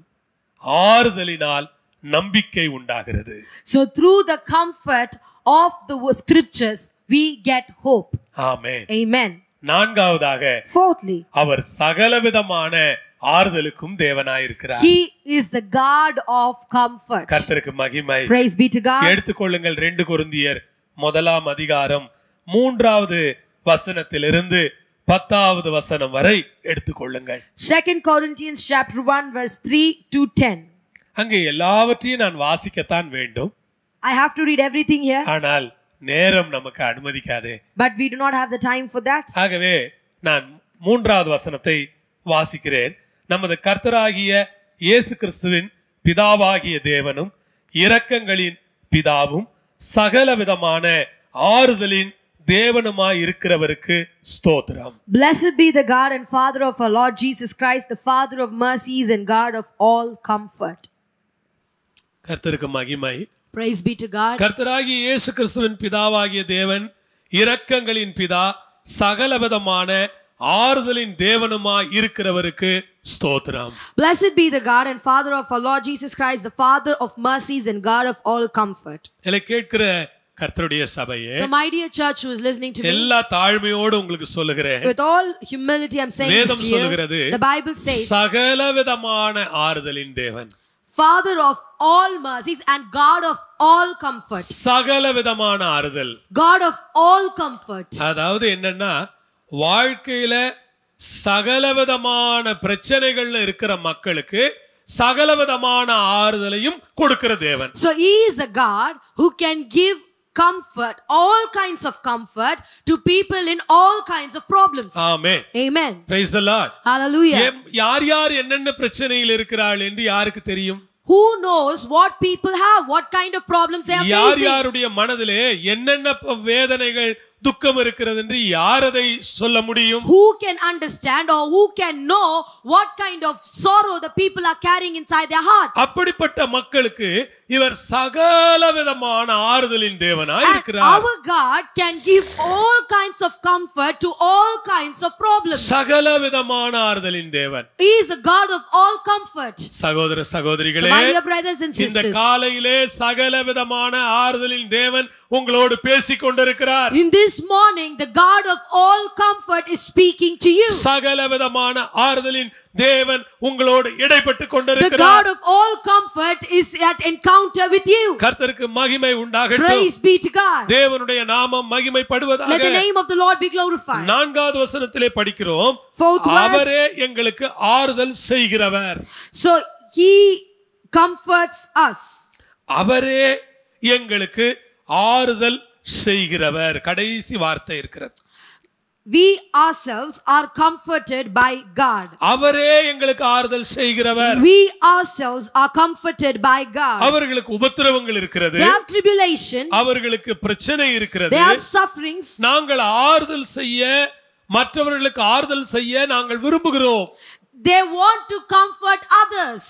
ஆறுதலினால் நம்பிக்கை உண்டாகிறது So through the comfort of the scriptures, we get hope. Amen Amen. நான்காவதாக Fourthly, அவர் சகலவிதமான ஆறுதலுக்கும் தேவனாயிருக்கிறார் He is the God of comfort. கர்த்தருக்கு மகிமை Praise be to God. எடுத்துக்கொள்ளுங்கள் ரெண்டு கொருந்தியர் முதலாம் அதிகாரம் மூன்றாவது வசனத்திலிருந்து பத்தாவது வசனம் வரை எடுத்துக்கொள்ளுங்கள் Second Corinthians chapter 1 verse 3 to 10. அங்கே எல்லாவற்றையும் நான் வாசிக்கத்தான் வேண்டும் I have to read everything here, ஆனால் நேரம் நமக்கு அனுமதிக்காதே but we do not have the time for that. ஆகவே நான் மூன்றாவது வசனத்தை வாசிக்கிறேன் நமது கர்த்தராகிய இயேசு கிறிஸ்துவின் பிதாவாகிய தேவனும் இரக்கங்களின் பிதாவும் சகல விதமான ஆறுதலின் தேவனுமாய் இருக்கிறவருக்கு ஸ்தோத்திரம் Blessed be the God and Father of our Lord Jesus Christ, the Father of mercies and God of all comfort. கர்த்தருக்கு மகிமை Praise be to God. கர்த்தராகிய இயேசு கிறிஸ்துவின் பிதாவாகிய தேவன் இரக்கங்களின் பிதா சகலவிதமான ஆறுதலின் தேவனுமாய் இருக்கிறவருக்கு ஸ்தோத்திரம் Blessed be the God and Father of our Lord Jesus Christ, the Father of mercies and God of all comfort. இதை கேட்கிற கர்த்தருடைய சபையே So, my dear church who is listening to me, எல்லா தாழ்மையோடு உங்களுக்கு சொல்லுகிறேன் with all humility, I'm saying this வேதம் to சொல்லுகிறது you. The Bible says, சகலவிதமான ஆறுதலின் தேவன் Father of all mercies and God of all comfort. சகலவிதமான ஆறுதல் God of all comfort. அதாவது என்னன்னா வாழ்க்கையில சகலவிதமான பிரச்சனைகள்ல இருக்கிற மக்களுக்கு சகலவிதமான ஆறுதலையும் கொடுக்கிற தேவன் So, He is a God who can give comfort, all kinds of comfort to people in all kinds of problems. ஆமே Amen. Praise the Lord Hallelujah. யார் யார் என்னென்ன பிரச்சனையில் இருக்கிறாள் என்று யாருக்கு தெரியும் Who knows what people have, what kind of problems they are யார் facing? யாருடைய மனதிலே என்னென்ன ப- வேதனைகள் துக்கம் இருக்கிறது என்று யார் அதை சொல்ல முடியும் Who can understand or who can know what kind of sorrow the people are carrying inside their hearts? அப்படிப்பட்ட மக்களுக்கு இவர் சகல விதமான ஆறுதலின் தேவனாய் And இருக்கிறார் our God can give all kinds of comfort to all kinds of problems. சகல விதமான ஆறுதலின் தேவன் He is a God of all comfort. சகோதர So, சகோதரிகளே my dear brothers and இந்த sisters, காலையிலே சகல விதமான ஆறுதலின் தேவன் உங்களோடு பேசிக் கொண்டிருக்கிறார் in this morning, the God of all comfort is speaking to you. சகல விதமான ஆறுதலின் தேவன் உங்களோடு இடைப்பட்டு The கொண்டிருக்கிறார் God of all comfort is at encounter with you. கர்த்தருக்கு மகிமை உண்டாகட்டும் Praise be to God. தேவனுடைய நாமம் Let மகிமைப்படுவதாக the name of the Lord be glorified. நான்காவது வசனத்திலே படிக்கிறோம் Fourth verse. அவரே எங்களுக்கு ஆறுதல் செய்கிறவர் So he comforts us. அவரே எங்களுக்கு ஆறுதல் செய்கிறவர் கடைசி வார்த்தை இருக்கிறது We ourselves are comforted by God. அவரே எங்களுக்கு ஆறுதல் செய்கிறவர் We ourselves are comforted by God. அவர்களுக்கு உபத்திரவங்கள் இருக்கிறது They have tribulation, அவர்களுக்கு பிரச்சனை இருக்கிறது they have sufferings. நாங்கள் ஆறுதல் செய்ய மற்றவர்களுக்கு ஆறுதல் செய்ய நாங்கள் விரும்புகிறோம் They want to comfort others.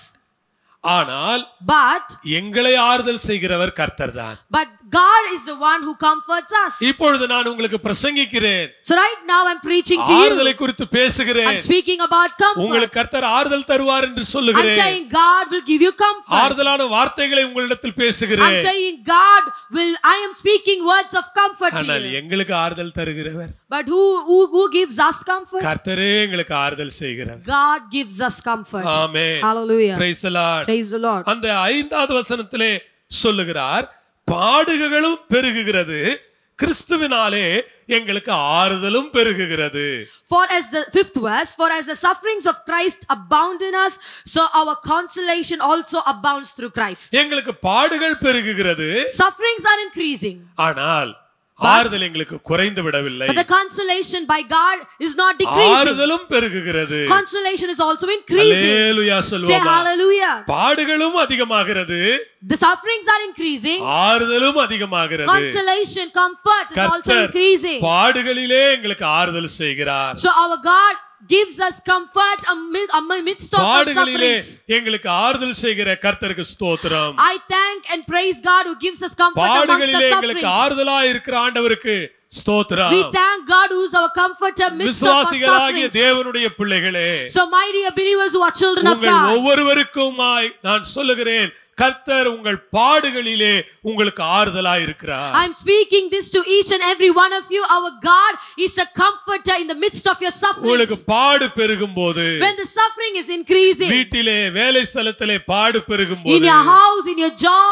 ஆனால் But எங்களை ஆறுதல் செய்கிறவர் கர்த்தர் தான் but God is the one who comforts us. இப்பொழுது நான் உங்களுக்கு பிரசங்கிக்கிறேன் So right now I'm preaching to ஆறுதலை you. குறித்து I'm பேசுகிறேன் speaking about comfort. உங்களுக்கு கர்த்தர் ஆறுதல் தருவார் என்று I'm சொல்லுகிறேன் saying God will give you comfort. ஆறுதலான வார்த்தைகளை உங்களிடத்தில் I'm பேசுகிறேன் saying God will, I am speaking words of comfort to ஆனால் you. எங்களுக்கு ஆறுதல் தருகிறவர் But who, who, who gives us comfort? கர்த்தரே எங்களுக்கு ஆறுதல் செய்கிறவர் God gives us comfort. ஆமே Hallelujah. Praise the Lord. Praise the Lord. அந்த ஐந்தாவது வசனத்திலே சொல்லுகிறார் பாடுகளும் பெருகுகிறது கிறிஸ்துவினாலே எங்களுக்கு ஆறுதலும் பெருகுகிறது For as the fifth verse, for as the sufferings of Christ abound in us, so our consolation also abounds through Christ. எங்களுக்கு பாடுகள் பெருகுகிறது Sufferings are increasing, ஆனால் ஆறுதல் எங்களுக்கு குறைந்து விடவில்லை but the consolation by God is not decreasing. ஆறுதலும் பெருகுகிறது Consolation is also increasing. Hallelujah Say சொல்வோமா hallelujah. பாடுகளும் அதிகமாகிறது The sufferings are increasing. ஆறுதலும் அதிகமாகிறது Consolation, comfort is also கர்த்தர் increasing. பாடுகளிலே எங்களுக்கு ஆறுதல் செய்கிறார் So our God gives us comfort amid, amidst of our பாடுகளிலே sufferings. எங்களுக்கு ஆறுதல் செய்கிற கர்த்தருக்கு ஸ்தோத்திரம் I thank and praise God who gives us comfort amongst பாடுகளிலே the எங்களுக்கு sufferings. ஆறுதலா இருக்கிற ஆண்டவருக்கு ஸ்தோத்திரம் We thank God who is our comforter amidst of our விசுவாசிகளாகிய sufferings. தேவனுடைய பிள்ளைகளே So my dear believers who are children of உங்கள் God, ஒவ்வொருவருக்குமாய் நான் சொல்லுகிறேன் கர்த்தர் உங்கள் பாடுகளிலே உங்களுக்கு ஆறுதலா இருக்கிறார் I'm speaking this to each and every one of you. Our God is a comforter in the midst of your உங்களுக்கு sufferings. பாடு பெருகும் போது When the suffering is increasing வீட்டிலே வேலை ஸ்தலத்திலே பாடு பெருகும் in போது your house, in your job,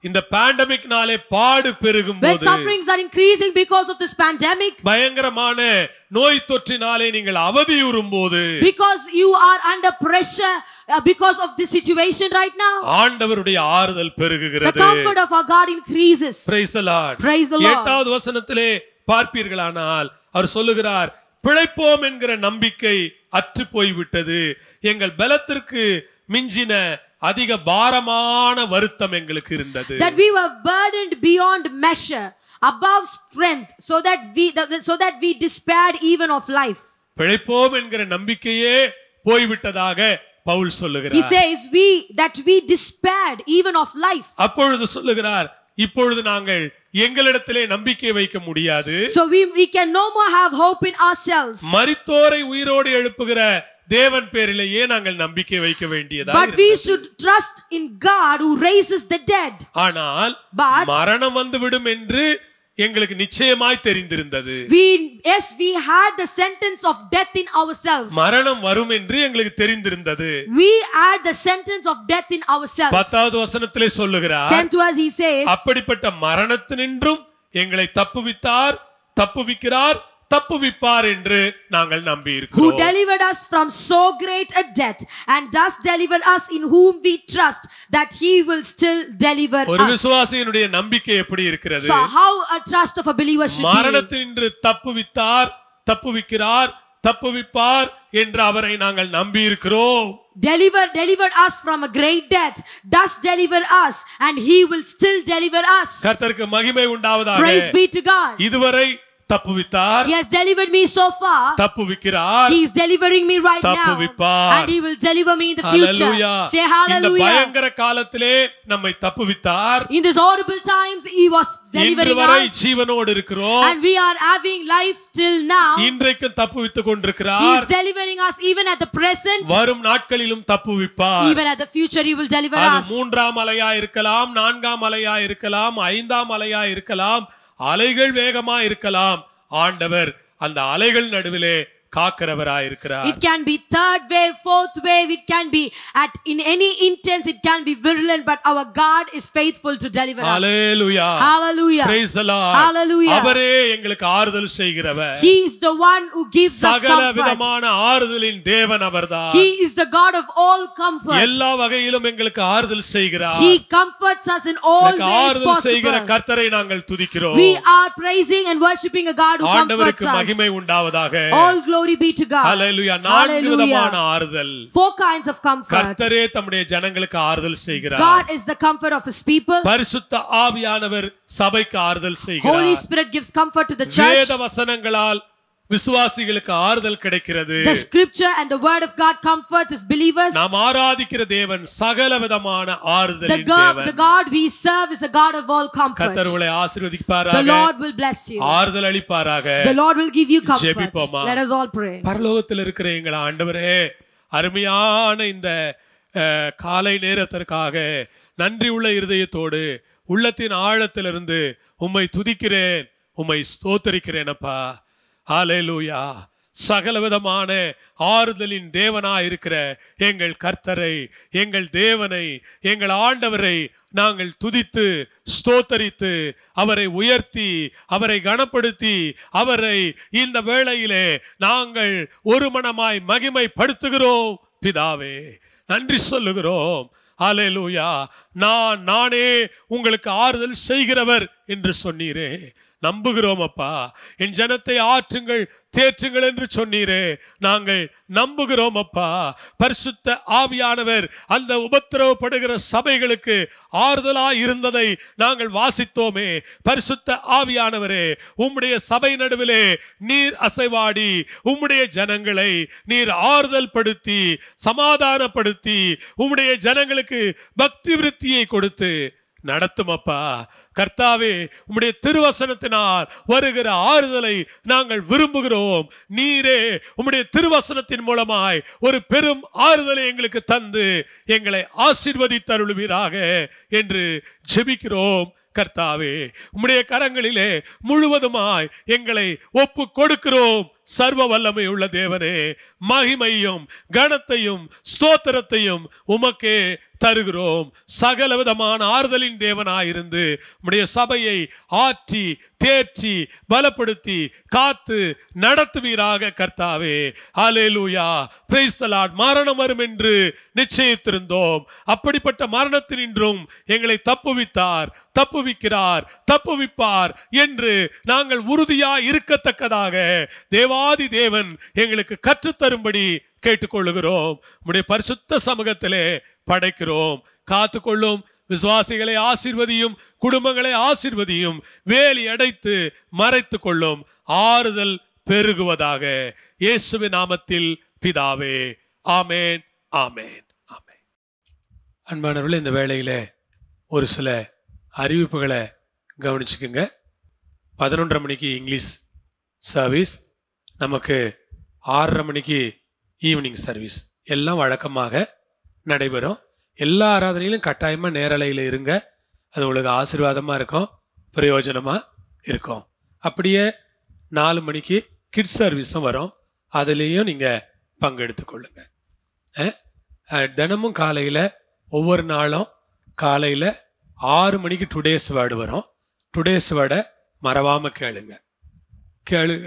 இந்த பேண்டமிக்னாலே பாடு பெருகும் when போது sufferings are increasing because of this pandemic, பயங்கரமான நோய் தொற்றினாலே நீங்கள் அவதியுறும் போது because you are under pressure uh, because of this situation right now, ஆண்டவருடைய ஆறுதல் the பெருகுகிறது comfort of our God increases. Praise the Lord. Praise the Lord. எட்டாவது வசனத்திலே பார்ப்பீர்களானால் அவர் சொல்லுகிறார் பிழைப்போம் என்கிற நம்பிக்கை அற்று போய்விட்டது எங்கள் பலத்திற்கு மிஞ்சின அதிக பாரமான வருத்தம் எங்களுக்கு இருந்தது That we were burdened beyond measure, above strength, so that we so that we despaired even of life. பிழைப்போம் என்கிற நம்பிக்கையே போய்விட்டதாக பவுல் He சொல்லுகிறார் says we that we despaired even of life. அப்பொழுது சொல்லுகிறார் இப்பொழுது நாங்கள் எங்களிடத்திலே நம்பிக்கை வைக்க முடியாது So we, we can no more have hope in ourselves. மரித்தோரை உயிரோடு எழுப்புகிற தேவன் பேரிலேயே நாங்கள் நம்பிக்கை வைக்க வேண்டியதா But we should trust in God who raises the dead. ஆனால் But- மரணம் வந்துவிடும் என்று எங்களுக்கு நிச்சயமாய் தெரிந்திருந்தது We yes, we had the sentence of death in ourselves. மரணம் வரும் என்று எங்களுக்கு தெரிந்திருந்தது We had the sentence of death in ourselves. பத்தாவது வசனத்திலே சொல்லுகிறார் Tenth verse he says, அப்படிப்பட்ட மரணத்தினின்றும் எங்களை தப்புவித்தார் தப்புவிக்கிறார் தப்புவிப்பார் என்று நாங்கள் நம்பி who இருக்கிறோம் delivered us from so great a death and does deliver us in whom we trust that he will still deliver ஒரு us. விசுவாசியினுடைய நம்பிக்கை எப்படி இருக்கிறது So how a trust of a believer should be. மரணத்தினின்று தப்புவித்தார் தப்புவிக்கிறார் தப்புவிப்பார் என்று அவரை நாங்கள் நம்பி இருக்கிறோம் Deliver, delivered us from a great death, does deliver us, and he will still deliver us. கர்த்தருக்கு மகிமை உண்டாவதாக Praise be to God. இதுவரை தப்புவித்தார் He has delivered me so far. தப்புவிக்கிறார் He is delivering me right now. தப்புவிப்பார். And he will deliver me in the future. Hallelujah. Say இந்த hallelujah. பயங்கர காலத்திலே நம்மை தப்புவித்தார் In these horrible times, he was இன்று delivering வரை us. ஜீவனோடு இருக்கிறோம் And we are having life till now. இன்றைக்கும் தப்புவித்துக் He is கொண்டிருக்கிறார் delivering us even at the present. வரும் நாட்களிலும் தப்புவிப்பார் Even at the future, he will deliver அது us. மூன்றாம் அலையா இருக்கலாம் நான்காம் அலையா இருக்கலாம் ஐந்தாம் அலையா இருக்கலாம் அலைகள் வேகமா இருக்கலாம் ஆண்டவர் அந்த அலைகள் நடுவிலே காக்கிறவராய் இருக்கிறார் It can be third wave, fourth wave. It can be at in any intense. It can be virulent. But our God is faithful to deliver us. Hallelujah Hallelujah. praise the lord Hallelujah. அவரே எங்களுக்கு ஆறுதல் செய்கிறவர் He is the one who gives us சகல comfort. விதமான ஆறுதலின் தேவன் அவர்தான் He is the God of all comfort. எல்லா வகையிலும் எங்களுக்கு ஆறுதல் செய்கிறார் He comforts us in all எனக்கு ways ஆறுதல் செய்கிற possible. கர்த்தரை நாங்கள் துதிக்கிறோம் We are praising and worshiping a God who comforts ஆண்டவருக்கு us. மகிமை உண்டாவதாக All glory be to God. ஹalleluya நான்கு Hallelujah. விதமான ஆறுதல் Four kinds of comfort. கர்த்தரே தம்முடைய ஜனங்களுக்கு ஆறுதல் செய்கிறார் God is the comfort of His people. பரிசுத்த ஆவியானவர் சபைக்கு ஆறுதல் Holy செய்கிறார் Spirit gives comfort to the church. வேத வசனங்களால் விசுவாசிகளுக்கு ஆறுதல் கிடைக்கிறது The scripture and the word of God comforts His believers. நாம் ஆராதிக்கிற தேவன் சகல விதமான The ஆறுதலின் God, தேவன் the God we serve is a God of all comfort. கர்த்தர் உங்களை The ஆசீர்வதிப்பாராக Lord will bless you. ஆறுதல் அளிப்பாராக The Lord will give you comfort. ஜெபிப்போமா? Let us all pray. பரலோகத்தில் இருக்கிற எங்கள் ஆண்டவரே அருமையான இந்த அஹ், காலை நேரத்திற்காக நன்றி உள்ள இருதயத்தோடு உள்ளத்தின் ஆழத்திலிருந்து உம்மை துதிக்கிறேன் உம்மை ஸ்தோத்தரிக்கிறேன் அப்பா ஹalleluya சகல விதமான ஆறுதலின் தேவனாய் இருக்கிற எங்கள் கர்த்தரை எங்கள் தேவனை எங்கள் ஆண்டவரை நாங்கள் துதித்து ஸ்தோத்தரித்து அவரை உயர்த்தி அவரை கனப்படுத்தி அவரை இந்த வேளையிலே நாங்கள் ஒரு மனமாய் மகிமைப்படுத்துகிறோம் பிதாவே நன்றி சொல்லுகிறோம் ஹalleluya நான் நானே உங்களுக்கு ஆறுதல் செய்கிறவர் என்று சொன்னீரே நம்புகிறோம் அப்பா என் ஜனத்தை ஆற்றுங்கள் தேற்றுங்கள் என்று சொன்னீரே நாங்கள் நம்புகிறோம் அப்பா பரிசுத்த ஆவியானவர் அந்த உபத்திரவப்படுகிற சபைகளுக்கு ஆறுதலாய் இருந்ததை நாங்கள் வாசித்தோமே பரிசுத்த ஆவியானவரே உம்முடைய சபை நடுவிலே நீர் அசைவாடி உம்முடைய ஜனங்களை நீர் ஆறுதல் படுத்தி சமாதானப்படுத்தி உம்முடைய ஜனங்களுக்கு பக்தி விருத்தியை கொடுத்து நடத்தும் அப்பா கர்த்தாவே உம்முடைய திருவசனத்தினால் வருகிற ஆறுதலை நாங்கள் விரும்புகிறோம் நீரே உம்முடைய திருவசனத்தின் மூலமாய் ஒரு பெரும் ஆறுதலை எங்களுக்கு தந்து எங்களை ஆசீர்வதித்தருளுவீராக என்று ஜெபிக்கிறோம் கர்த்தாவே உம்முடைய கரங்களிலே முழுவதுமாய் எங்களை ஒப்பு கொடுக்கிறோம் சர்வ வல்லமை உள்ள தேவனே மகிமையும் கனத்தையும் ஸ்தோத்திரத்தையும் உமக்கே தருகிறோம் சகல விதமான ஆறுதலின் தேவனாயிருந்து உம்முடைய சபையை ஆற்றி தேற்றி பலப்படுத்தி காத்து நடத்துவீராக கர்த்தாவே ஹalleluya praise the lord மரணம் வரும் என்று நிச்சயித்திருந்தோம் அப்படிப்பட்ட மரணத்தினின்றும் எங்களை தப்புவித்தார் தப்புவிக்கிறார் தப்புவிப்பார் என்று நாங்கள் உறுதியா இருக்கத்தக்கதாக தேவாதி தேவன் எங்களுக்கு கற்றுத்தரும்படி கேட்டுக்கொள்ளுகிறோம் உம்முடைய பரிசுத்த சமூகத்திலே படைக்கிறோம் காத்துக்கொள்ளும் விசுவாசிகளை ஆசீர்வதியும் குடும்பங்களை ஆசீர்வதியும் வேலி அடைத்து மறைத்து கொள்ளும் ஆறுதல் பெருகுவதாக இயேசுவின் நாமத்தில் பிதாவே ஆமேன் ஆமேன் ஆமேன் அன்பானவர்களே இந்த வேளையில ஒரு சில அறிவிப்புகளை கவனிச்சுக்குங்க பதினொன்றரை மணிக்கு இங்கிலீஷ் சர்வீஸ் நமக்கு ஆறரை மணிக்கு ஈவினிங் சர்வீஸ் எல்லாம் வழக்கமாக நடைபெறும் எல்லா ஆராதனையிலும் கட்டாயமாக நேரலையில் இருங்க அது உங்களுக்கு ஆசீர்வாதமாக இருக்கும் பிரயோஜனமாக இருக்கும் அப்படியே நாலு மணிக்கு கிட்ஸ் சர்வீஸும் வரும் அதுலேயும் நீங்கள் பங்கெடுத்து கொள்ளுங்க அஹ், அஹ், தினமும் காலையில் ஒவ்வொரு நாளும் காலையில் ஆறு மணிக்கு டுடேஸ் வேர்டு வரும் டுடேஸ் வேர்டை மறவாமல் கேளுங்க கேளுங்க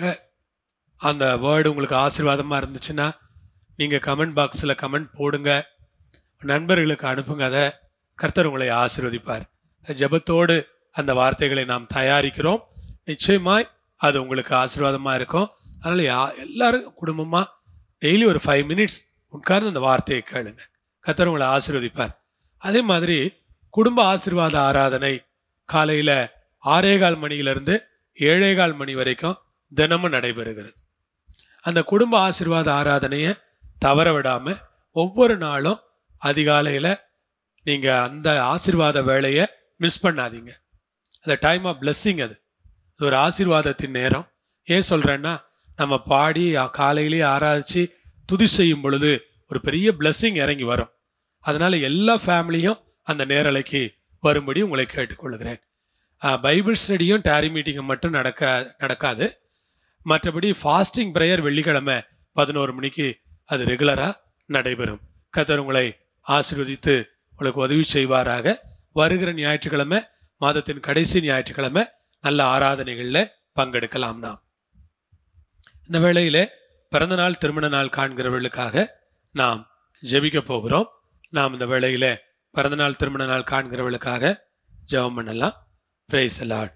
அந்த வேர்டு உங்களுக்கு ஆசீர்வாதமாக இருந்துச்சுன்னா நீங்கள் கமெண்ட் பாக்ஸில் கமெண்ட் போடுங்க நண்பர்களுக்கு அனுப்புங்க அதை கர்த்தர் உங்களை ஆசீர்வதிப்பார் ஜெபத்தோடு அந்த வார்த்தைகளை நாம் தயாரிக்கிறோம் நிச்சயமாய் அது உங்களுக்கு ஆசீர்வாதமாக இருக்கும் அதனால் யா எல்லாரும் குடும்பமாக டெய்லி ஒரு ஃபைவ் மினிட்ஸ் உட்கார்ந்து அந்த வார்த்தையை கேளுங்க கர்த்தர் உங்களை ஆசீர்வதிப்பார் அதே மாதிரி குடும்ப ஆசீர்வாத ஆராதனை காலையில் ஆறேகால் மணியிலிருந்து ஏழேகால் மணி வரைக்கும் தினமும் நடைபெறுகிறது அந்த குடும்ப ஆசீர்வாத ஆராதனையை தவற விடாம ஒவ்வொரு நாளும் அதிகாலையில் நீங்கள் அந்த ஆசீர்வாத வேலையை மிஸ் பண்ணாதீங்க அந்த டைம் ஆஃப் blessing அது அது ஒரு ஆசீர்வாதத்தின் நேரம் ஏன் சொல்கிறேன்னா நம்ம பாடி ஆ- காலையிலேயே ஆராதிச்சு துதி செய்யும் பொழுது ஒரு பெரிய blessing இறங்கி வரும் அதனால எல்லா ஃபேமிலியும் அந்த நேரலைக்கு வரும்படி உங்களை கேட்டுக்கொள்கிறேன் ஆஹ், பைபிள் ஸ்டடியும் டேரி மீட்டிங்கும் மட்டும் நடக்க நடக்காது மற்றபடி ஃபாஸ்டிங் ப்ரேயர் வெள்ளிக்கிழமை பதினோரு மணிக்கு அது ரெகுலராக நடைபெறும் கர்த்தர் உங்களை ஆசீர்வதித்து உங்களுக்கு உதவி செய்வாராக வருகிற ஞாயிற்றுக்கிழமை மாதத்தின் கடைசி ஞாயிற்றுக்கிழமை நல்ல ஆராதனைகளில் பங்கெடுக்கலாம் நாம் இந்த வேளையிலே பிறந்த நாள் திருமண நாள் காண்கிறவர்களுக்காக நாம் ஜெபிக்க போகிறோம் நாம் இந்த வேளையிலே பிறந்த நாள் திருமண நாள் காண்கிறவர்களுக்காக ஜெபம் பண்ணலாம் பிரைஸ் லார்ட்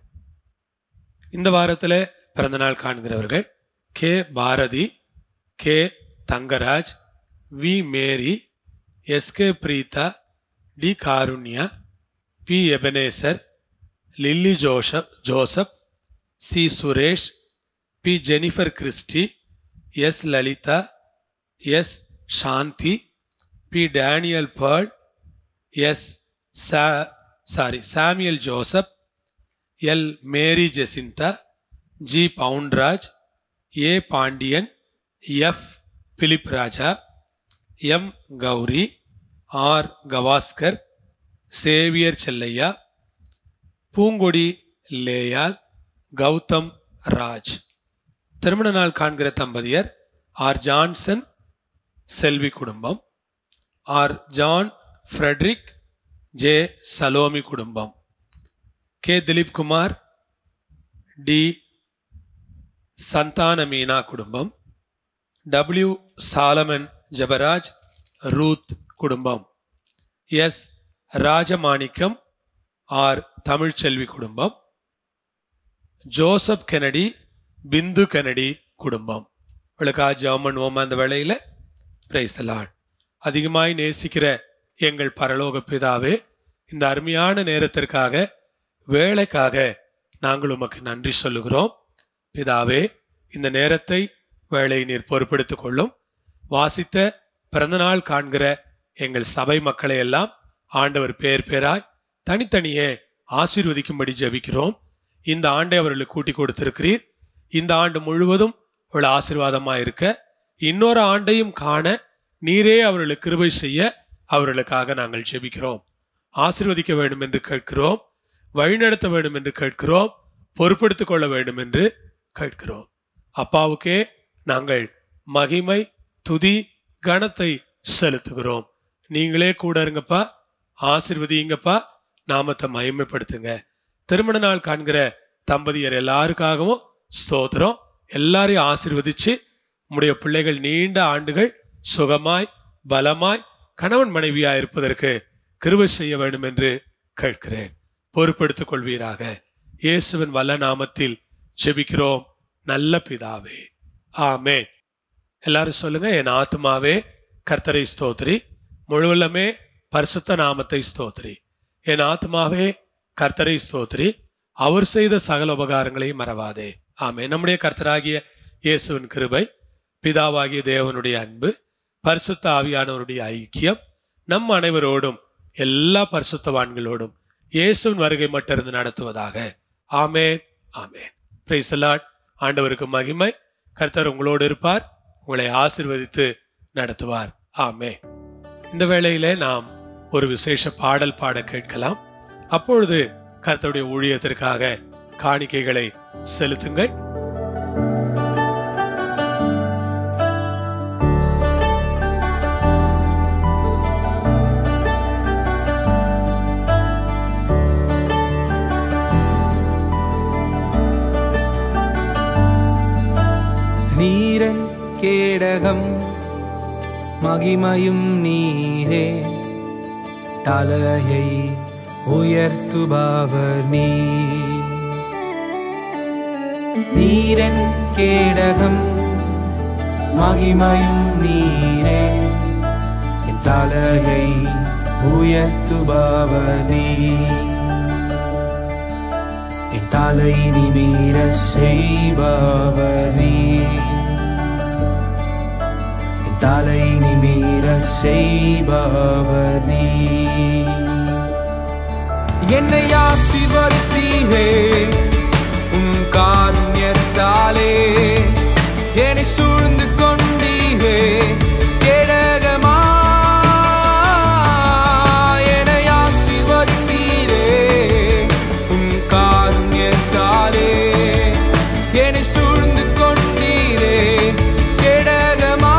இந்த வாரத்தில் பிறந்த நாள் காண்கிறவர்கள் K Bharathi K Thangaraj V Mary S K Preetha T Karunya P Ebenezer Lily Joseph Joseph C Suresh P Jennifer Christy S Lalitha S Shanthi P Daniel Pearl S சா sorry Samuel Joseph L Mary Jacintha G Pounraj A Pandian F Philip Raja M Gowri R Gavaskar Xavier Chellaiah Poongodi லேயால் கௌதம் ராஜ் திருமண நாள் காண்கிற தம்பதியர் R Johnson Selvi குடும்பம் R John Frederick J Salome குடும்பம் K Dilip Kumar T Santhana Meena குடும்பம் W Solomon Jabaraj Ruth குடும்பம் எஸ் ராஜமாணிக்கம் ஆர் தமிழ்ச்செல்வி குடும்பம் ஜோசப் கெனடி பிந்து கெனடி குடும்பம் இவளுக்கா ஜெபம் பண்ணுவோமா அந்த வேளையில பிரைஸ் லார்ட் அதிகமாய் நேசிக்கிற எங்கள் பரலோக பிதாவே இந்த அருமையான நேரத்திற்காக வேலைக்காக நாங்கள் உமக்கு நன்றி சொல்லுகிறோம் பிதாவே இந்த நேரத்தை வேலை நீர் பொறுப்பெடுத்துக் கொள்ளும் வாசித்த பிறந்தநாள் காண்கிற எங்கள் சபை மக்களை எல்லாம் ஆண்டவர் பேர் பேராய் தனித்தனியே ஆசீர்வதிக்கும்படி ஜெபிக்கிறோம் இந்த ஆண்டை அவர்களுக்கு கூட்டி கொடுத்திருக்கிறீர் இந்த ஆண்டு முழுவதும் அவள் ஆசீர்வாதமா இருக்க இன்னொரு ஆண்டையும் காண நீரே அவர்களுக்கு கிருபை செய்ய அவர்களுக்காக நாங்கள் ஜெபிக்கிறோம் ஆசீர்வதிக்க வேண்டும் என்று கேட்கிறோம் வழிநடத்த வேண்டும் என்று கேட்கிறோம் பொறுப்படுத்திக் கொள்ள வேண்டும் என்று கேட்கிறோம் அப்பாவுக்கே நாங்கள் மகிமை துதி கனத்தை செலுத்துகிறோம் நீங்களே கூட இருங்கப்பா ஆசிர்வதிங்கப்பா நாமத்தை மகிமைப்படுத்துங்க திருமண நாள் காண்கிற தம்பதியர் எல்லாருக்காகவும் ஸ்தோத்திரம் எல்லாரையும் ஆசிர்வதிச்சு உம்முடைய பிள்ளைகள் நீண்ட ஆண்டுகள் சுகமாய் பலமாய் கணவன் மனைவியா இருப்பதற்கு கிருபை செய்ய வேண்டும் என்று கேட்கிறேன் பொறுப்பெடுத்துக் கொள்வீராக இயேசுவின் வல்ல நாமத்தில் ஜெபிக்கிறோம் நல்ல பிதாவே ஆமென் எல்லாரும் சொல்லுங்க என் ஆத்மாவே கர்த்தரை ஸ்தோத்திரி முழுவல்லமே பரிசுத்த நாமத்தை ஸ்தோத்திரி என் ஆத்மாவே கர்த்தரை ஸ்தோத்திரி அவர் செய்த சகல உபகாரங்களையும் மறவாதே ஆமே நம்முடைய கர்த்தராகிய இயேசுவின் கிருபை பிதாவாகிய தேவனுடைய அன்பு பரிசுத்த ஆவியானவருடைய ஐக்கியம் நம் அனைவரோடும் எல்லா பரிசுத்தவான்களோடும் இயேசுவின் வருகை மட்டிருந்து நடத்துவதாக ஆமென் ஆமென் பிரைஸ் ஆண்டவருக்கு மகிமை கர்த்தர் உங்களோடு இருப்பார் உங்களை ஆசிர்வதித்து நடத்துவார் ஆமே இந்த வேளையிலே நாம் ஒரு விசேஷ பாடல் பாட கேட்கலாம் அப்பொழுது கர்த்தருடைய ஊழியத்திற்காக காணிக்கைகளை செலுத்துங்கள் நீரன் கேடகம் மகிமையும் நீரே தலையை உயர்த்துபவர் நீ நீரன் கேடகம் மகிமையும் நீரே என் தலையை உயர்த்துபவர் நீ என் தலை நிமிர செய்பவர் நீ என் தலை நிமிர செய்பவர் நீ என்னை ஆசீர்வதித்தீரே உன் காருண்யத்தாலே என்னை சூழ்ந்து கொண்டீரே கேடகமா என்னை ஆசீர்வதித்தீரே உன் காருண்யத்தாலே என்னை சூழ்ந்து கொண்டீரே கேடகமா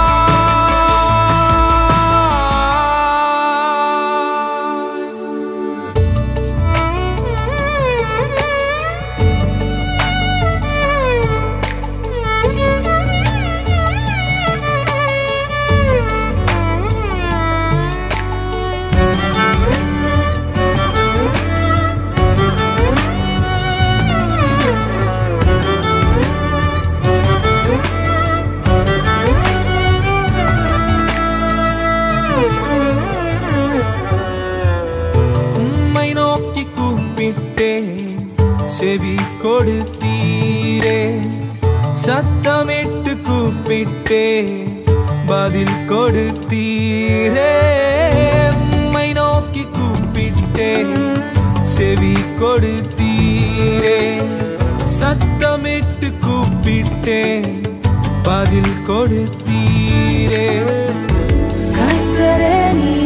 உம்மை நோக்கி கூப்பிட்டேன் செவி கொடுத்தீரே சத்தமிட்டு கூப்பிட்டேன் பதில் கொடுத்தீரே உம்மை நோக்கி கூப்பிட்டேன் செவி கொடுத்தீரே சத்தமிட்டு கூப்பிட்டேன் பதில் கொடுத்தீரே கர்த்தரே நீ